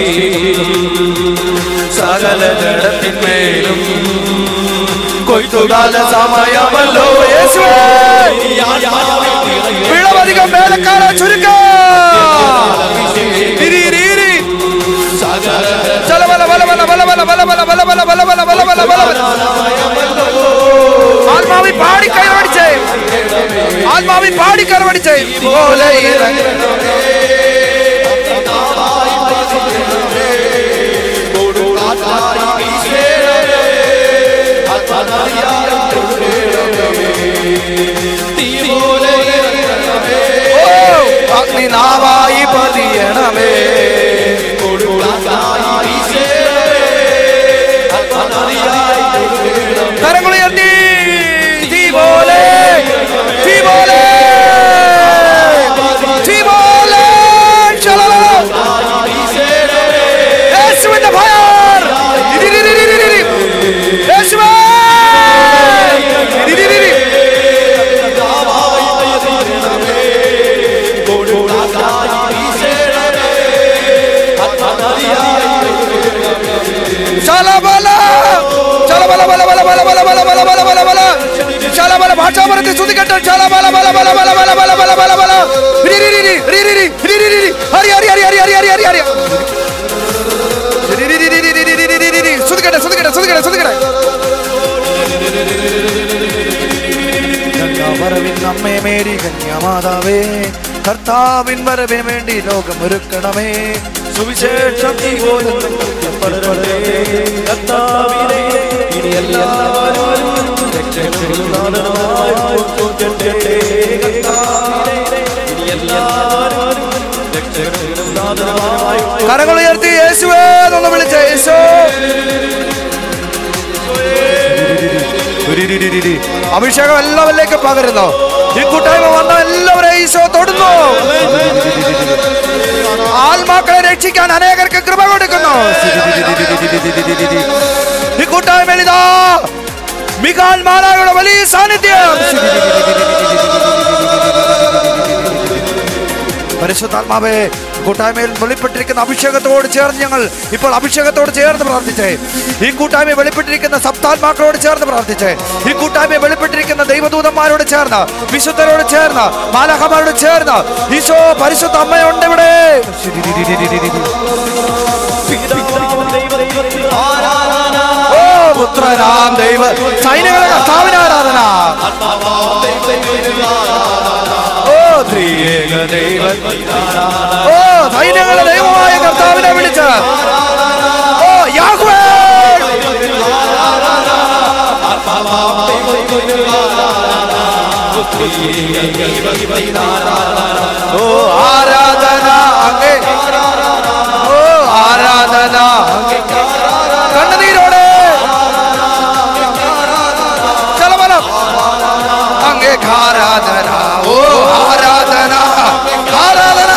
Speaker 3: സകല ജഡത്തിന്മേലും കൊയ്ത്തുകാല സമയമല്ലോ
Speaker 1: യേശുവേ വിളവധികം വേലക്കാരെ ചുരുക്ക ഇരി, ഇരി, ഇരി. ചലബല, ബലബല, ബലബല, ബലബല, ബലബല, ബലബല, ബലബല, ബലബല. ആത്മാവി പാടി കൈവടിച്ചേ ആത്മാവി പാടി കൈവടിച്ചേ പോലെ ഇറങ്ങി. ഓ, അഗ്നിനാവായി പതിയണമേ കരങ്ങളുയർത്തി തീ പോലെ തീ പോലെ തീ പോലെ ശലഭം. യേശുവിന്റെ ഫയർ ഇരിരിരിരിരിരി. യേശുവേ ഇരിരിരിരി. ശലബല. ശലബല, ബല, ബല, ബല, ബല, ബല, ബല, ബല, ബല, ബല. ശലബല, ഭാഷാപരത്തിൽ ശ്രുതിക്കട്ടെ. ശലബല, ബല, ബല, ബല, ബല, ബല, ബല, ബല, ബല. ഇരിരിരിരി, ഇരിരിരി, ഇരിരിരിരി. ഹരി, ഹരി, ഹരി, ഹരി, ഹരി, ഹരി, ഹരി, ഹരി. ഇരിരിരിരിരിരിരിരിരിരിരി. ശ്രുതിക്കട്ടെ, ശ്രുതിക്കട്ടെ, ശ്രുതിക്കട്ടെ, ശ്രുതിക്കട്ടെ. വരവിൻ നമ്മെ മേരി കന്യാമാതാവേ കർത്താവിൻ വരവിന് വേണ്ടി ലോകം ഒരുക്കണമേ സുവിശേഷം നീ പോലും
Speaker 3: കർത്താവിനെ ഇനി എല്ലാവരും രക്ഷകനാഥനായി പൂജിക്കട്ടെ. കർത്താവിനെ ഇനി എല്ലാവരും രക്ഷകനാഥനായി
Speaker 1: കരങ്ങൾ ഉയർത്തി യേശുവേ എന്നൊന്ന് വിളിച്ച യേശു അഭിഷേകം എല്ലാവരിലേക്ക് പകരുന്നു ഈ കൂട്ടായ്മ വന്ന എല്ലാവരെയും ഈശോ തൊടുന്നു ആത്മാക്കളെ രക്ഷിക്കാൻ അനേകർക്ക് കൃപ കൊടുക്കുന്നു ഈ കൂട്ടായ്മയിൽ ഇതാ മികാൽ മാലായുടെ വലിയ സാന്നിധ്യം പരിശുദ്ധാത്മാവേ കൂട്ടായ്മയിൽ വെളിപ്പെട്ടിരിക്കുന്ന അഭിഷേകത്തോട് ചേർന്ന് ഞങ്ങൾ ഇപ്പോൾ അഭിഷേകത്തോട് ചേർന്ന് പ്രാർത്ഥിച്ചേ ഈ കൂട്ടായ്മ വെളിപ്പെട്ടിരിക്കുന്ന സപ്താത്മാക്കളോട് ചേർന്ന് പ്രാർത്ഥിച്ചേ ഈ കൂട്ടായ്മ വെളിപ്പെട്ടിരിക്കുന്ന ദൈവദൂതന്മാരോട് ചേർന്ന് വിശുദ്ധരോട് ചേർന്ന് മാലഹമാരോട് ചേർന്ന് ഈശോ പരിശുദ്ധ അമ്മയുണ്ട് ഇവിടെ ഓ പുത്രനാം ദൈവ സൈനികളുടെ കർത്താവിന് ആരാധന ഓ ത്രിയേക ദൈവ ഓ സൈന്യങ്ങളുടെ ദൈവമായ കർത്താവിനെ വിളിച്ച് ഓ യാഹ്വേ ഓ ആരാധന അങ്ങേ ഓ ആരാധന അങ്ങേ കണ്ണുനീരോടെ ചലമലം അങ്ങേ ആരാധന ഓ ആരാധന ആരാധന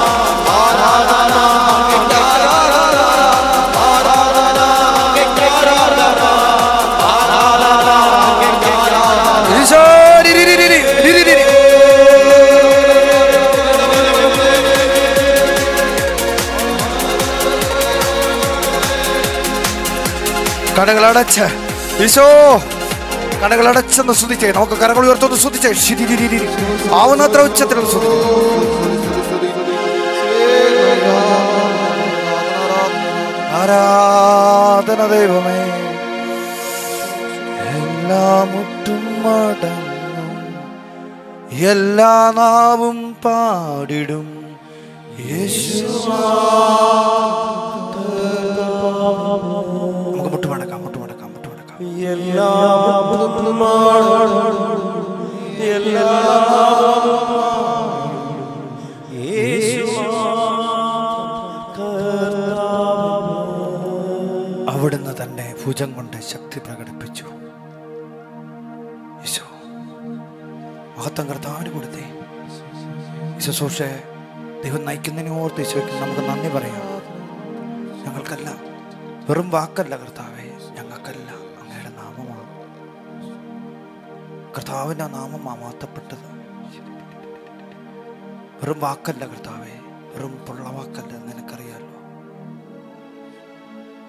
Speaker 1: ഈശോ, രിരി, രിരി, രിരി, രിരി. കടകളടച്ച് ഈശോ കടകളടച്ചെന്ന് സ്തുതിച്ചേ നമുക്ക് കരകൾ ഉയർത്തൊന്ന് സ്തുതിച്ചേ ശിരിരിരിരി. ആവുന്നത്ര ഉച്ചത്തിലുള്ള സ്തുതി ആരാധന ദൈവമേ എല്ലാം മുട്ടും മടങ്ങും എല്ലാ നാവും പാടിടും യേശു നമുക്ക് മുട്ടുമടക്കാം മുട്ടുമടക്കാം മുട്ടുമടക്കാം അവിടുന്ന് തന്നെ ഭുജം കൊണ്ട് ശക്തി പ്രകടിപ്പിച്ചു ഈശോ മഹത്വം കർത്താവിന് കൊടുത്തേ ശുശ്രൂഷ ദൈവം നയിക്കുന്നതിന് ഓർത്ത് ഈശോയ്ക്ക് നമുക്ക് നന്ദി പറയാം ഞങ്ങൾക്കല്ല വെറും വാക്കല്ല കർത്താവേ ഞങ്ങൾക്കല്ല അങ്ങയുടെ നാമമാണ് കർത്താവിൻ്റെ ആ നാമം മാറ്റപ്പെട്ടത് വെറും വാക്കല്ല കർത്താവേ വെറും പൊള്ളവാക്കല്ല എന്ന് നിനക്കറിയാലോ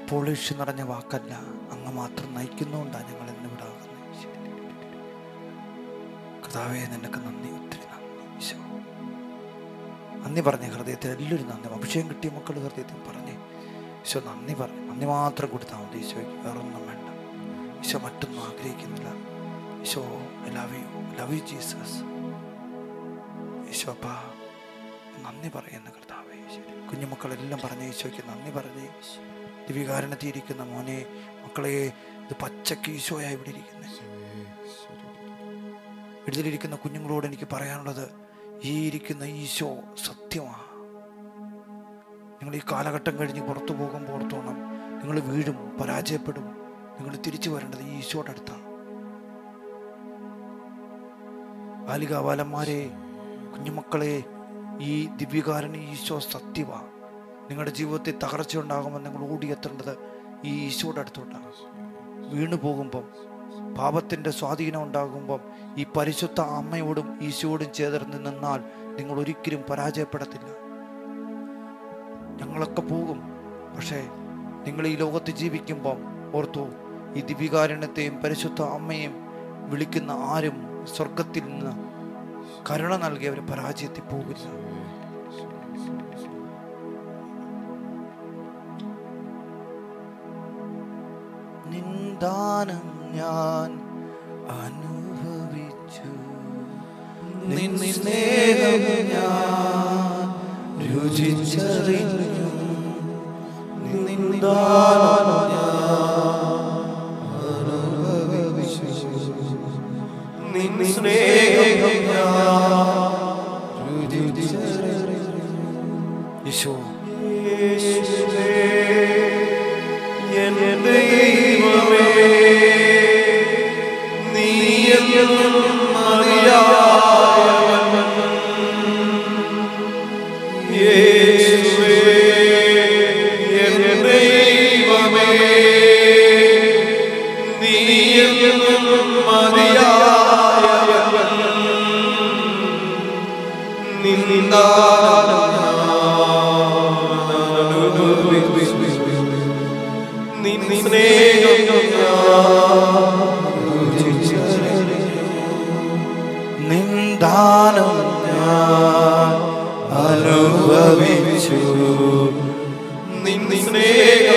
Speaker 1: പോളിഷ് നിറഞ്ഞ വാക്കല്ല അങ്ങ് മാത്രം നയിക്കുന്നുകൊണ്ടാണ് ഞങ്ങൾ എന്ന് വിടാകുന്നത് കർത്താവേ നിനക്ക് നന്ദി ഒത്തിരി നന്ദി ഈശോ നന്ദി പറഞ്ഞ ഹൃദയത്തിൽ എല്ലാവരും നന്ദി അഭിഷേകം കിട്ടിയ മക്കൾ ഹൃദയത്തിൽ പറഞ്ഞ് ഈശോ നന്ദി പറഞ്ഞു നന്ദി മാത്രം കൊടുത്താൽ മതി ഈശോയ്ക്ക് വേറൊന്നും വേണ്ട ഈശോ മറ്റൊന്നും ആഗ്രഹിക്കുന്നില്ല ഈശോ I love you love you Jesus ഈശോ അപ്പാ നന്ദി പറയുന്ന കർത്താവേ ശരി കുഞ്ഞുമക്കളെല്ലാം പറഞ്ഞ ഈശോയ്ക്ക് നന്ദി പറഞ്ഞേ ദിവികാരണത്തിയിരിക്കുന്ന മോനെ മക്കളെ ഇത് പച്ചക്ക് ഈശോയായി ഇവിടെ ഇരിക്കുന്നത് എഴുതിലിരിക്കുന്ന കുഞ്ഞുങ്ങളോട് എനിക്ക് പറയാനുള്ളത് ഈ ഇരിക്കുന്ന ഈശോ സത്യമാണ് നിങ്ങൾ ഈ കാലഘട്ടം കഴിഞ്ഞ് പുറത്തു പോകുമ്പോൾ ഓർത്തോണം നിങ്ങൾ വീഴും പരാജയപ്പെടും നിങ്ങൾ തിരിച്ചു വരേണ്ടത് ഈ ഈശോയുടെ അടുത്താണ് ബാലിക ബാലന്മാരെ കുഞ്ഞുമക്കളെ ഈ ദിവ്യകാരന് ഈശോ സത്യവാ നിങ്ങളുടെ ജീവിതത്തിൽ തകർച്ച ഉണ്ടാകുമ്പോൾ നിങ്ങൾ ഓടിയെത്തേണ്ടത് ഈ ഈശോയുടെ അടുത്തോട്ടാണ് വീണു പോകുമ്പം പാപത്തിൻ്റെ സ്വാധീനം ഉണ്ടാകുമ്പം ഈ പരിശുദ്ധ അമ്മയോടും ഈശോയോടും ചേർന്ന് നിന്നാൽ നിങ്ങൾ ഒരിക്കലും പരാജയപ്പെടത്തില്ല ഞങ്ങളൊക്കെ പോകും പക്ഷേ നിങ്ങൾ ഈ ലോകത്ത് ജീവിക്കുമ്പം ഓർത്തു ഈ ദിവികാരണത്തെയും പരിശുദ്ധ അമ്മയെയും വിളിക്കുന്ന ആരും സ്വർഗത്തിൽ നിന്ന് കരുണ നൽകിയവർ പരാജയത്തിൽ പോകില്ല നിന്ദാനം ഞാൻ അനുഭവിച്ചു നിൻ സ്നേഹം ഞാൻ രുചിച്ചറിഞ്ഞു നിന്ദാനം
Speaker 3: നിൻ സ്നേഹം
Speaker 1: യേശു
Speaker 3: എൻ ദൈവമേ നീ എന്നും മതിയായവൻ യേശുവേ എൻ ദൈവമേ നീ എന്നും മതിയായവൻ നിന്ദാനം
Speaker 1: നിന്ദാനം ഞാൻ അനുഭവിച്ചു
Speaker 3: സ്നേഹം